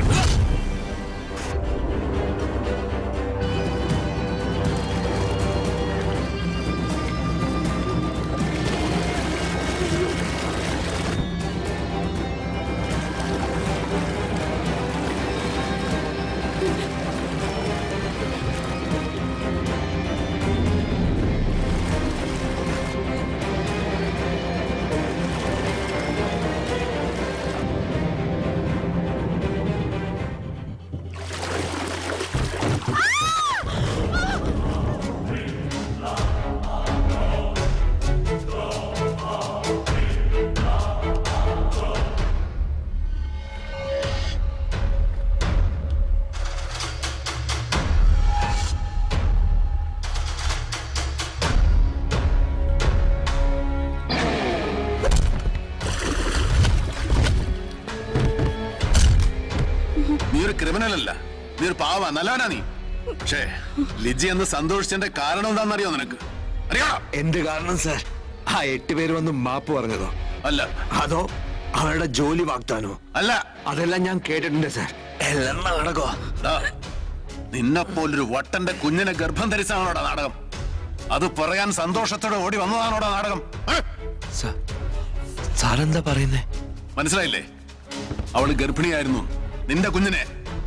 O: നീ ഒരു ക്രിമിനൽ അല്ല നീ ഒരു പാവ നല്ലവനാ നീ പക്ഷേ ലിജി എന്ന് സന്തോഷിച്ചതിന്റെ കാരണം എന്താണെന്നറിയോ നിനക്ക് അറിയാ
C: എന്ത് കാരണം സാർ ആ എട്ട് പേര് വന്ന് മാപ്പ് പറഞ്ഞതോ
O: അല്ല
C: അതോ അവരുടെ ജോലി വാഗ്ദാനോ
O: അല്ല
C: അതെല്ലാം ഞാൻ കേട്ടിട്ടുണ്ട് സാർ എല്ലാം നാടകോ
O: നിന്നെ പോലൊരു വട്ടന്റെ കുഞ്ഞിനെ ഗർഭം ധരിച്ചാണോടാ നാടകം അത് പറയാൻ സന്തോഷത്തോടെ ഓടി വന്നതാണോടാ നാടകം ഏ?
C: സാറെന്താ പറയുന്നേ
O: മനസ്സിലായില്ലേ അവള് ഗർഭിണിയായിരുന്നു നിന്റെ കുഞ്ഞിനെ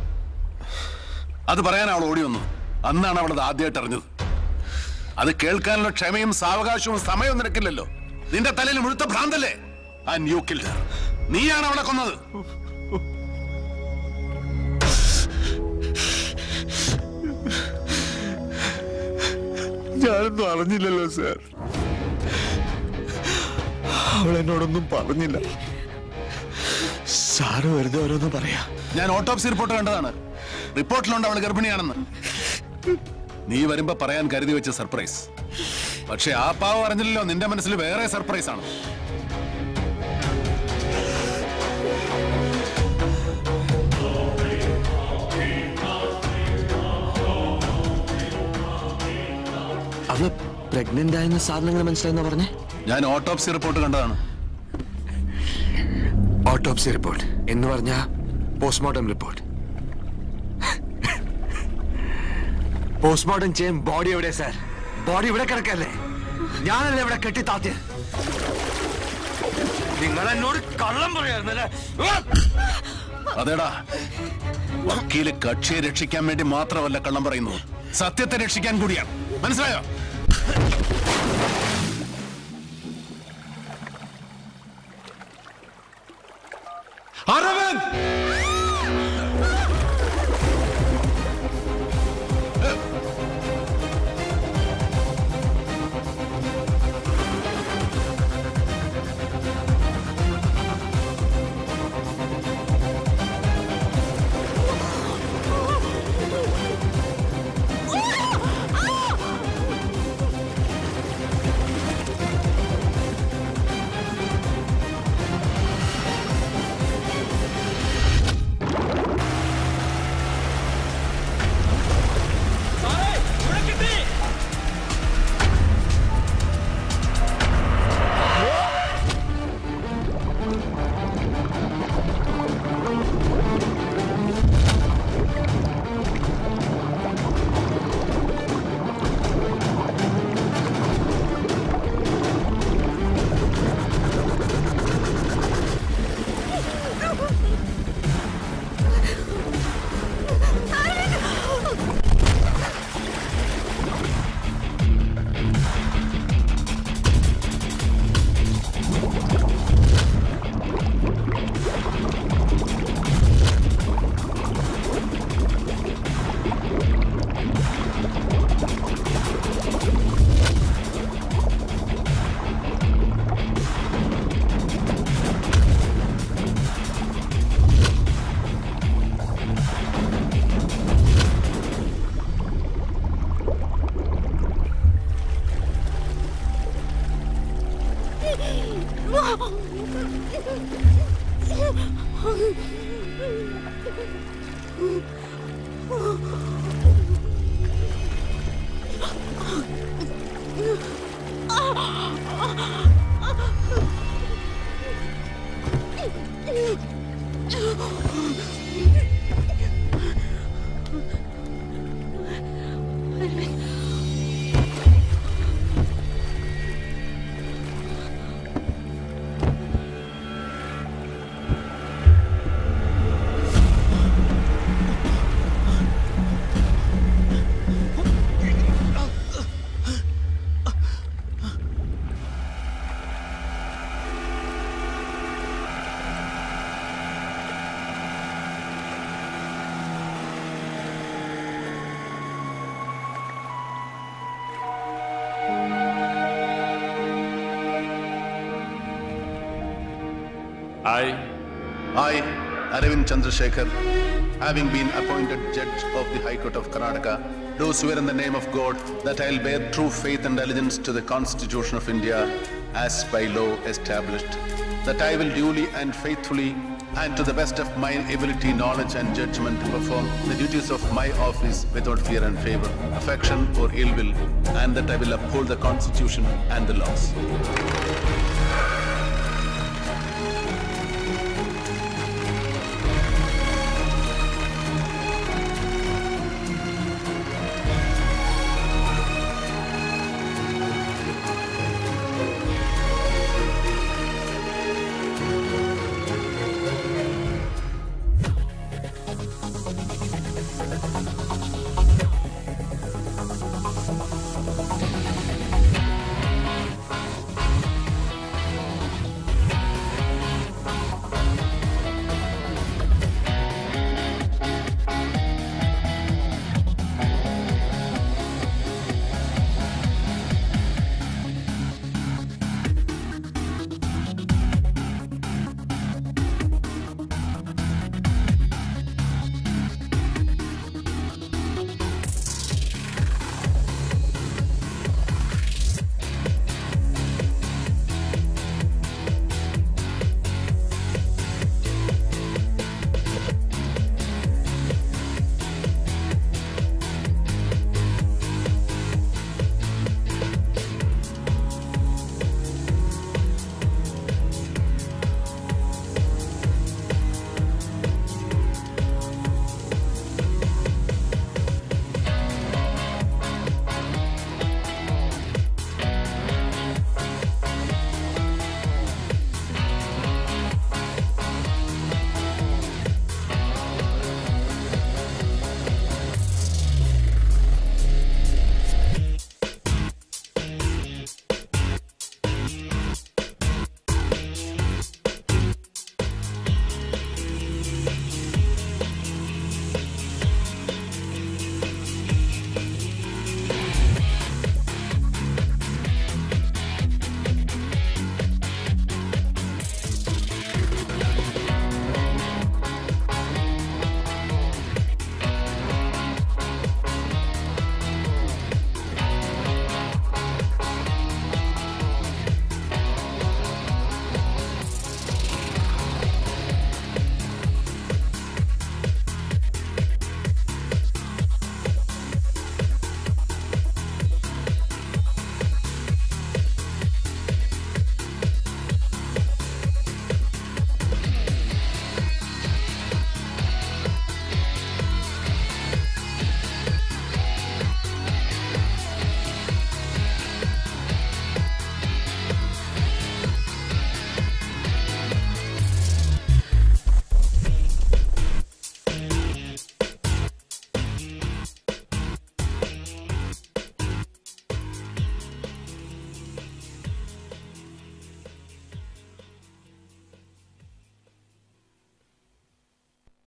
O: അത് പറയാൻ അവൾ ഓടി വന്നു അന്നാണ് അവളത് ആദ്യമായിട്ട് അറിഞ്ഞത് അത് കേൾക്കാനുള്ള ക്ഷമയും സാവകാശവും സമയവും നിനക്കില്ലല്ലോ നിന്റെ തലയിൽ മുഴുത്ത ഭ്രാന്തല്ലേ ആ ന്യൂക്കിൽ നീയാണ് അവളെ കൊന്നത്
C: ഞാനൊന്നും അറിഞ്ഞില്ലല്ലോ സാർ അവൾ എന്നോടൊന്നും പറഞ്ഞില്ല സാറ് വെറുതെ ഓരോന്ന് പറയാ
O: ഞാൻ ഓട്ടോപ്സി റിപ്പോർട്ട് കണ്ടതാണ് റിപ്പോർട്ടിലുണ്ട് അവൾ ഗർഭിണിയാണെന്ന് നീ വരുമ്പോ പറയാൻ കരുതി വെച്ച സർപ്രൈസ് പക്ഷെ ആ പാവം അറിഞ്ഞില്ലല്ലോ നിന്റെ മനസ്സിൽ വേറെ സർപ്രൈസ് ആണ്
C: അവള് പ്രഗ്നന്റ് ആയെന്ന് സാറിന് എങ്ങനെ മനസ്സിലായെന്നാ പറഞ്ഞേ
O: ഞാൻ ഓട്ടോപ്സി റിപ്പോർട്ട് കണ്ടതാണ്
C: ഓട്ടോപ്സി റിപ്പോർട്ട് എന്ന് പറഞ്ഞ പോസ്റ്റ്മോർട്ടം റിപ്പോർട്ട് പോസ്റ്റ്മോർട്ടം ചെയ്യാൻ ബോഡി എവിടെ സാർ ബോഡി ഇവിടെ കിടക്കല്ലേ ഞാനല്ലേ ഇവിടെ കെട്ടി താത്തിയത് നിങ്ങൾ എന്നോട് കള്ളം പറയായിരുന്നല്ലേ
O: അതേടാ വക്കീല് കക്ഷിയെ രക്ഷിക്കാൻ വേണ്ടി മാത്രമല്ല കള്ളം പറയുന്നു സത്യത്തെ രക്ഷിക്കാൻ കൂടിയാണ് മനസ്സിലായോ
H: Aravind
O: I. I, Aravind Chandrasekhar, having been appointed judge of the High Court of Karnataka, do swear in the name of God that I will bear true faith and allegiance to the Constitution of India as by law established, that I will duly and faithfully and to the best of my ability, knowledge and judgment perform the duties of my office without fear and favor, affection or ill will, and that I will uphold the Constitution and the laws.